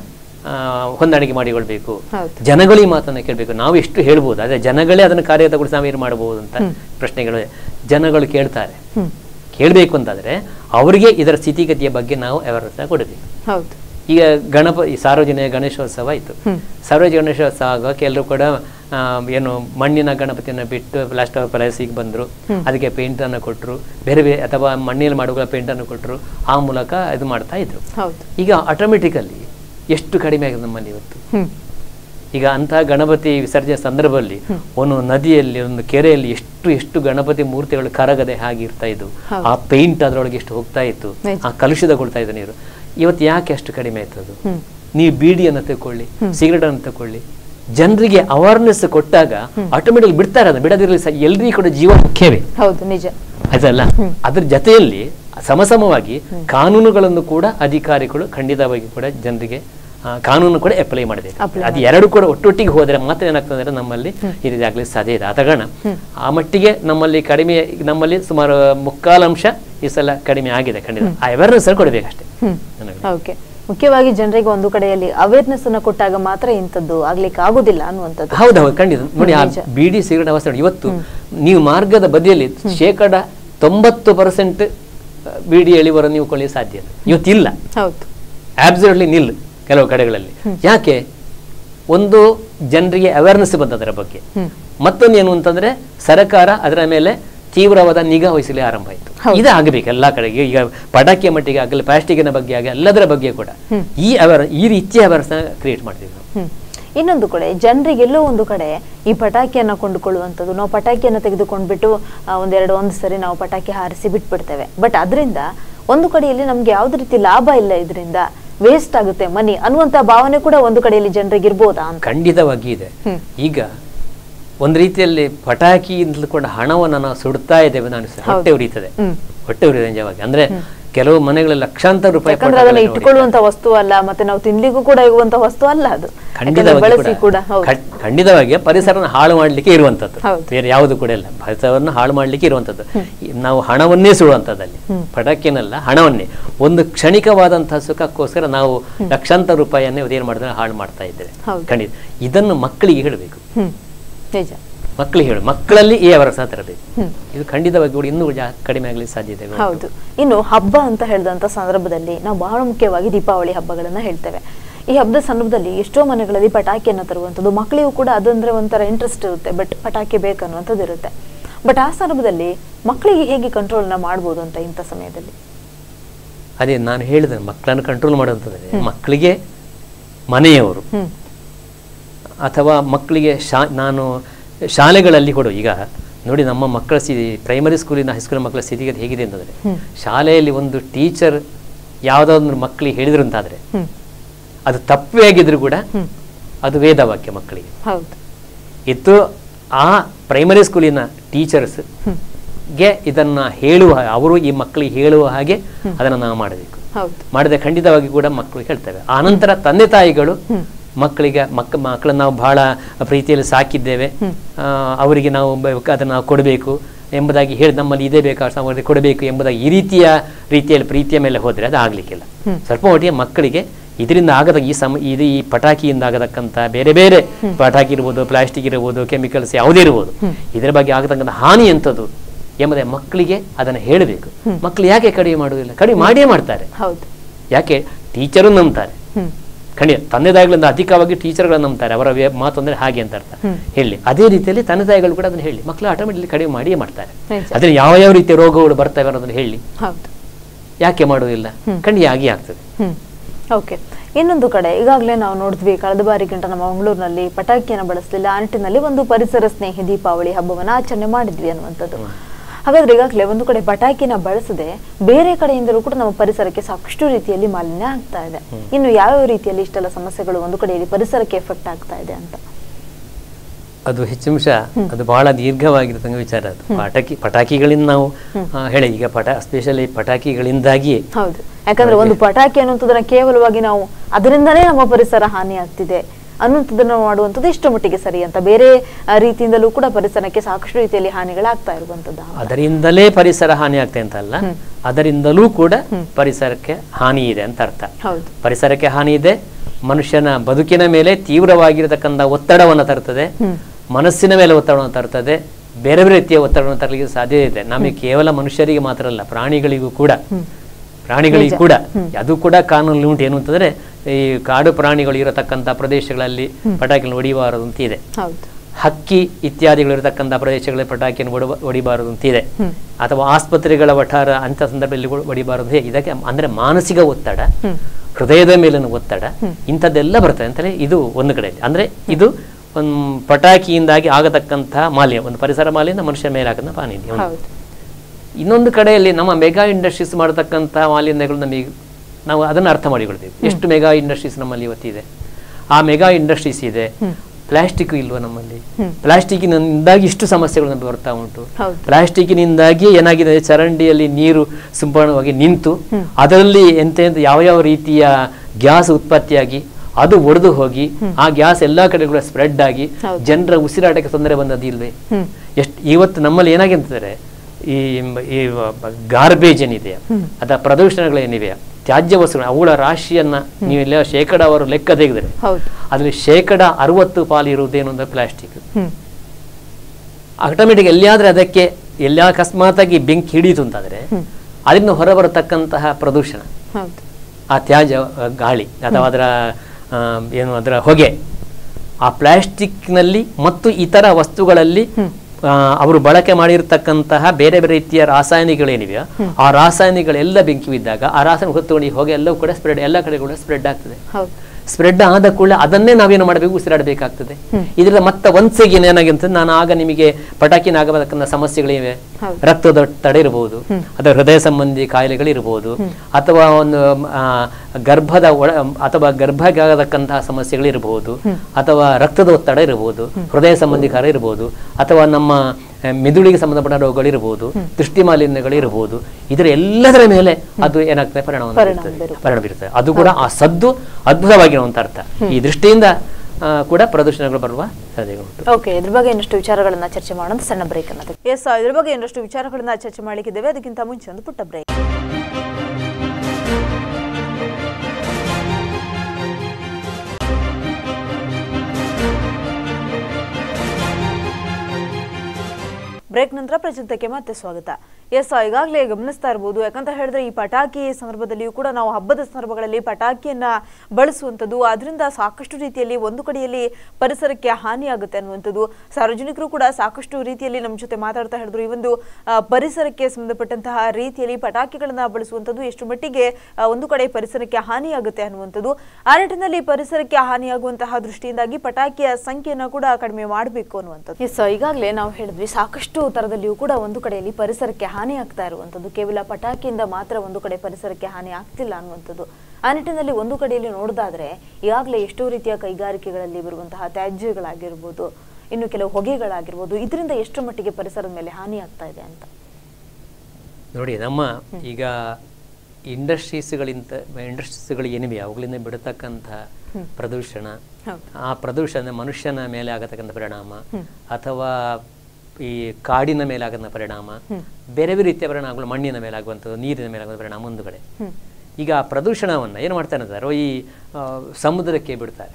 ಆ, ಹೊಂದಾಣಿಕೆ ಮಾಡಿಕೊಳ್ಬೇಕು ಹೌದು. ಜನಗಳು ಈ ಮಾತನ್ನ ಕೇಳಬೇಕು ನಾವು ಎಷ್ಟು ಹೇಳ್ಬೋದು ಅದೇ ಜನಗಳೇ ಅದನ್ನು ಕಾರ್ಯಗತಗೊಳಿಸಿ ನಾವೇನು ಮಾಡಬಹುದು ಅಂತ ಪ್ರಶ್ನೆಗಳು ಜನಗಳು ಕೇಳ್ತಾರೆ ಕೇಳಬೇಕು ಅಂತಾದ್ರೆ ಅವರಿಗೆ ಇದರ ಸ್ಥಿತಿಗತಿಯ ಬಗ್ಗೆ ನಾವು ಅವೇರ್ನೆಸ್ ಕೊಡಬೇಕು ಹೌದು ಈಗ ಗಣಪ ಈ ಸಾರ್ವಜನಿಕ ಗಣೇಶೋತ್ಸವ ಆಯಿತು ಸಾರ್ವಜನಿಕ ಗಣೇಶೋತ್ಸವ ಆಗುವಾಗ ಎಲ್ಲರೂ ಕೂಡ ಆ, ಏನು ಮಣ್ಣಿನ ಗಣಪತಿಯನ್ನು ಬಿಟ್ಟು ಪ್ಲಾಸ್ಟರ್ ಆಫ್ ಪ್ಯಾಲೇಸಿಗೆ ಬಂದರು ಅದಕ್ಕೆ ಪೇಂಟನ್ನು ಕೊಟ್ಟರು ಬೇರೆ ಬೇರೆ ಅಥವಾ ಮಣ್ಣಿನಲ್ಲಿ ಮಾಡುವ ಪೇಂಟನ್ನು ಕೊಟ್ಟರು ಆ ಮೂಲಕ ಇದು ಮಾಡ್ತಾ ಇದ್ರು ಹೌದು ಈಗ ಆಟೋಮೆಟಿಕಲ್ಲಿ ಎಷ್ಟು ಕಡಿಮೆ ಆಗಿದೆ ನಮ್ಮಲ್ಲಿ ಇವತ್ತು ಹ್ಮ್ ಈಗ ಅಂತಹ ಗಣಪತಿ ವಿಸರ್ಜನೆ ಸಂದರ್ಭದಲ್ಲಿ ಒಂದು ನದಿಯಲ್ಲಿ ಒಂದು ಕೆರೆಯಲ್ಲಿ ಎಷ್ಟು ಎಷ್ಟು ಗಣಪತಿ ಮೂರ್ತಿಗಳು ಕರಗದೆ ಹಾಗೆ ಇರ್ತಾ ಇದ್ವು ಆ ಪೇಂಟ್ ಅದರೊಳಗೆ ಎಷ್ಟು ಹೋಗ್ತಾ ಇತ್ತು ನಿಜ. ಆ ಕಲುಷಿತಗೊಳ್ತಾ ಇತ್ತು ನೀರು ಇವತ್ತು ಯಾಕೆ ಅಷ್ಟು ಕಡಿಮೆ ಆಯ್ತು ಅದು ನೀವು ಬೀಡಿಯನ್ನು ತಗೊಳ್ಳಿ ಸಿಗರೇಟ್ ಅನ್ನು ತಗೊಳ್ಳಿ ಜನರಿಗೆ ಅವೇರ್ನೆಸ್ ಕೊಟ್ಟಾಗ ಆಟೋಮೆಟಿಕ್ ಬಿಡ್ತಾರೆ ಅದು ಬಿಡದಿರಲಿ ಸಹ ಎಲ್ರಿಗೂ ಕೂಡ ಜೀವ ಮುಖ್ಯವೇ ಹೌದು ನಿಜ ಅದಲ್ಲ ಅದ್ರ ಜೊತೆಯಲ್ಲಿ ಸಮಸಮವಾಗಿ ಕಾನೂನುಗಳನ್ನು ಕೂಡ ಅಧಿಕಾರಿಗಳು ಖಂಡಿತವಾಗಿ ಕೂಡ ಜನರಿಗೆ ಆ, ಕಾನೂನು ಕೂಡ ಅಪ್ಲೈ ಮಾಡಬೇಕು ಅದು ಎರಡು ಕೂಡ ಒಟ್ಟೊಟ್ಟಿಗೆ ಹೋದರೆ ಮಾತ್ರ ಏನಾಗ್ತದೆ ಅಂದ್ರೆ ನಮ್ಮಲ್ಲಿ ಈ ರೀತಿ ಆಗ್ಲಿಕ್ಕೆ ಸಾಧ್ಯ ಇದೆ ಆದ ಕಾರಣ ಆ ಮಟ್ಟಿಗೆ ನಮ್ಮಲ್ಲಿ ಕಡಿಮೆ ನಮ್ಮಲ್ಲಿ ಸುಮಾರು ಮುಕ್ಕಾಲಂಶ ಈ ಸಲ ಕಡಿಮೆ ಆಗಿದೆ ಖಂಡಿತ ಆ ಅವೇರ್ನೆಸ್ ಕೊಡಬೇಕಷ್ಟೇ ನನಗೆ ಓಕೆ ಮುಖ್ಯವಾಗಿ ಜನರಿಗೆ ಒಂದು ಕಡೆಯಲ್ಲಿ ಅವೇರ್ನೆಸ್ ಅನ್ನ ಕೊಟ್ಟಾಗ ಮಾತ್ರ ಇಂಥದ್ದು ಆಗ್ಲಿಕ್ಕೆ ಆಗುದಿಲ್ಲ ಅನ್ನುವಂಥದ್ದು ಹೌದೌದು ಖಂಡಿತ ನೋಡಿ ಆ ಬೀಡಿ ಸಿಗರೇಟ್ ಅವಸ್ಥೆ ನೋಡಿ ಇವತ್ತು ನೀವು ಮಾರ್ಗದ ಬದಿಯಲ್ಲಿ ಶೇಕಡ ತೊಂಬತ್ತು ಪರ್ಸೆಂಟ್ ಬೀಡಿ ಎಳಿವರ ನೀವು ಕೊಳ್ಳಿ ಸಾಧ್ಯ ಇಲ್ಲ. ಇವತ್ತಿಲ್ಲ ಹೌದು ಆಬ್ಸಲ್ಯೂಟ್ಲಿ ನಿಲ್ ಕೆಲವು ಕಡೆಗಳಲ್ಲಿ ಯಾಕೆ ಒಂದು ಜನರಿಗೆ ಅವೇರ್ನೆಸ್ ಬಂದದರ ಬಗ್ಗೆ ಮತ್ತೊಂದು ಏನು ಅಂತಂದ್ರೆ ಸರ್ಕಾರ ಅದರ ಮೇಲೆ ತೀವ್ರವಾದ ನಿಗಾ ವಹಿಸಲಿ ಆರಂಭ ಆಯಿತು ಇದು ಆಗಬೇಕು ಎಲ್ಲಾ ಕಡೆಗೆ ಈಗ ಪಟಾಕಿಯ ಮಟ್ಟಿಗೆ ಆಗಲಿ ಪ್ಲಾಸ್ಟಿಕ್ನ ಬಗ್ಗೆ ಆಗಲಿ ಎಲ್ಲದರ ಬಗ್ಗೆ ಕೂಡ ಈ ಅವೇರ್ ಈ ರೀತಿಯ ಅವೇರ್ನೆಸ್ ಕ್ರಿಯೇಟ್ ಮಾಡ್ತೀವಿ ನಾವು ಹ್ಮ್. ಇನ್ನೊಂದು ಕಡೆ ಜನರಿಗೆಲ್ಲೋ ಒಂದು ಕಡೆ ಈ ಪಟಾಕಿಯನ್ನ ಕೊಂಡುಕೊಳ್ಳುವಂಥದ್ದು ನಾವು ಪಟಾಕಿಯನ್ನ ತೆಗೆದುಕೊಂಡ್ಬಿಟ್ಟು ಆ, ಒಂದೆರಡು ಒಂದು ಸರಿ ನಾವು ಪಟಾಕಿ ಹಾರಿಸಿ ಬಿಟ್ಬಿಡ್ತೇವೆ ಬಟ್ ಅದರಿಂದ ಒಂದು ಕಡೆಯಲ್ಲಿ ನಮ್ಗೆ ಯಾವ್ದು ರೀತಿ ಲಾಭ ಇಲ್ಲ ಇದರಿಂದ ವೇಸ್ಟ್ ಆಗುತ್ತೆ ಮನಿ ಅನ್ನುವಂತ ಭಾವನೆ ಕೂಡ ಒಂದು ಕಡೆಯಲ್ಲಿ ಜನರಿಗೆ ಇರ್ಬೋದಾ ಅಂತ ಖಂಡಿತವಾಗಿ ಇದೆ ಈಗ ಒಂದು ರೀತಿಯಲ್ಲಿ ಪಟಾಕಿಯಿಂದಲೂ ಕೂಡ ಹಣವನ್ನು ನಾವು ಸುಡ್ತಾ ಇದ್ದೇವೆ ನಾನು ಹೊಟ್ಟೆ ಉರಿತದೆ ಹೊಟ್ಟೆ ಉರಿದ ನಿಜವಾಗಿ ಅಂದ್ರೆ ಕೆಲವು ಮನೆಗಳಲ್ಲಿ ಲಕ್ಷಾಂತರ ರೂಪಾಯಿ ಯಾಕಂದ್ರೆ ಅದನ್ನ ಪಟಾಕಿಗಳನ್ನು ಇಟ್ಟುಕೊಳ್ಳುವಂತ ವಸ್ತು ಅಲ್ಲ ಮತ್ತೆ ನಾವು ತಿನ್ಲಿಕ್ಕೂ ಕೂಡ ಇರುವಂತ ವಸ್ತು ಅಲ್ಲ ಅದು ಯಾಕಂದ್ರೆ ಖಂಡಿತವಾಗಿ ಬಳಸಿ ಕೂಡ ಕೂಡ ಹೌದು ಖಂಡ್- ಖಂಡಿತವಾಗಿ ಪರಿಸರನ ಹಾಳು ಮಾಡಲಿಕ್ಕೆ ಇರುವಂತದ್ದು ಹೌದು. ಬೇರೆ ಯಾವುದು ಕೂಡ ಇಲ್ಲ ಪರಿಸರವನ್ನು ಹಾಳು ಮಾಡಲಿಕ್ಕೆ ಇರುವಂತದ್ದು ಈ ನಾವು ಹಣವನ್ನೇ ಸುಡುವಂಥದ್ದಲ್ಲಿ ಪಟಾಕಿನಲ್ಲ ಹಣವನ್ನೇ ಒಂದು ಕ್ಷಣಿಕವಾದಂತಹ ಸುಖಕ್ಕೋಸ್ಕರ ನಾವು ಲಕ್ಷಾಂತರ ರೂಪಾಯಿಯನ್ನೇ ಏನು ಮಾಡಿದ್ರೆ ಹಾಳು ಮಾಡ್ತಾ ಇದ್ದೇವೆ ಹೌದು. ಖಂಡಿತ ಇದನ್ನು ಮಕ್ಕಳಿಗೆ ಹೇಳಬೇಕು ಹ್ಮ್ ನಿಜ ಮಕ್ಕಳಿಗೆ ಹೇಳು ಮಕ್ಕಳಲ್ಲಿ ಈ ಅವರ ತರಬೇಕು ಇದು ಖಂಡಿತವಾಗಿ ಕೂಡ ಇನ್ನೂ ಜಾ- ಕಡಿಮೆ ಆಗಲಿ ಸಾಧ್ಯತೆ ಇದೆ. ಹೌದು ಇನ್ನು ಹಬ್ಬ ಅಂತ ಹೇಳಿದಂತ ಸಂದರ್ಭದಲ್ಲಿ ನಾವು ಬಹಳ ಮುಖ್ಯವಾಗಿ ದೀಪಾವಳಿ ಹಬ್ಬಗಳನ್ನ ಹೇಳ್ತೇವೆ ಈ ಹಬ್ಬದ ಸಂದರ್ಭದಲ್ಲಿ ಎಷ್ಟೋ ಮನೆಗಳಲ್ಲಿ ಪಟಾಕಿಯನ್ನ ತರುವಂಥದ್ದು ಮಕ್ಕಳಿಗೂ ಕೂಡ ಅದಂದ್ರೆ ಒಂಥರ ಇಂಟ್ರೆಸ್ಟ್ ಇರುತ್ತೆ ಬಟ್ ಪಟಾಕಿ ಬೇಕನ್ನುವಂಥದ್ದು ಇರುತ್ತೆ ಬಟ್ ಆ ಸಂದರ್ಭದಲ್ಲಿ ಮಕ್ಕಳಿಗೆ ಹೇಗೆ ಕಂಟ್ರೋಲ್ನ ಮಾಡ್ಬೋದು ಅಂತ ಇಂಥ ಸಮಯದಲ್ಲಿ ಅದೇ ನಾನು ಹೇಳಿದೆ ಮಕ್ಕಳನ್ನು ಕಂಟ್ರೋಲ್ ಮಾಡುವಂಥದ್ದು ಮಕ್ಕಳಿಗೆ ಮನೆಯವರು ಹ್ಮ್ ಅಥವಾ ಮಕ್ಕಳಿಗೆ ಶಾ ನಾನು ಶಾಲೆಗಳಲ್ಲಿ ಕೊಡು ಈಗ ನೋಡಿ ನಮ್ಮ ಮಕ್ಕಳ ಸ್ಥಿತಿ ಪ್ರೈಮರಿ ಸ್ಕೂಲಿನ ಹೈಸ್ಕೂಲ್ ಮಕ್ಕಳ ಸ್ಥಿತಿಗತಿ ಹೇಗಿದೆ ಅಂತಂದರೆ ಶಾಲೆಯಲ್ಲಿ ಒಂದು ಟೀಚರ್ ಯಾವುದಾದ್ರು ಮಕ್ಕಳಿಗೆ ಹೇಳಿದ್ರು ಅಂತಾದರೆ ಹ್ಮ್ ಅದು ತಪ್ಪೇ ಆಗಿದ್ರು ಕೂಡ ಅದು ವೇದವಾಕ್ಯ ಮಕ್ಕಳಿಗೆ ಹೌದು ಇತ್ತು ಆ ಪ್ರೈಮರಿ ಸ್ಕೂಲಿನ ಟೀಚರ್ಸ್ ಗೆ ಇದನ್ನ ಹೇಳುವ ಅವರು ಈ ಮಕ್ಕಳಿಗೆ ಹೇಳುವ ಹಾಗೆ ಅದನ್ನು ನಾವು ಮಾಡಬೇಕು ಹೌದು ಮಾಡಿದ್ರೆ ಖಂಡಿತವಾಗಿ ಕೂಡ ಮಕ್ಕಳು ಹೇಳ್ತವೆ ಆನಂತರ ತಂದೆ ತಾಯಿಗಳು ಮಕ್ಕಳಿಗೆ ಮಕ್ಕ ಮಕ್ಕಳನ್ನ ನಾವು ಬಹಳ ಪ್ರೀತಿಯಲ್ಲಿ ಸಾಕಿದ್ದೇವೆ ಆ, ಅವರಿಗೆ ನಾವು ಬ- ಅದನ್ನ ನಾವು ಕೊಡಬೇಕು ಎಂಬುದಾಗಿ ಹೇಳಿ ನಮ್ಮಲ್ಲಿ ಇದೇ ಬೇಕಾದ ಅವರಿಗೆ ಕೊಡಬೇಕು ಎಂಬುದಾಗಿ ಈ ರೀತಿಯ ರೀತಿಯಲ್ಲಿ ಪ್ರೀತಿಯ ಮೇಲೆ ಹೋದರೆ ಅದು ಆಗ್ಲಿಕ್ಕಿಲ್ಲ ಸ್ವಲ್ಪ ಮಟ್ಟಿಗೆ ಮಕ್ಕಳಿಗೆ ಇದರಿಂದ ಆಗದ ಈ ಸಮ ಇದು ಈ ಪಟಾಕಿಯಿಂದ ಆಗತಕ್ಕಂಥ ಬೇರೆ ಬೇರೆ ಪಟಾಕಿ ಇರ್ಬೋದು ಪ್ಲಾಸ್ಟಿಕ್ ಇರ್ಬೋದು ಕೆಮಿಕಲ್ಸ್ ಯಾವುದೇ ಇರ್ಬೋದು ಇದರ ಬಗ್ಗೆ ಆಗತಕ್ಕಂಥ ಹಾನಿ ಎಂಥದ್ದು ಎಂಬುದೇ ಮಕ್ಕಳಿಗೆ ಅದನ್ನು ಹೇಳಬೇಕು ಮಕ್ಕಳು ಯಾಕೆ ಕಡಿಮೆ ಮಾಡುವುದಿಲ್ಲ ಕಡಿಮೆ ಮಾಡಿಯೇ ಮಾಡ್ತಾರೆ ಹೌದು ಯಾಕೆ ಟೀಚರು ನಂಬ್ತಾರೆ ಹ್ಮ್ ಖಂಡಿತ ತಂದೆ ತಾಯಿಗಳಿಂದ ಅಧಿಕವಾಗಿ ಟೀಚರ್ಗಳು ನಂಬ್ತಾರೆ ಅವರ ವ್ಯ- ಮಾತು ಅಂದ್ರೆ ಹಾಗೆ ಅಂತ ಅರ್ಥ ಹೇಳಿ ಅದೇ ರೀತಿಯಲ್ಲಿ ತಂದೆ ತಾಯಿಗಳು ಕೂಡ ಅದನ್ನು ಹೇಳಿ ಮಕ್ಕಳು ಆಟೋಮೆಟಿಕ್ಲಿ ಕಡಿಮೆ ಮಾಡಿಯೇ ಮಾಡ್ತಾರೆ ನಿಜ. ಅದ್ರ ಯಾವ ಯಾವ ರೀತಿಯ ರೋಗಗಳು ಬರ್ತವೆ ಅನ್ನೋದನ್ನು ಹೇಳಿ ಹೌದು ಯಾಕೆ ಮಾಡುವುದಿಲ್ಲ ಖಂಡಿತ ಆಗಿ ಆಗ್ತದೆ ಹ್ಮ್ ಓಕೆ ಇನ್ನೊಂದು ಕಡೆ ಈಗಾಗಲೇ ನಾವು ನೋಡಿದ್ವಿ ಕಳೆದ ಬಾರಿಗಿಂತ ನಮ್ಮ ಮಂಗಳೂರಿನಲ್ಲಿ ಪಟಾಕಿಯನ್ನು ಬಳಸಲಿಲ್ಲ ಆ ನಿಟ್ಟಿನಲ್ಲಿ ಒಂದು ಪರಿಸರ ಸ್ನೇಹಿ ದೀಪಾವಳಿ ಹಬ್ಬವನ್ನು ಆಚರಣೆ ಮಾಡಿದ್ವಿ ಅನ್ನುವಂಥದ್ದು ಹಾಗಾದ್ರೆ ಈಗಾಗಲೇ ಒಂದು ಕಡೆ ಪಟಾಕಿನ ಬಳಸದೆ ಬೇರೆ ಕಡೆಯಿಂದಲೂ ಕೂಡ ನಮ್ಮ ಪರಿಸರಕ್ಕೆ ಸಾಕಷ್ಟು ರೀತಿಯಲ್ಲಿ ಮಾಲಿನ್ಯ ಆಗ್ತಾ ಇದೆ ಇನ್ನು ಯಾವ್ಯಾವ ರೀತಿಯಲ್ಲಿ ಇಷ್ಟೆಲ್ಲ ಸಮಸ್ಯೆಗಳು ಒಂದು ಕಡೆಯಲ್ಲಿ ಪರಿಸರಕ್ಕೆ ಎಫೆಕ್ಟ್ ಆಗ್ತಾ ಇದೆ ಅಂತ ಅದು ಹೆಚ್ಚಂಶ ಅದು ಬಹಳ ದೀರ್ಘವಾಗಿರ್ತಕ್ಕಂಥ ವಿಚಾರ ಅದು ಪಟಾಕಿ ಪಟಾಕಿಗಳಿಂದ ನಾವು ಆ, ಹೇಳಿ ಈಗ ಪಟ ಸ್ಪೆಷಲಿ ಪಟಾಕಿಗಳಿಂದಾಗಿ ಹೌದು ಯಾಕಂದ್ರೆ ಒಂದು ಪಟಾಕಿ ಅನ್ನುವಂಥದ್ದನ್ನ ಕೇವಲವಾಗಿ ನಾವು ಅದರಿಂದಲೇ ನಮ್ಮ ಪರಿಸರ ಹಾನಿ ಆಗ್ತಿದೆ ಅನ್ನುವಂಥದ್ದನ್ನ ಮಾಡುವಂಥದ್ದು ಎಷ್ಟು ಮಟ್ಟಿಗೆ ಸರಿ ಅಂತ ಬೇರೆ ಆ, ರೀತಿಯಿಂದಲೂ ಕೂಡ ಪರಿಸರಕ್ಕೆ ಸಾಕಷ್ಟು ರೀತಿಯಲ್ಲಿ ಹಾನಿಗಳಾಗ್ತಾ ಇರುವಂಥದ್ದು ಅದರಿಂದಲೇ ಪರಿಸರ ಹಾನಿ ಆಗ್ತದೆ ಅಂತ ಅಲ್ಲ ಅದರಿಂದಲೂ ಕೂಡ ಪರಿಸರಕ್ಕೆ ಹಾನಿ ಇದೆ ಅಂತ ಅರ್ಥ ಹೌದು ಪರಿಸರಕ್ಕೆ ಹಾನಿ ಇದೆ ಮನುಷ್ಯನ ಬದುಕಿನ ಮೇಲೆ ತೀವ್ರವಾಗಿರತಕ್ಕಂಥ ಒತ್ತಡವನ್ನು ತರುತ್ತದೆ ಮನಸ್ಸಿನ ಮೇಲೆ ಒತ್ತಡವನ್ನು ತರುತ್ತದೆ ಬೇರೆ ಬೇರೆ ರೀತಿಯ ಒತ್ತಡವನ್ನು ತರಲಿಕ್ಕೆ ಸಾಧ್ಯ ಇದೆ ನಮಗೆ ಕೇವಲ ಮನುಷ್ಯರಿಗೆ ಮಾತ್ರ ಅಲ್ಲ ಪ್ರಾಣಿಗಳಿಗೂ ಕೂಡ ಪ್ರಾಣಿಗಳಿಗೂ ಕೂಡ ಅದು ಕೂಡ ಕಾನೂನಲ್ಲಿ ಉಂಟು ಏನು ಅಂತಂದ್ರೆ ಈ ಕಾಡು ಪ್ರಾಣಿಗಳು ಇರತಕ್ಕಂಥ ಪ್ರದೇಶಗಳಲ್ಲಿ ಪಟಾಕಿಗಳನ್ನು ಹೊಡಿಬಾರದು ಅಂತ ಇದೆ ಹೌದು ಹಕ್ಕಿ ಇತ್ಯಾದಿಗಳಿರತಕ್ಕಂಥ ಪ್ರದೇಶಗಳಲ್ಲಿ ಪಟಾಕಿಯನ್ನು ಹೊಡ ಹೊಡಿಬಾರದು ಅಂತಿದೆ ಅಥವಾ ಆಸ್ಪತ್ರೆಗಳ ವಠಾರ ಅಂತ ಸಂದರ್ಭದಲ್ಲಿ ಹೊ- ಹೊಡಿಬಾರದು ಹೇ- ಇದಕ್ಕೆ ಅಂದ್ರೆ ಮಾನಸಿಕ ಒತ್ತಡ ಹೃದಯದ ಮೇಲಿನ ಒತ್ತಡ ಇಂಥದ್ದೆಲ್ಲ ಬರ್ತದೆ ಅಂತಲೇ ಇದು ಒಂದು ಕಡೆಯಲ್ಲಿ ಅಂದ್ರೆ ಇದು ಒಂದು ಪಟಾಕಿಯಿಂದಾಗಿ ಆಗತಕ್ಕಂತಹ ಮಾಲಿನ್ಯ ಒಂದು ಪರಿಸರ ಮಾಲಿನ್ಯ ಮನುಷ್ಯ ಮೇಲೆ ಆಗದ ಮಾಲಿನ್ಯ ಒಂದು. ಹೌದು ಇನ್ನೊಂದು ಕಡೆಯಲ್ಲಿ ನಮ್ಮ ಮೆಗಾ ಇಂಡಸ್ಟ್ರೀಸ್ ಮಾಡತಕ್ಕಂಥ ಮಾಲಿನ್ಯಗಳು ನಮಗೆ ನಾವು ಅದನ್ನು ಅರ್ಥ ಮಾಡಿಕೊಳ್ತೀವಿ ಎಷ್ಟು ಮೆಗಾ ಇಂಡಸ್ಟ್ರೀಸ್ ನಮ್ಮಲ್ಲಿ ಇವತ್ತಿದೆ ಆ ಮೆಗಾ ಇಂಡಸ್ಟ್ರೀಸ್ ಇದೆ ಪ್ಲಾಸ್ಟಿಕ್ ಇಲ್ವಾ ನಮ್ಮಲ್ಲಿ ಪ್ಲಾಸ್ಟಿಕ್ನಿಂದಾಗಿ ಇಷ್ಟು ಸಮಸ್ಯೆಗಳು ನಮಗೆ ಬರ್ತಾ ಉಂಟು ಹೌದು. ಪ್ಲಾಸ್ಟಿಕ್ನಿಂದಾಗಿ ಏನಾಗಿದೆ ಚರಂಡಿಯಲ್ಲಿ ನೀರು ಸಂಪೂರ್ಣವಾಗಿ ನಿಂತು ಅದರಲ್ಲಿ ಎಂತ ಎಂತ ಯಾವ ಯಾವ ರೀತಿಯ ಗ್ಯಾಸ್ ಉತ್ಪತ್ತಿಯಾಗಿ ಅದು ಒಡೆದು ಹೋಗಿ ಆ ಗ್ಯಾಸ್ ಎಲ್ಲಾ ಕಡೆ ಕೂಡ ಸ್ಪ್ರೆಡ್ ಆಗಿ ಜನರ ಉಸಿರಾಟಕ್ಕೆ ತೊಂದರೆ ಬಂದದ್ದು ಇಲ್ವೇ ಎಷ್ಟು ಇವತ್ತು ನಮ್ಮಲ್ಲಿ ಏನಾಗಿರ್ತದೆ ಈ ಈ ಗಾರ್ಬೇಜ್ ಏನಿದೆ ಅಥವಾ ಪ್ರದೂಷಣಗಳೇನಿವೆ ತ್ಯಾಜ್ಯ ವಸ್ತುಗಳು ಅವುಗಳ ರಾಶಿಯನ್ನ ನೀವೆಲ್ಲ ಶೇಕಡ ಅವರು ಲೆಕ್ಕ ತೆಗೆದರೆ ಹೌದು ಅದರಲ್ಲಿ ಶೇಕಡ ಅರವತ್ತು ಪಾಲು ಇರುವುದೇನು ಅಂದ್ರೆ ಪ್ಲಾಸ್ಟಿಕ್ ಹ್ಮ್ ಆಟೋಮೆಟಿಕ್ ಎಲ್ಲಿಯಾದ್ರೆ ಅದಕ್ಕೆ ಎಲ್ಲ ಅಕಸ್ಮಾತಾಗಿ ಬೆಂಕಿ ಹಿಡಿಯಿತು ಅಂತಾದ್ರೆ ಅದರಿಂದ ಹೊರಬರತಕ್ಕಂತಹ ಪ್ರದೂಷಣ ಹೌದು ಆ ತ್ಯಾಜ್ಯ ಆ, ಗಾಳಿ ಅಥವಾ ಅದರ ಆ, ಏನು ಅದರ ಹೊಗೆ ಆ ಪ್ಲಾಸ್ಟಿಕ್ನಲ್ಲಿ ಮತ್ತು ಇತರ ವಸ್ತುಗಳಲ್ಲಿ ಆ, ಅವರು ಬಳಕೆ ಮಾಡಿರ್ತಕ್ಕಂತಹ ಬೇರೆ ಬೇರೆ ರೀತಿಯ ರಾಸಾಯನಿಕಗಳೇನಿವೆಯೋ ಆ ರಾಸಾಯನಿಕಗಳೆಲ್ಲ ಬೆಂಕಿ ಬಿದ್ದಾಗ ಆ ರಾಸಾಯನಿಕ ಹೊತ್ತುಕೊಂಡು ಈ ಹೊಗೆ ಎಲ್ಲವೂ ಕೂಡ ಸ್ಪ್ರೆಡ್ ಎಲ್ಲ ಕಡೆ ಕೂಡ ಸ್ಪ್ರೆಡ್ ಆಗ್ತದೆ ಹೌದು ಸ್ಪ್ರೆಡ್ ಆದ ಕೂಡಲೇ ಅದನ್ನೇ ನಾವೇನು ಮಾಡಬೇಕು ಉಸಿರಾಡಬೇಕಾಗ್ತದೆ ಇದರಿಂದ ಮತ್ತೆ ಒಂದ್ಸೆಗೆ ಏನಾಗಿರ್ತದೆ ನಾನು ಆಗ ನಿಮಗೆ ಪಟಾಕಿನ ಆಗತಕ್ಕಂಥ ಸಮಸ್ಯೆಗಳಿವೆ ರಕ್ತದೊತ್ತಡ ಇರಬಹುದು ಅಥವಾ ಹೃದಯ ಸಂಬಂಧಿ ಕಾಯಿಲೆಗಳಿರಬಹುದು ಅಥವಾ ಒಂದು ಆ, ಗರ್ಭದ ಒಳ ಅಥವಾ ಗರ್ಭಕ್ಕೆ ಆಗತಕ್ಕಂತಹ ಸಮಸ್ಯೆಗಳಿರಬಹುದು ಅಥವಾ ರಕ್ತದ ಒತ್ತಡ ಇರಬಹುದು ಹೃದಯ ಸಂಬಂಧಿ ಕಾಯಿಲೆ ಇರಬಹುದು ಅಥವಾ ನಮ್ಮ ಆ, ಮೆದುಳಿಗೆ ಸಂಬಂಧಪಟ್ಟ ರೋಗಗಳಿರಬಹುದು ದೃಷ್ಟಿ ಮಾಲಿನ್ಯಗಳಿರಬಹುದು ಇದರ ಎಲ್ಲದರ ಮೇಲೆ ಅದು ಏನಾಗ್ತದೆ ಪರಿಣಾಮ ಬೀರ್ತದೆ ಪರಿಣಾಮ ಬೀರ್ತದೆ ಅದು ಕೂಡ ಆ ಸದ್ದು ಅದ್ಭುತವಾಗಿರುವಂತ ಅರ್ಥ ಈ ದೃಷ್ಟಿಯಿಂದ ಆ, ಕೂಡ ಪ್ರದೂಷಣಗಳು ಬರುವ ಸಾಧ್ಯತೆಗಳುಂಟು ಓಕೆ ಇದ್ರ ಬಗ್ಗೆ ಇನ್ನಷ್ಟು ವಿಚಾರಗಳನ್ನ ಚರ್ಚೆ ಮಾಡೋಣ ಸಣ್ಣ ಬ್ರೇಕ್ ಅನ್ನ ಎಸ್ ಇದ್ರ ಬಗ್ಗೆ ಇನ್ನಷ್ಟು ವಿಚಾರಗಳನ್ನ ಚರ್ಚೆ ಮಾಡ್ಲಿಕ್ಕಿದ್ದೇವೆ ಅದಕ್ಕಿಂತ ಮುಂಚೆ ಒಂದು ಪುಟ್ಟ ಬ್ರೇಕ್ ಬ್ರೇಕ್ ನಂತರ ಪ್ರಚಿತಕ್ಕೆ ಮತ್ತೆ ಸ್ವಾಗತ ಎಸ್ ಈಗಾಗಲೇ ಗಮನಿಸ್ತಾ ಇರ್ಬೋದು ಯಾಕಂತ ಹೇಳಿದ್ರೆ ಈ ಪಟಾಕಿ ಸಂದರ್ಭದಲ್ಲಿಯೂ ಕೂಡ ನಾವು ಹಬ್ಬದ ಸಂದರ್ಭಗಳಲ್ಲಿ ಪಟಾಕಿಯನ್ನ ಬಳಸುವಂಥದ್ದು ಅದರಿಂದ ಸಾಕಷ್ಟು ರೀತಿಯಲ್ಲಿ ಒಂದು ಕಡೆಯಲ್ಲಿ ಪರಿಸರಕ್ಕೆ ಹಾನಿಯಾಗುತ್ತೆ ಅನ್ನುವಂಥದ್ದು ಸಾರ್ವಜನಿಕರು ಕೂಡ ಸಾಕಷ್ಟು ರೀತಿಯಲ್ಲಿ ನಮ್ಮ ಜೊತೆ ಮಾತಾಡ್ತಾ ಹೇಳಿದ್ರು ಈ ಒಂದು ಆ, ಪರಿಸರಕ್ಕೆ ಸಂಬಂಧಪಟ್ಟಂತಹ ರೀತಿಯಲ್ಲಿ ಪಟಾಕಿಗಳನ್ನ ಬಳಸುವಂಥದ್ದು ಎಷ್ಟು ಮಟ್ಟಿಗೆ ಆ, ಒಂದು ಕಡೆ ಪರಿಸರಕ್ಕೆ ಹಾನಿಯಾಗುತ್ತೆ ಅನ್ನುವಂಥದ್ದು ಆ ನಿಟ್ಟಿನಲ್ಲಿ ಪರಿಸರಕ್ಕೆ ಹಾನಿಯಾಗುವಂತಹ ದೃಷ್ಟಿಯಿಂದಾಗಿ ಪಟಾಕಿಯ ಸಂಖ್ಯೆಯನ್ನ ಕೂಡ ಕಡಿಮೆ ಮಾಡಬೇಕು ಅನ್ನುವಂಥದ್ದು ಎಸ್ ಈಗಾಗಲೇ ನಾವು ಹೇಳಿದ್ವಿ ಸಾಕಷ್ಟು ತರದಲ್ಲಿಯೂ ಕೂಡ ಒಂದು ಕಡೆಯಲ್ಲಿ ಪರಿಸರಕ್ಕೆ ಹಾನಿ ಆಗ್ತಾ ಇರುವಂಥದ್ದು ಕೇವಲ ಪಟಾಕಿಯಿಂದ ಮಾತ್ರ ಒಂದು ಕಡೆ ಪರಿಸರಕ್ಕೆ ಹಾನಿ ಆಗ್ತಿಲ್ಲ ಅನ್ನುವಂಥದ್ದು ಆ ನಿಟ್ಟಿನಲ್ಲಿ ಒಂದು ಕಡೆಯಲ್ಲಿ ನೋಡೋದಾದ್ರೆ ಈಗಾಗಲೇ ಎಷ್ಟೋ ರೀತಿಯ ಕೈಗಾರಿಕೆಗಳಲ್ಲಿ ಬರುವಂತಹ ತ್ಯಾಜ್ಯಗಳಾಗಿರ್ಬೋದು ಇನ್ನು ಕೆಲವು ಹೊಗೆಗಳಾಗಿರ್ಬೋದು ಇದರಿಂದ ಎಷ್ಟು ಮಟ್ಟಿಗೆ ಪರಿಸರದ ಮೇಲೆ ಹಾನಿ ಆಗ್ತಾ ಇದೆ ಅಂತ ನೋಡಿ ನಮ್ಮ ಈಗ ಇಂಡಸ್ಟ್ರೀಸ್ಗಳಿಂದ ಇಂಡಸ್ಟ್ರೀಸ್ಗಳು ಏನಿವೆ ಅವುಗಳಿಂದ ಬಿಡತಕ್ಕಂಥ ಪ್ರದೂಷಣ ಆ ಪ್ರದೂಷಣ ಮನುಷ್ಯನ ಮೇಲೆ ಆಗತಕ್ಕಂಥ ಪರಿಣಾಮ ಅಥವಾ ಈ ಕಾಡಿನ ಮೇಲೆ ಆಗದ ಪರಿಣಾಮ ಬೇರೆ ಬೇರೆ ರೀತಿಯ ಪರಿಣಾಮಗಳು ಮಣ್ಣಿನ ಮೇಲೆ ಆಗುವಂಥದ್ದು ನೀರಿನ ಮೇಲೆ ಆಗುವಂಥ ಪರಿಣಾಮ ಒಂದು ಕಡೆ ಈಗ ಆ ಪ್ರದೂಷಣವನ್ನು ಏನು ಮಾಡ್ತಾರೆ ಅಂದ್ರೆ ಈ ಆ, ಸಮುದ್ರಕ್ಕೆ ಬಿಡ್ತಾರೆ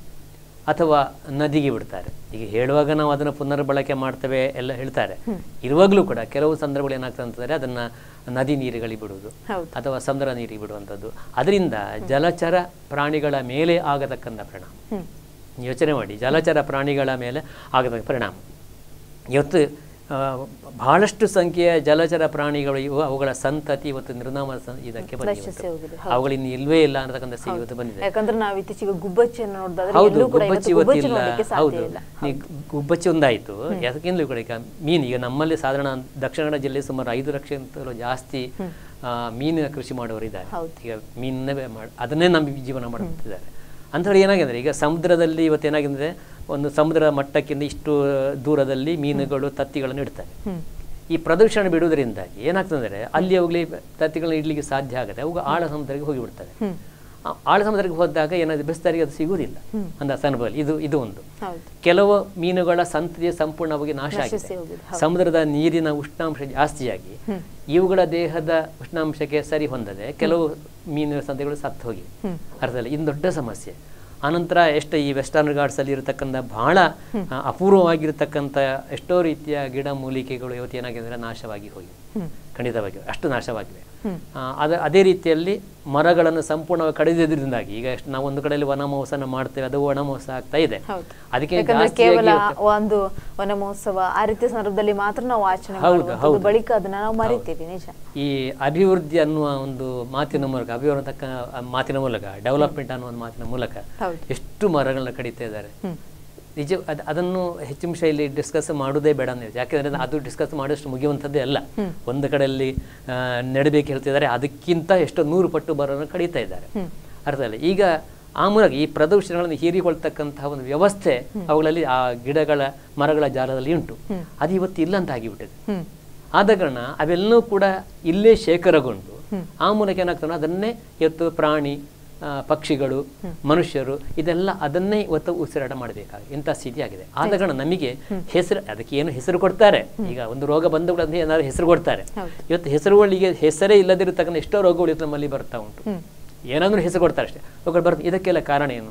ಅಥವಾ ನದಿಗೆ ಬಿಡ್ತಾರೆ ಈಗ ಹೇಳುವಾಗ ನಾವು ಅದನ್ನು ಪುನರ್ಬಳಕೆ ಮಾಡ್ತೇವೆ ಎಲ್ಲ ಹೇಳ್ತಾರೆ ಇರುವಾಗಲೂ ಕೂಡ ಕೆಲವು ಸಂದರ್ಭಗಳು ಏನಾಗ್ತದೆ ಅಂತಂದ್ರೆ ಅದನ್ನ ನದಿ ನೀರುಗಳಿಗೆ ಬಿಡುವುದು ಅಥವಾ ಸಮುದ್ರ ನೀರಿಗೆ ಬಿಡುವಂಥದ್ದು ಅದರಿಂದ ಜಲಚರ ಪ್ರಾಣಿಗಳ ಮೇಲೆ ಆಗತಕ್ಕಂಥ ಪರಿಣಾಮ ಯೋಚನೆ ಮಾಡಿ ಜಲಚರ ಪ್ರಾಣಿಗಳ ಮೇಲೆ ಆಗತಕ್ಕ ಪರಿಣಾಮ ಇವತ್ತು ಆ, ಬಹಳಷ್ಟು ಸಂಖ್ಯೆಯ ಜಲಚರ ಪ್ರಾಣಿಗಳು ಇವು ಅವುಗಳ ಸಂತತಿ ಇವತ್ತು ನಿರ್ನಾಮ ಸ- ಇದಕ್ಕೆ ಬಂದಿವೆ ನಶಿಸಿ ಹೋಗಿದೆ. ಅವುಗಳಿನ್ನು ಇಲ್ವೇ ಇಲ್ಲ ಅನ್ನತಕ್ಕಂಥ ಸ್ಥಿತಿ ಇವತ್ತು ಬಂದಿದೆ ಯಾಕಂದ್ರೆ ನಾವು ಇತ್ತೀಚೆಗೆ ಗುಬ್ಬಚ್ಚಿಯನ್ನು ನೋಡಿದ್ರೆ ಹೌದು ಎಲ್ಲೂ ಕೂಡ ಗುಬ್ಬಚ್ಚಿ ಇವತ್ತು ಗುಬ್ಬಚ್ಚಿ ಇವತ್ತಿಲ್ಲ ನೋಡ್ಲಿಕ್ಕೆ ಹೌದು ಸಾಧ್ಯ ಇಲ್ಲ ಈ ಗುಬ್ಬಚ್ಚಿ ಒಂದಾಯ್ತು ಯಾಕೆಂದ್ರೆ ಕೂಡ ಈಗ ಮೀನು ಈಗ ನಮ್ಮಲ್ಲಿ ಸಾಧಾರಣ ದಕ್ಷಿಣ ಕನ್ನಡ ಜಿಲ್ಲೆ ಸುಮಾರು ಐದು ಲಕ್ಷಕ್ಕಿಂತಲೂ ಜಾಸ್ತಿ ಆ, ಮೀನಿನ ಕೃಷಿ ಮಾಡುವವರು ಇದ್ದಾರೆ ಈಗ ಮೀನನ್ನೇ ಮಾಡಿ ಅದನ್ನೇ ನಮ್ಮ ಜೀವನ ಮಾಡುತ್ತಿದ್ದಾರೆ ಅಂಥವ್ರು ಏನಾಗಿದೆ ಈಗ ಸಮುದ್ರದಲ್ಲಿ ಇವತ್ತು ಏನಾಗಿದೆ ಒಂದು ಸಮುದ್ರ ಮಟ್ಟಕ್ಕಿಂತ ಇಷ್ಟು ದೂರದಲ್ಲಿ ಮೀನುಗಳು ತತ್ತಿಗಳನ್ನು ಇಡ್ತಾರೆ ಈ ಪ್ರದೂಷಣ ಬಿಡುವುದರಿಂದಾಗಿ ಏನಾಗ್ತದೆ ಅಲ್ಲಿ ಅವುಗಳಿಗೆ ತತ್ತಿಗಳನ್ನ ಇಡ್ಲಿಕ್ಕೆ ಸಾಧ್ಯ ಆಗದೆ ಅವು ಆಳ ಸಮುದ್ರಕ್ಕೆ ಹೋಗಿಬಿಡ್ತವೆ ಆ ಆಳ ಸಮುದ್ರಕ್ಕೆ ಹೋದಾಗ ಏನಾದ್ರು ಬೆಸ್ತರಿಗೆ ಅದು ಸಿಗುವುದಿಲ್ಲ ಅಂತ ಸಂದರ್ಭದಲ್ಲಿ ಇದು ಇದು ಒಂದು ಕೆಲವು ಮೀನುಗಳ ಸಂತತಿಯ ಸಂಪೂರ್ಣವಾಗಿ ನಾಶ ಆಗಿದೆ ಸಮುದ್ರದ ನೀರಿನ ಉಷ್ಣಾಂಶ ಜಾಸ್ತಿಯಾಗಿ ಇವುಗಳ ದೇಹದ ಉಷ್ಣಾಂಶಕ್ಕೆ ಸರಿ ಹೊಂದದೆ ಕೆಲವು ಮೀನಿನ ಸಂತೆಗಳು ಸತ್ತು ಹೋಗಿವೆ ಅರ್ಥದಲ್ಲಿ ಇದು ದೊಡ್ಡ ಸಮಸ್ಯೆ ಆನಂತರ ಎಷ್ಟು ಈ ವೆಸ್ಟರ್ನ್ ಘಾಟ್ಸಲ್ಲಿ ಇರತಕ್ಕಂಥ ಬಹಳ ಆ, ಅಪೂರ್ವವಾಗಿರತಕ್ಕಂಥ ಎಷ್ಟೋ ರೀತಿಯ ಗಿಡ ಮೂಲಿಕೆಗಳು ಇವತ್ತು ಏನಾಗಿದೆ ಅಂದರೆ ನಾಶವಾಗಿ ಹೋಗಿವೆ ಖಂಡಿತವಾಗಿವೆ ಅಷ್ಟು ನಾಶವಾಗಿವೆ ಆ, ಅದ ಅದೇ ರೀತಿಯಲ್ಲಿ ಮರಗಳನ್ನು ಸಂಪೂರ್ಣವಾಗಿ ಕಡಿದಿದ್ದರಿಂದಾಗಿ ಈಗ ಎಷ್ಟು ನಾವು ಒಂದು ಕಡೆಯಲ್ಲಿ ವನ ಮಹೋತ್ಸವ ಮಾಡ್ತೇವೆ ಅದು ವನ ಮಹೋತ್ಸವ ಆಗ್ತಾ ಇದೆ ಹೌದು. ಅದಕ್ಕೆ ಯಾಕಂದ್ರೆ ಜಾಸ್ತಿಯಾಗಿ ಕೇವಲ ಇವತ್ತು- ಒಂದು ವನ ಮಹೋತ್ಸವ ಆ ರೀತಿಯ ಸಂದರ್ಭದಲ್ಲಿ ಮಾತ್ರ ನಾವು ಆಚರಣೆ ಹೌದು, ಮಾಡುವಂಥದ್ದು. ಹೌದು. ಬಳಿಕ ಅದನ್ನ ನಾವು ಮರಿತೀವಿ ನಿಜ ಈ ಅಭಿವೃದ್ಧಿ ಅನ್ನುವ ಒಂದು ಮಾತಿನ ಮೂಲಕ ಅಭಿವೃದ್ಧಿ ತಕ್ಕ ಮಾತಿನ ಮೂಲಕ ಡೆವಲಪ್ಮೆಂಟ್ ಅನ್ನುವ ಒಂದು ಮಾತಿನ ಮೂಲಕ ಹೌದು. ಎಷ್ಟು ಮರಗಳನ್ನ ಕಡಿತಾ ಇದ್ದಾರೆ ನಿಜ ಅದ್ ಅದನ್ನು ಹೆಚ್ಚಿನ ಇಲ್ಲಿ ಡಿಸ್ಕಸ್ ಮಾಡೋದೇ ಬೇಡ ನೀವು ಯಾಕೆಂದ್ರೆ ಅದು ಡಿಸ್ಕಸ್ ಮಾಡೋಷ್ಟು ಮುಗಿಯುವಂಥದ್ದೇ ಅಲ್ಲ ಒಂದು ಕಡೆಯಲ್ಲಿ ಆ, ನೆಡಬೇಕು ಹೇಳ್ತಿದ್ದಾರೆ ಅದಕ್ಕಿಂತ ಎಷ್ಟೋ ನೂರು ಪಟ್ಟು ಮರವನ್ನು ಕಡಿತಾ ಇದ್ದಾರೆ ಅರ್ಥ ಇಲ್ಲ ಈಗ ಆ ಮೂಲಕ ಈ ಪ್ರದೂಷಣಗಳನ್ನು ಹೀರಿಕೊಳ್ತಕ್ಕಂತಹ ಒಂದು ವ್ಯವಸ್ಥೆ ಅವುಗಳಲ್ಲಿ ಆ ಗಿಡಗಳ ಮರಗಳ ಜಾಲದಲ್ಲಿ ಉಂಟು ಅದು ಇವತ್ತು ಇಲ್ಲ ಅಂತ ಆಗಿಬಿಟ್ಟಿದೆ ಆದ ಕಾರಣ ಅವೆಲ್ಲವೂ ಕೂಡ ಇಲ್ಲೇ ಶೇಖರಗೊಂಡು ಆ ಮೂಲಕ ಏನಾಗ್ತಾನೆ ಅದನ್ನೇ ಇವತ್ತು ಪ್ರಾಣಿ ಆ, ಪಕ್ಷಿಗಳು ಮನುಷ್ಯರು ಇದೆಲ್ಲ ಅದನ್ನೇ ಇವತ್ತು ಉಸಿರಾಟ ಮಾಡಬೇಕಾಗಿದೆ ಇಂಥ ಸ್ಥಿತಿ ಆಗಿದೆ ಆದ ಕಾರಣ ನಮಗೆ ಹೆಸರು ಅದಕ್ಕೆ ಏನು ಹೆಸರು ಕೊಡ್ತಾರೆ ಈಗ ಒಂದು ರೋಗ ಬಂದ ಕೂಡ ಅದಕ್ಕೆ ಏನಾದ್ರು ಹೆಸರು ಕೊಡ್ತಾರೆ ಇವತ್ತು ಹೆಸರುಗಳಿಗೆ ಹೆಸರೇ ಇಲ್ಲದಿರತಕ್ಕಂಥ ಎಷ್ಟೋ ರೋಗಗಳು ಇವತ್ತು ನಮ್ಮಲ್ಲಿ ಬರ್ತಾ ಉಂಟು ಏನಾದ್ರೂ ಹೆಸರು ಕೊಡ್ತಾರೆ ಅಷ್ಟೇ ರೋಗಗಳು ಬರ್ತದೆ ಇದಕ್ಕೆಲ್ಲ ಕಾರಣ ಏನು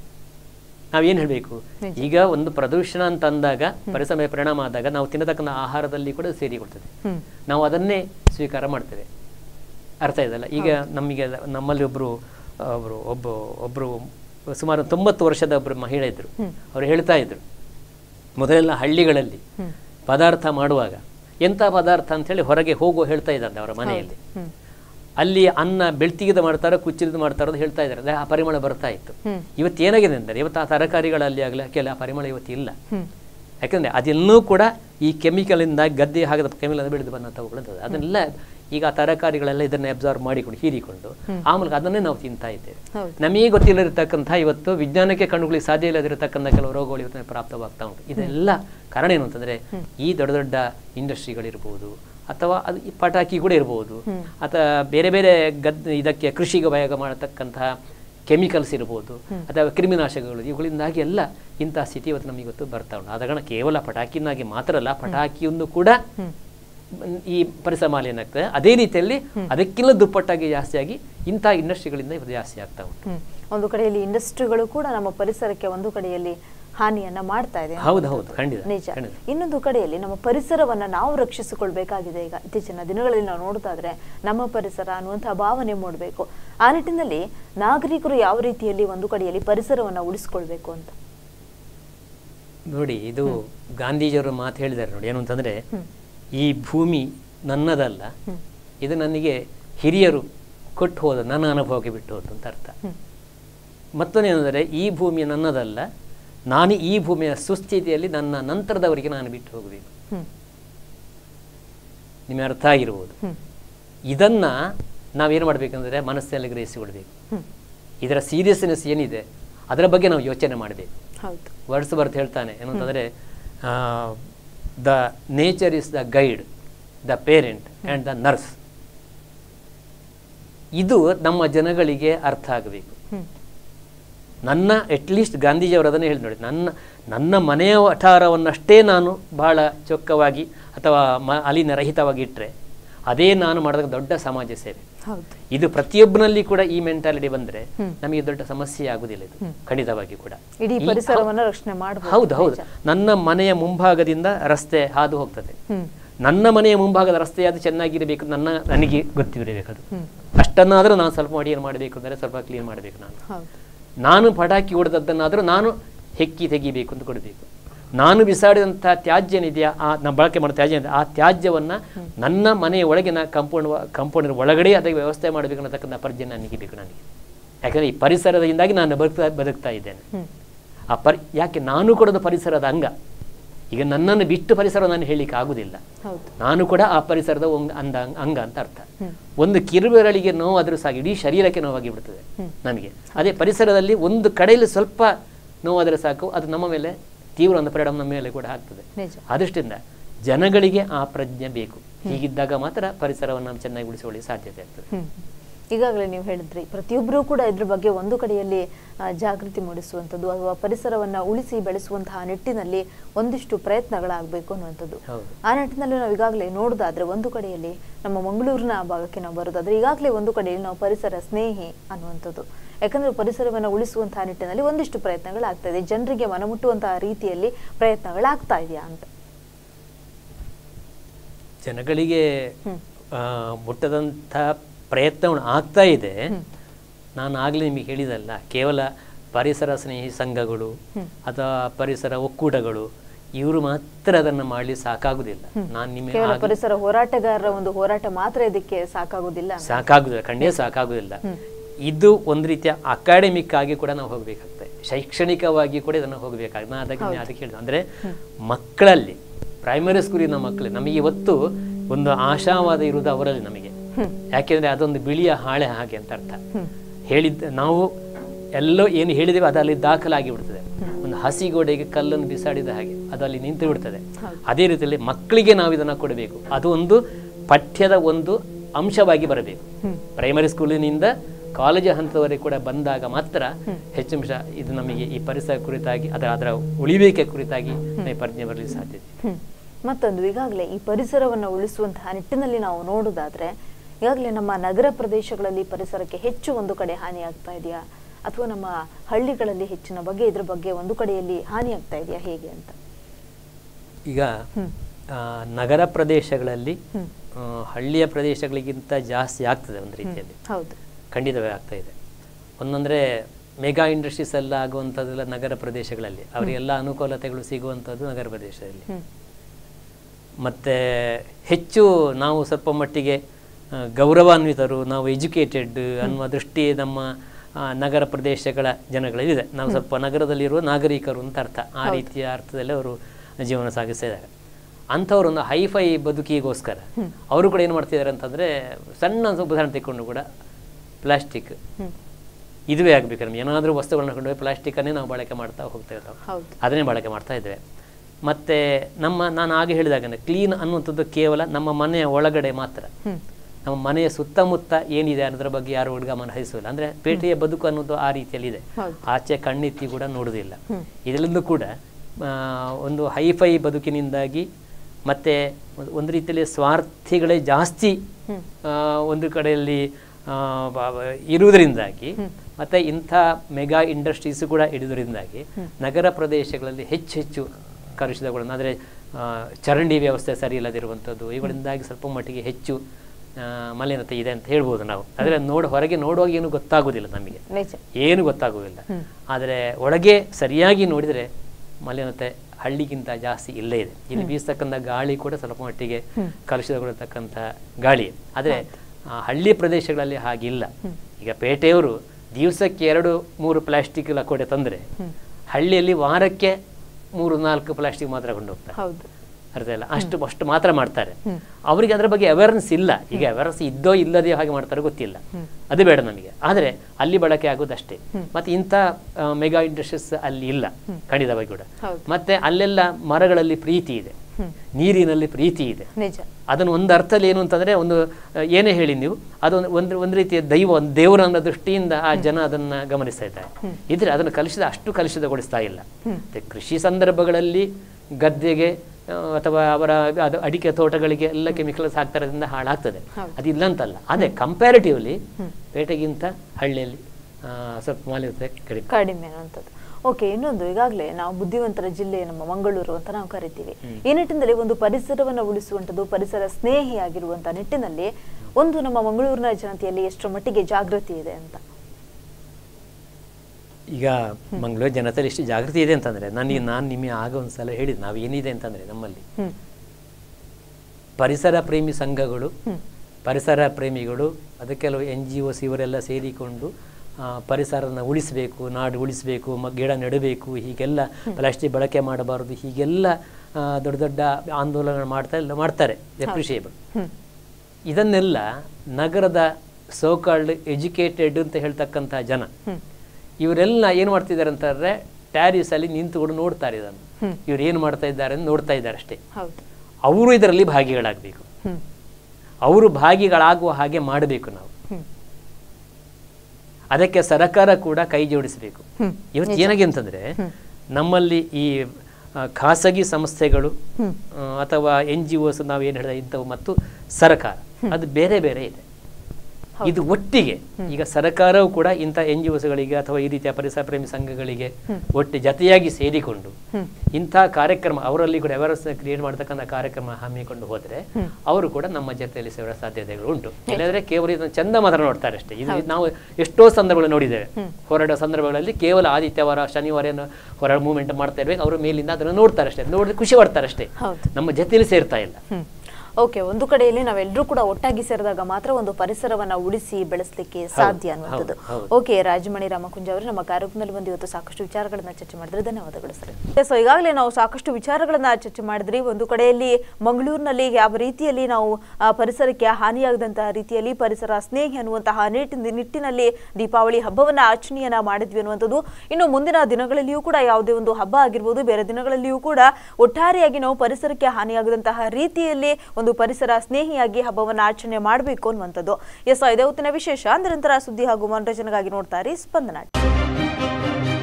ನಾವೇನು ಹೇಳಬೇಕು ಈಗ ಒಂದು ಪ್ರದೂಷಣ ಅಂತ ಅಂದಾಗ ಪರಿಸರ ಮೇಲೆ ಪರಿಣಾಮ ಆದಾಗ ನಾವು ತಿನ್ನತಕ್ಕಂಥ ಆಹಾರದಲ್ಲಿ ಕೂಡ ಸೇರಿಕೊಳ್ತದೆ ನಾವು ಅದನ್ನೇ ಸ್ವೀಕಾರ ಮಾಡ್ತೇವೆ ಅರ್ಥ ಇದಲ್ಲ ಈಗ ನಮಗೆ ನಮ್ಮಲ್ಲಿ ಒಬ್ರು ಒಬ್ರು ಒಬ್ಬ ಒಬ್ರು ಸುಮಾರು ತೊಂಬತ್ತು ವರ್ಷದ ಒಬ್ರು ಮಹಿಳೆ ಇದ್ರು ಅವ್ರು ಹೇಳ್ತಾ ಇದ್ರು ಮೊದಲೆಲ್ಲ ಹಳ್ಳಿಗಳಲ್ಲಿ ಪದಾರ್ಥ ಮಾಡುವಾಗ ಎಂಥ ಪದಾರ್ಥ ಅಂತೇಳಿ ಹೊರಗೆ ಹೋಗೋ ಹೇಳ್ತಾ ಇದ್ದಾರೆ ಅವರ ಮನೆಯಲ್ಲಿ ಅಲ್ಲಿ ಅನ್ನ ಬೆಳ್ತಿಗಿದ ಮಾಡ್ತಾರೋ ಕುಚ್ಚಿದ ಮಾಡ್ತಾರೋ ಅಂತ ಹೇಳ್ತಾ ಇದ್ದಾರೆ ಅಂದ್ರೆ ಆ ಪರಿಮಳ ಬರ್ತಾ ಇತ್ತು ಇವತ್ತು ಏನಾಗಿದೆ ಅಂದರೆ ಇವತ್ತು ಆ ತರಕಾರಿಗಳಲ್ಲಿ ಆಗಲಿ ಕೆಲ ಆ ಪರಿಮಳ ಇವತ್ತು ಇಲ್ಲ ಯಾಕಂದ್ರೆ ಅದೆಲ್ಲೂ ಕೂಡ ಈ ಕೆಮಿಕಲಿಂದ ಗದ್ದೆ ಹಾಕದ ಕೆಮಿಕಲ್ ಬೆಳೆದು ಬಂದಂಥವುಗಳಂತದ್ದು ಅದನ್ನೆಲ್ಲ ಈಗ ಆ ತರಕಾರಿಗಳೆಲ್ಲ ಇದನ್ನ ಅಬ್ಸಾರ್ವ್ ಮಾಡಿಕೊಂಡು ಹೀರಿಕೊಂಡು ಆ ಮೂಲಕ ಅದನ್ನೇ ನಾವು ತಿಂತಾ ಇದ್ದೇವೆ ನಮಗೆ ಗೊತ್ತಿಲ್ಲದಿರತಕ್ಕಂಥ ಇವತ್ತು ವಿಜ್ಞಾನಕ್ಕೆ ಕಂಡುಕೊಳ್ಳಿ ಸಾಧ್ಯ ಇಲ್ಲದಿರತಕ್ಕಂಥ ಕೆಲವು ರೋಗಗಳು ಇವತ್ತು ಪ್ರಾಪ್ತವಾಗ್ತಾ ಉಂಟು ಇದೆಲ್ಲ ಕಾರಣ ಏನು ಅಂತಂದ್ರೆ ಈ ದೊಡ್ಡ ದೊಡ್ಡ ಇಂಡಸ್ಟ್ರಿಗಳಿರ್ಬೋದು ಅಥವಾ ಅದು ಈ ಪಟಾಕಿ ಕೂಡ ಇರ್ಬೋದು ಅಥವಾ ಬೇರೆ ಬೇರೆ ಗದ್ ಇದಕ್ಕೆ ಕೃಷಿಗೆ ಉಪಯೋಗ ಮಾಡತಕ್ಕಂತಹ ಕೆಮಿಕಲ್ಸ್ ಇರ್ಬೋದು ಅಥವಾ ಕ್ರಿಮಿನಾಶಕಗಳು ಇವುಗಳಿಂದಾಗಿ ಎಲ್ಲ ಇಂತಹ ಸ್ಥಿತಿ ಇವತ್ತು ನಮಗೆ ಇವತ್ತು ಬರ್ತಾ ಉಂಟು ಆದ ಕಾರಣ ಕೇವಲ ಪಟಾಕಿನಾಗಿ ಮಾತ್ರ ಅಲ್ಲ ಪಟಾಕಿಯನ್ನು ಕೂಡ ಈ ಪರಿಸರ ಮಾಲಿನ್ಯ ಆಗ್ತದೆ ಅದೇ ರೀತಿಯಲ್ಲಿ ಅದಕ್ಕಿಂತ ದುಪ್ಪಟ್ಟಾಗಿ ಜಾಸ್ತಿಯಾಗಿ ಇಂತಹ ಇಂಡಸ್ಟ್ರಿಗಳಿಂದ ಇವತ್ತು ಜಾಸ್ತಿ ಆಗ್ತಾ ಉಂಟು ಹ್ಮ್. ಒಂದು ಕಡೆಯಲ್ಲಿ ಇಂಡಸ್ಟ್ರಿಗಳು ಕೂಡ ನಮ್ಮ ಪರಿಸರಕ್ಕೆ ಒಂದು ಕಡೆಯಲ್ಲಿ ಹಾನಿಯನ್ನ ಮಾಡ್ತಾ ಇದೆ ಹೌದು ಹೌದು ಖಂಡಿತ ನಿಜ ಖಂಡಿತ ಇನ್ನೊಂದು ಕಡೆಯಲ್ಲಿ ನಮ್ಮ ಪರಿಸರವನ್ನ ನಾವು ರಕ್ಷಿಸಿಕೊಳ್ಬೇಕಾಗಿದೆ ಈಗ ಇತ್ತೀಚಿನ ದಿನಗಳಲ್ಲಿ ನಾವು ನೋಡ್ತಾ ಇದ್ರೆ ನಮ್ಮ ಪರಿಸರ ಅನ್ನುವಂತಹ ಭಾವನೆ ಮೂಡಬೇಕು ಆ ನಿಟ್ಟಿನಲ್ಲಿ ನಾಗರಿಕರು ಯಾವ ರೀತಿಯಲ್ಲಿ ಒಂದು ಕಡೆಯಲ್ಲಿ ಪರಿಸರವನ್ನ ಉಳಿಸ್ಕೊಳ್ಬೇಕು ಅಂತ ನೋಡಿ ಇದು ಗಾಂಧೀಜಿಯವರು ಮಾತು ಹೇಳಿದ್ದಾರೆ ನೋಡಿ ಏನು ಅಂತಂದ್ರೆ ಈ ಭೂಮಿ ನನ್ನದಲ್ಲ ಇದು ನನಗೆ ಹಿರಿಯರು ಕೊಟ್ಟು ಹೋದ ನನ್ನ ಅನುಭವಕ್ಕೆ ಬಿಟ್ಟು ಹೋದ ಅಂತ ಅರ್ಥ ಮತ್ತೊಂದೇನೆಂದರೆ ಈ ಭೂಮಿ ನನ್ನದಲ್ಲ ನಾನು ಈ ಭೂಮಿಯ ಸುಸ್ಥಿತಿಯಲ್ಲಿ ನನ್ನ ನಂತರದವರಿಗೆ ನಾನು ಬಿಟ್ಟು ಹೋಗಬೇಕು ನಿಮಗೆ ಅರ್ಥ ಆಗಿರ್ಬೋದು ಇದನ್ನ ನಾವೇನು ಮಾಡಬೇಕಂದ್ರೆ ಮನಸ್ಸಿನಲ್ಲಿ ಗ್ರಹಿಸಿಕೊಳ್ಬೇಕು ಇದರ ಸೀರಿಯಸ್ನೆಸ್ ಏನಿದೆ ಅದರ ಬಗ್ಗೆ ನಾವು ಯೋಚನೆ ಮಾಡಬೇಕು ಹೌದು ವರ್ಡ್ಸ್ ಬರ್ತ್ ಹೇಳ್ತಾನೆ ಏನು ಅಂತಂದರೆ the nature is the guide the parent and the nurse ಇದು ನಮ್ಮ ಜನಗಳಿಗೆ ಅರ್ಥ ಆಗಬೇಕು ನನ್ನ ಅಟ್ಲೀಸ್ಟ್ ಗಾಂಧೀಜಿಯವರು ಅದನ್ನೇ ಹೇಳಿ ನೋಡಿ ನನ್ನ ನನ್ನ ಮನೆಯ ವಠಾರವನ್ನಷ್ಟೇ ನಾನು ಬಹಳ ಚೊಕ್ಕವಾಗಿ ಅಥವಾ ಮ ಅಲಿನರಹಿತವಾಗಿ ಇಟ್ಟರೆ ಅದೇ ನಾನು ಮಾಡಿದ ದೊಡ್ಡ ಸಮಾಜ ಸೇವೆ ಹೌದು ಇದು ಪ್ರತಿಯೊಬ್ಬನಲ್ಲಿ ಕೂಡ ಈ ಮೆಂಟಾಲಿಟಿ ಬಂದ್ರೆ ನಮಗೆ ದೊಡ್ಡ ಸಮಸ್ಯೆ ಆಗುದಿಲ್ಲ ಇದು ಖಂಡಿತವಾಗಿ ಕೂಡ ಇಡೀ ಈ- ಪರಿಸರವನ್ನ ರಕ್ಷಣೆ ಮಾಡಬಹುದು ಹೌದು ಹೌದು ನನ್ನ ಮನೆಯ ಮುಂಭಾಗದಿಂದ ರಸ್ತೆ ಹಾದು ಹೋಗ್ತದೆ ಹ್ಮ್ ನನ್ನ ಮನೆಯ ಮುಂಭಾಗದ ರಸ್ತೆ ಅದು ಚೆನ್ನಾಗಿರಬೇಕು ನನ್ನ ನನಗೆ ಗೊತ್ತಿರಬೇಕು ಅದು ಅಷ್ಟನ್ನಾದರೂ ನಾನು ಸ್ವಲ್ಪ ಮಾಡಿ ಏನು ಮಾಡಬೇಕು ಅಂದರೆ ಸ್ವಲ್ಪ ಕ್ಲೀನ್ ಮಾಡಬೇಕು ನಾನು ಹೌದು ನಾನು ಪಟಾಕಿ ಹೊಡೆದದ್ದನ್ನಾದರೂ ನಾನು ಹೆಕ್ಕಿ ತೆಗಿಬೇಕು ಅಂತ ಕೊಡಬೇಕು ನಾನು ಬಿಸಾಡಿದಂಥ ತ್ಯಾಜ್ಯ ಏನಿದೆಯಾ ಆ ನಾನು ಬಳಕೆ ಮಾಡೋ ತ್ಯಾಜ್ಯ ಏನಿದೆ ಆ ತ್ಯಾಜ್ಯವನ್ನು ನನ್ನ ಮನೆಯ ಒಳಗಿನ ಕಾಂಪೌಂಡ್ ಕಾಂಪೌಂಡಿನ ಒಳಗಡೆ ಅದಕ್ಕೆ ವ್ಯವಸ್ಥೆ ಮಾಡಬೇಕು ಅನ್ನತಕ್ಕಂಥ ಪರಿಚಯ ನನಗೆ ಬೇಕು ನನಗೆ ಯಾಕಂದರೆ ಈ ಪರಿಸರದಿಂದಾಗಿ ನಾನು ಬದುಕ್ತಾ ಬದುಕ್ತಾ ಇದ್ದೇನೆ ಆ ಪರಿ ಯಾಕೆ ನಾನು ಕೂಡ ಒಂದು ಪರಿಸರದ ಅಂಗ ಈಗ ನನ್ನನ್ನು ಬಿಟ್ಟು ಪರಿಸರ ನಾನು ಹೇಳಲಿಕ್ಕೆ ಆಗುದಿಲ್ಲ ಹೌದು ನಾನು ಕೂಡ ಆ ಪರಿಸರದ ಒಂದು ಅಂದ ಅಂಗ ಅಂತ ಅರ್ಥ ಒಂದು ಕಿರುಬೆರಳಿಗೆ ನೋವಾದರೂ ಸಾಕು ಇಡೀ ಶರೀರಕ್ಕೆ ನೋವಾಗಿ ಬಿಡ್ತದೆ ನಮಗೆ ಅದೇ ಪರಿಸರದಲ್ಲಿ ಒಂದು ಕಡೆಯಲ್ಲಿ ಸ್ವಲ್ಪ ನೋವಾದರೆ ಸಾಕು ಅದು ನಮ್ಮ ಮೇಲೆ ತೀವ್ರ ಒಂದು ಪರಿಣಾಮ ನಮ್ಮ ಮೇಲೆ ಕೂಡ ಆಗ್ತದೆ ನಿಜ ಅದೃಷ್ಟಿಂದ ಜನಗಳಿಗೆ ಆ ಪ್ರಜ್ಞೆ ಬೇಕು ಹೀಗಿದ್ದಾಗ ಮಾತ್ರ ಪರಿಸರವನ್ನು ನಾವು ಚೆನ್ನಾಗಿ ಉಳಿಸಿಕೊಳ್ಳಿ ಸಾಧ್ಯತೆ ಆಗ್ತದೆ ಹ್ಮ್. ಈಗಾಗಲೇ ನೀವು ಹೇಳಿದ್ರಿ ಪ್ರತಿಯೊಬ್ಬರೂ ಕೂಡ ಇದ್ರ ಬಗ್ಗೆ ಒಂದು ಕಡೆಯಲ್ಲಿ ಆ, ಜಾಗೃತಿ ಮೂಡಿಸುವಂಥದ್ದು ಅಥವಾ ಪರಿಸರವನ್ನ ಉಳಿಸಿ ಬೆಳೆಸುವಂತಹ ನಿಟ್ಟಿನಲ್ಲಿ ಒಂದಿಷ್ಟು ಪ್ರಯತ್ನಗಳಾಗಬೇಕು ಅನ್ನುವಂಥದ್ದು ಹೌದು. ಆ ನಿಟ್ಟಿನಲ್ಲಿ ನಾವು ಈಗಾಗಲೇ ನೋಡೋದಾದ್ರೆ ಒಂದು ಕಡೆಯಲ್ಲಿ ನಮ್ಮ ಮಂಗಳೂರಿನ ಭಾಗಕ್ಕೆ ನಾವು ಬರೋದಾದ್ರೆ ಈಗಾಗಲೇ ಒಂದು ಕಡೆಯಲ್ಲಿ ನಾವು ಪರಿಸರ ಸ್ನೇಹಿ ಅನ್ನುವಂಥದ್ದು ಯಾಕಂದ್ರೆ ಪರಿಸರವನ್ನು ಉಳಿಸುವಂತಹ ನಿಟ್ಟಿನಲ್ಲಿ ಒಂದಿಷ್ಟು ಪ್ರಯತ್ನಗಳಾಗ್ತಾ ಇದೆ ಜನರಿಗೆ ಮನಮುಟ್ಟುವಂತಹ ರೀತಿಯಲ್ಲಿ ಪ್ರಯತ್ನಗಳಾಗ್ತಾ ಇದೆಯಾ ಅಂತ ಜನಗಳಿಗೆ ಆ, ಮುಟ್ಟದಂಥ ಪ್ರಯತ್ನಗಳು ಆಗ್ತಾ ಇದೆ ನಾನು ಆಗಲೇ ನಿಮಗೆ ಹೇಳಿದಲ್ಲ ಕೇವಲ ಪರಿಸರ ಸ್ನೇಹಿ ಸಂಘಗಳು ಅಥವಾ ಪರಿಸರ ಒಕ್ಕೂಟಗಳು ಇವರು ಮಾತ್ರ ಅದನ್ನು ಮಾಡಲಿ ಸಾಕಾಗುದಿಲ್ಲ ನಾನು ನಿಮಗೆ ಕೇವಲ ಆಗ್ಲೇ- ಪರಿಸರ ಹೋರಾಟಗಾರರ ಒಂದು ಹೋರಾಟ ಮಾತ್ರ ಇದಕ್ಕೆ ಸಾಕಾಗುವುದಿಲ್ಲ ಸಾಕಾಗುದಿಲ್ಲ ಖಂಡಿತ ಸಾಕಾಗುದಿಲ್ಲ ಇದು ಒಂದು ರೀತಿಯ ಅಕಾಡೆಮಿಕ್ ಆಗಿ ಕೂಡ ನಾವು ಹೋಗ್ಬೇಕಾಗ್ತದೆ ಶೈಕ್ಷಣಿಕವಾಗಿ ಕೂಡ ಇದನ್ನು ಹೋಗಬೇಕಾಗ್ತದೆ ನಾನು ಅದಕ್ಕೆ ನಾನು ಅದಕ್ಕೆ ಹೇಳಿದೆ ಅಂದ್ರೆ ಮಕ್ಕಳಲ್ಲಿ ಪ್ರೈಮರಿ ಸ್ಕೂಲಿನ ಮಕ್ಕಳು ನಮಗೆ ಇವತ್ತು ಒಂದು ಆಶಾವಾದ ಇರುವುದು ಅವರಲ್ಲಿ ನಮಗೆ ಯಾಕೆಂದ್ರೆ ಅದೊಂದು ಬಿಳಿಯ ಹಾಳೆ ಹಾಗೆ ಅಂತ ಅರ್ಥ ಹೇಳಿದ್ದ ನಾವು ಎಲ್ಲೋ ಏನು ಹೇಳಿದೇವೆ ಅದು ಅಲ್ಲಿ ದಾಖಲಾಗಿ ಬಿಡ್ತದೆ ಒಂದು ಹಸಿಗೋಡೆಗೆ ಕಲ್ಲನ್ನು ಬಿಸಾಡಿದ ಹಾಗೆ ಅದು ಅಲ್ಲಿ ನಿಂತು ಬಿಡ್ತದೆ ಅದೇ ರೀತಿಯಲ್ಲಿ ಮಕ್ಕಳಿಗೆ ನಾವು ಇದನ್ನ ಕೊಡಬೇಕು ಅದು ಒಂದು ಪಠ್ಯದ ಒಂದು ಅಂಶವಾಗಿ ಬರಬೇಕು ಪ್ರೈಮರಿ ಸ್ಕೂಲಿನಿಂದ ಕಾಲೇಜು ಹಂತದವರೆಗೆ ಕೂಡ ಬಂದಾಗ ಮಾತ್ರ ಹೆಚ್ಚಂಶ ಇದು ನಮಗೆ ಈ ಪರಿಸರ ಕುರಿತಾಗಿ ಅದರ ಅದರ ಉಳಿವಿಕೆ ಕುರಿತಾಗಿ ನಮಗೆ ಪ್ರಜ್ಞೆ ಬರಲಿ ಸಾಧ್ಯತೆ ಹ್ಮ್. ಮತ್ತೊಂದು ಈಗಾಗಲೇ ಈ ಪರಿಸರವನ್ನು ಉಳಿಸುವಂತಹ ನಿಟ್ಟಿನಲ್ಲಿ ನಾವು ನೋಡುವುದಾದ್ರೆ ಈಗಾಗಲೇ ನಮ್ಮ ನಗರ ಪ್ರದೇಶಗಳಲ್ಲಿ ಪರಿಸರಕ್ಕೆ ಹೆಚ್ಚು ಒಂದು ಕಡೆ ಹಾನಿ ಆಗ್ತಾ ಇದೆಯಾ ಅಥವಾ ನಮ್ಮ ಹಳ್ಳಿಗಳಲ್ಲಿ ಹೆಚ್ಚಿನ ಬಗ್ಗೆ ಇದ್ರ ಬಗ್ಗೆ ಒಂದು ಕಡೆಯಲ್ಲಿ ಹಾನಿ ಆಗ್ತಾ ಇದೆಯಾ ಹೇಗೆ ಅಂತ ಈಗ ಆ, ನಗರ ಪ್ರದೇಶಗಳಲ್ಲಿ ಆ, ಹಳ್ಳಿಯ ಪ್ರದೇಶಗಳಿಗಿಂತ ಜಾಸ್ತಿ ಆಗ್ತದೆ ಒಂದು ರೀತಿಯಲ್ಲಿ ಹೌದು ಖಂಡಿತವೇ ಆಗ್ತಾ ಇದೆ ಒಂದೊಂದ್ರೆ ಮೆಗಾ ಇಂಡಸ್ಟ್ರೀಸ್ ಎಲ್ಲ ಆಗುವಂಥದ್ದೆಲ್ಲ ನಗರ ಪ್ರದೇಶಗಳಲ್ಲಿ ಅವರಿಗೆಲ್ಲ ಅನುಕೂಲತೆಗಳು ಸಿಗುವಂಥದ್ದು ನಗರ ಪ್ರದೇಶದಲ್ಲಿ ಮತ್ತೆ ಹೆಚ್ಚು ನಾವು ಸ್ವಲ್ಪ ಮಟ್ಟಿಗೆ ಆ, ಗೌರವಾನ್ವಿತರು ನಾವು ಎಜುಕೇಟೆಡ್ ಅನ್ನುವ ದೃಷ್ಟಿ ನಮ್ಮ ಆ, ನಗರ ಪ್ರದೇಶಗಳ ಜನಗಳಲ್ಲಿದೆ ನಾವು ಸ್ವಲ್ಪ ನಗರದಲ್ಲಿರುವ ನಾಗರಿಕರು ಅಂತ ಅರ್ಥ ಆ ರೀತಿಯ ಅರ್ಥದಲ್ಲಿ ಅವರು ಜೀವನ ಸಾಗಿಸ್ತಾ ಇದ್ದಾರೆ ಅಂಥವ್ರೊಂದು ಹೈಫೈ ಬದುಕಿಗೋಸ್ಕರ ಅವರು ಕೂಡ ಏನು ಮಾಡ್ತಿದ್ದಾರೆ ಅಂತಂದ್ರೆ ಸಣ್ಣ ಒಂದು ಉದಾಹರಣೆ ತೆಕ್ಕೊಂಡು ಕೂಡ ಪ್ಲಾಸ್ಟಿಕ್ ಇದುವೇ ಆಗಬೇಕು ನಮ್ಗೆ ಏನಾದರೂ ವಸ್ತುಗಳನ್ನ ಕೊಂಡೋಗಿ ಪ್ಲಾಸ್ಟಿಕ್ಕನ್ನೇ ನಾವು ಬಳಕೆ ಮಾಡ್ತಾ ಹೋಗ್ತಾ ಇದ್ದಾವೆ ಹೌದು ಅದನ್ನೇ ಬಳಕೆ ಮಾಡ್ತಾ ಇದ್ದೇವೆ ಮತ್ತೆ ನಮ್ಮ ನಾನು ಆಗ ಹೇಳಿದಾಗನೇ ಕ್ಲೀನ್ ಅನ್ನುವಂಥದ್ದು ಕೇವಲ ನಮ್ಮ ಮನೆಯ ಒಳಗಡೆ ಮಾತ್ರ ನಮ್ಮ ಮನೆಯ ಸುತ್ತಮುತ್ತ ಏನಿದೆ ಅನ್ನೋದ್ರ ಬಗ್ಗೆ ಯಾರು ಗಮನ ಹರಿಸೋಲ್ಲ ಅಂದ್ರೆ ಪೇಟೆಯ ಬದುಕು ಅನ್ನೋದು ಆ ರೀತಿಯಲ್ಲಿ ಇದೆ ಆಚೆ ಕಣ್ಣೆತ್ತಿ ಕೂಡ ನೋಡುವುದಿಲ್ಲ ಇದರಲ್ಲೂ ಕೂಡ ಆ, ಒಂದು ಹೈಫೈ ಬದುಕಿನಿಂದಾಗಿ ಮತ್ತೆ ಒಂದು- ಒಂದು ರೀತಿಯಲ್ಲಿ ಸ್ವಾರ್ಥಿಗಳೇ ಜಾಸ್ತಿ ಆ, ಒಂದು ಕಡೆಯಲ್ಲಿ ಆ, ಬ- ಬ- ಇರುವುದರಿಂದಾಗಿ ಮತ್ತೆ ಇಂಥ ಮೆಗಾ ಇಂಡಸ್ಟ್ರೀಸ್ ಕೂಡ ಇರುವುದರಿಂದಾಗಿ ನಗರ ಪ್ರದೇಶಗಳಲ್ಲಿ ಹೆಚ್ಚು ಹೆಚ್ಚು ಕಲುಷಿತಗಳನ್ನು ಅಂದರೆ ಚರಂಡಿ ವ್ಯವಸ್ಥೆ ಸರಿ ಇಲ್ಲದಿರುವಂಥದ್ದು ಇವುಗಳಿಂದಾಗಿ ಸ್ವಲ್ಪ ಮಟ್ಟಿಗೆ ಹೆಚ್ಚು ಆ, ಮಲಿನತೆ ಇದೆ ಅಂತ ಹೇಳ್ಬೋದು ನಾವು ಆದರೆ ನೋಡ್ ಹೊರಗೆ ನೋಡುವಾಗ ಏನು ಗೊತ್ತಾಗೋದಿಲ್ಲ ನಮಗೆ ನಿಜ ಏನು ಗೊತ್ತಾಗೋದಿಲ್ಲ ಆದರೆ ಒಳಗೆ ಸರಿಯಾಗಿ ನೋಡಿದರೆ ಮಲಿನತೆ ಹಳ್ಳಿಗಿಂತ ಜಾಸ್ತಿ ಇಲ್ಲೇ ಇದೆ ಇಲ್ಲಿ ಬೀಸ್ತಕ್ಕಂಥ ಗಾಳಿ ಕೂಡ ಸ್ವಲ್ಪ ಮಟ್ಟಿಗೆ ಕಲುಷಿತಗೊಳ್ತಕ್ಕಂಥ ಗಾಳಿ ಆದರೆ ಆ, ಹಳ್ಳಿ ಪ್ರದೇಶಗಳಲ್ಲಿ ಹಾಗಿಲ್ಲ ಈಗ ಪೇಟೆಯವರು ದಿವಸಕ್ಕೆ ಎರಡು ಮೂರು ಪ್ಲಾಸ್ಟಿಕ್ ಲಕೋಡೆ ತಂದರೆ ಹಳ್ಳಿಯಲ್ಲಿ ವಾರಕ್ಕೆ ಮೂರು ನಾಲ್ಕು ಪ್ಲಾಸ್ಟಿಕ್ ಮಾತ್ರ ಕೊಂಡು ಹೋಗ್ತಾರೆ ಹೌದು ಅರ್ಥ ಇಲ್ಲ ಅಷ್ಟು ಅಷ್ಟು ಮಾತ್ರ ಮಾಡ್ತಾರೆ ಅವರಿಗೆ ಅದರ ಬಗ್ಗೆ ಅವೇರ್ನೆಸ್ ಇಲ್ಲ ಈಗ ಅವೇರ್ನೆಸ್ ಇದ್ದೋ ಇಲ್ಲದೆಯೋ ಹಾಗೆ ಮಾಡ್ತಾರೆ ಗೊತ್ತಿಲ್ಲ ಅದು ಬೇಡ ನಮಗೆ ಆದರೆ ಅಲ್ಲಿ ಬಳಕೆ ಆಗೋದಷ್ಟೇ ಮತ್ತೆ ಇಂಥ ಮೆಗಾ ಇಂಡಸ್ಟ್ರೀಸ್ ಅಲ್ಲಿ ಇಲ್ಲ ಖಂಡಿತವಾಗಿ ಕೂಡ ಮತ್ತೆ ಅಲ್ಲೆಲ್ಲ ಮರಗಳಲ್ಲಿ ಪ್ರೀತಿ ಇದೆ ನೀರಿನಲ್ಲಿ ಪ್ರೀತಿ ಇದೆ ನಿಜ ಅದನ್ನು ಒಂದು ಅರ್ಥದಲ್ಲಿ ಏನು ಅಂತಂದ್ರೆ ಒಂದು ಆ, ಏನೇ ಹೇಳಿ ನೀವು ಅದೊಂದು ಒಂದು ಒಂದು ರೀತಿಯ ದೈವ ಒಂದು ದೇವರ ಅನ್ನೋ ದೃಷ್ಟಿಯಿಂದ ಆ ಜನ ಅದನ್ನ ಗಮನಿಸ್ತಾ ಇದ್ದಾರೆ ಇದ್ರೆ ಅದನ್ನು ಕಲುಷಿತ ಅಷ್ಟು ಕಲುಷಿತಗೊಳಿಸ್ತಾ ಇಲ್ಲ ಮತ್ತೆ ಕೃಷಿ ಸಂದರ್ಭಗಳಲ್ಲಿ ಗದ್ದೆಗೆ ಆ, ಅಥವಾ ಅವರ ಅದು ಅಡಿಕೆ ತೋಟಗಳಿಗೆ ಎಲ್ಲ ಕೆಮಿಕಲ್ಸ್ ಹಾಕ್ತಾರೋದ್ರಿಂದ ಹಾಳಾಗ್ತದೆ ಅದಿಲ್ಲ ಅಂತಲ್ಲ ಅದೇ ಕಂಪ್ಯಾರಿಟಿವ್ಲಿ ಪೇಟೆಗಿಂತ ಹಳ್ಳಿಯಲ್ಲಿ ಆ, ಸ್ವಲ್ಪ ಮಾಲಿನ್ಯತೆ ಕಡಿಮೆ ಕಡಿಮೆ ಅನ್ನುವಂಥದ್ದು ಓಕೆ ಇನ್ನೊಂದು ಈಗಾಗಲೇ ನಾವು ಬುದ್ಧಿವಂತರ ಜಿಲ್ಲೆ ನಮ್ಮ ಮಂಗಳೂರು ಅಂತ ನಾವು ಕರಿತೀವಿ ಈ ನಿಟ್ಟಿನಲ್ಲಿ ಒಂದು ಪರಿಸರವನ್ನು ಉಳಿಸುವಂಥದ್ದು ಪರಿಸರ ಸ್ನೇಹಿಯಾಗಿರುವಂತಹ ನಿಟ್ಟಿನಲ್ಲಿ ಒಂದು ನಮ್ಮ ಮಂಗಳೂರಿನ ಜನತೆಯಲ್ಲಿ ಎಷ್ಟರ ಮಟ್ಟಿಗೆ ಜಾಗೃತಿ ಇದೆ ಅಂತ ಈಗ ಮಂಗಳೂರು ಜನತೆಯಲ್ಲಿ ಎಷ್ಟು ಜಾಗೃತಿ ಇದೆ ಅಂತಂದ್ರೆ ನನಗೆ ನಾನು ನಿಮಗೆ ಆಗ ಒಂದ್ಸಲ ಹೇಳಿದ್ದು ನಾವು ಏನಿದೆ ಅಂತಂದ್ರೆ ನಮ್ಮಲ್ಲಿ ಪರಿಸರ ಪ್ರೇಮಿ ಸಂಘಗಳು ಪರಿಸರ ಪ್ರೇಮಿಗಳು ಅದಕ್ಕೆ ಕೆಲವು ಎನ್ ಜಿ ಒಸ್ ಇವರೆಲ್ಲ ಸೇರಿಕೊಂಡು ಆ, ಪರಿಸರನ ಉಳಿಸಬೇಕು ನಾಡು ಉಳಿಸಬೇಕು ಮ ಗಿಡ ನೆಡಬೇಕು ಹೀಗೆಲ್ಲ ಪ್ಲಾಸ್ಟಿಕ್ ಬಳಕೆ ಮಾಡಬಾರದು ಹೀಗೆಲ್ಲ ಆ, ದೊಡ್ಡ ದೊಡ್ಡ ಆಂದೋಲನ ಮಾಡ್ತಾ ಎಲ್ಲ ಮಾಡ್ತಾರೆ ಎಪ್ರಿಷಿಯೇಬಲ್ ಇದನ್ನೆಲ್ಲ ನಗರದ ಸೋಕಾಲ್ಡ್ ಎಜುಕೇಟೆಡ್ ಅಂತ ಹೇಳ್ತಕ್ಕಂಥ ಜನ ಇವರೆಲ್ಲ ಏನು ಮಾಡ್ತಿದ್ದಾರೆ ಅಂತಂದ್ರೆ ಟ್ಯಾರಿಸ್ ಅಲ್ಲಿ ನಿಂತುಕೊಂಡು ನೋಡ್ತಾರೆ ಇದನ್ನು ಇವ್ರು ಏನು ಮಾಡ್ತಾ ಇದ್ದಾರೆ ಅಂತ ನೋಡ್ತಾ ಇದ್ದಾರೆ ಅಷ್ಟೇ ಹೌದು ಅವರು ಇದರಲ್ಲಿ ಭಾಗಿಗಳಾಗಬೇಕು ಅವರು ಭಾಗಿಗಳಾಗುವ ಹಾಗೆ ಮಾಡಬೇಕು ನಾವು ಅದಕ್ಕೆ ಸರ್ಕಾರ ಕೂಡ ಕೈ ಜೋಡಿಸಬೇಕು ಇವತ್ತು ಏನಾಗಿ ಅಂತಂದ್ರೆ ನಮ್ಮಲ್ಲಿ ಈ ಆ, ಖಾಸಗಿ ಸಂಸ್ಥೆಗಳು ಆ, ಅಥವಾ ಎನ್ ಜಿ ಒಸ್ ನಾವು ಏನು ಹೇಳಿದ ಇಂಥವು ಮತ್ತು ಸರ್ಕಾರ ಅದು ಬೇರೆ ಬೇರೆ ಇದೆ ಇದು ಒಟ್ಟಿಗೆ ಈಗ ಸರ್ಕಾರವು ಕೂಡ ಇಂಥ ಎನ್ ಜಿ ಒಸ್ಗಳಿಗೆ ಅಥವಾ ಈ ರೀತಿಯ ಪರಿಸರ ಪ್ರೇಮಿ ಸಂಘಗಳಿಗೆ ಒಟ್ಟು ಜತೆಯಾಗಿ ಸೇರಿಕೊಂಡು ಇಂಥ ಕಾರ್ಯಕ್ರಮ ಅವರಲ್ಲಿ ಕೂಡ ಅವೇರ್ನೆಸ್ ಕ್ರಿಯೇಟ್ ಮಾಡತಕ್ಕಂಥ ಕಾರ್ಯಕ್ರಮ ಹಮ್ಮಿಕೊಂಡು ಹೋದ್ರೆ ಅವರು ಕೂಡ ನಮ್ಮ ಜೊತೆಯಲ್ಲಿ ಸೇರುವ ಸಾಧ್ಯತೆಗಳು ಉಂಟು ಇಲ್ಲದ್ರೆ ಕೇವಲ ಇದನ್ನು ಚಂದ ಮಾತ್ರ ನೋಡ್ತಾರೆ ಅಷ್ಟೇ ಇದು ನಾವು ಎಷ್ಟೋ ಸಂದರ್ಭಗಳು ನೋಡಿದ್ದೇವೆ ಹೊರಡ ಸಂದರ್ಭಗಳಲ್ಲಿ ಕೇವಲ ಆದಿತ್ಯವಾರ ಶನಿವಾರ ಏನು ಹೊರ ಮೂವ್ಮೆಂಟ್ ಮಾಡ್ತಾ ಇರ್ಬೇಕು ಅವರು ಮೇಲಿಂದ ಅದನ್ನು ನೋಡ್ತಾರೆ ಅಷ್ಟೇ ನೋಡಿದ್ರೆ ಖುಷಿ ಪಡ್ತಾರೆ ಅಷ್ಟೇ ಹೌದು. ನಮ್ಮ ಜೊತೆಯಲ್ಲಿ ಸೇರ್ತಾ ಇಲ್ಲ ಓಕೆ ಒಂದು ಕಡೆಯಲ್ಲಿ ನಾವೆಲ್ಲರೂ ಕೂಡ ಒಟ್ಟಾಗಿ ಸೇರಿದಾಗ ಮಾತ್ರ ಒಂದು ಪರಿಸರವನ್ನ ಉಳಿಸಿ ಬೆಳೆಸಲಿಕ್ಕೆ ಸಾಧ್ಯ ಅನ್ನುವಂಥದ್ದು ಓಕೆ ರಾಜಮಣಿ ರಾಮಕುಂಜ ಅವರು ನಮ್ಮ ಕಾರ್ಯಕ್ರಮದಲ್ಲಿ ಬಂದು ಇವತ್ತು ಸಾಕಷ್ಟು ವಿಚಾರಗಳನ್ನ ಚರ್ಚೆ ಮಾಡಿದ್ರೆ ಧನ್ಯವಾದಗಳು ಸರ್ ಸೊ ಈಗಾಗಲೇ ನಾವು ಸಾಕಷ್ಟು ವಿಚಾರಗಳನ್ನ ಚರ್ಚೆ ಮಾಡಿದ್ರಿ ಒಂದು ಕಡೆಯಲ್ಲಿ ಮಂಗಳೂರಿನಲ್ಲಿ ಯಾವ ರೀತಿಯಲ್ಲಿ ನಾವು ಆ, ಪರಿಸರಕ್ಕೆ ಹಾನಿಯಾಗದಂತಹ ರೀತಿಯಲ್ಲಿ ಪರಿಸರ ಸ್ನೇಹಿ ಅನ್ನುವಂತಹ ನಿಟ್ಟಿನ ನಿಟ್ಟಿನಲ್ಲಿ ದೀಪಾವಳಿ ಹಬ್ಬವನ್ನ ಆಚರಣೆಯನ್ನ ಮಾಡಿದ್ವಿ ಅನ್ನುವಂಥದ್ದು ಇನ್ನು ಮುಂದಿನ ದಿನಗಳಲ್ಲಿಯೂ ಕೂಡ ಯಾವುದೇ ಒಂದು ಹಬ್ಬ ಆಗಿರ್ಬೋದು ಬೇರೆ ದಿನಗಳಲ್ಲಿಯೂ ಕೂಡ ಒಟ್ಟಾರೆಯಾಗಿ ನಾವು ಪರಿಸರಕ್ಕೆ ಹಾನಿಯಾಗದಂತಹ ರೀತಿಯಲ್ಲಿ ಒಂದು ಪರಿಸರ ಸ್ನೇಹಿಯಾಗಿ ಹಬ್ಬವನ್ನ ಆಚರಣೆ ಮಾಡಬೇಕು ಅನ್ನುವಂಥದ್ದು ಎಸ್ ಇದೇ ಹೊತ್ತಿನ ವಿಶೇಷ ನಿರಂತರ ಸುದ್ದಿ ಹಾಗೂ ಮನೋರಂಜನೆಗಾಗಿ ನೋಡ್ತಾರೆ ಸ್ಪಂದನ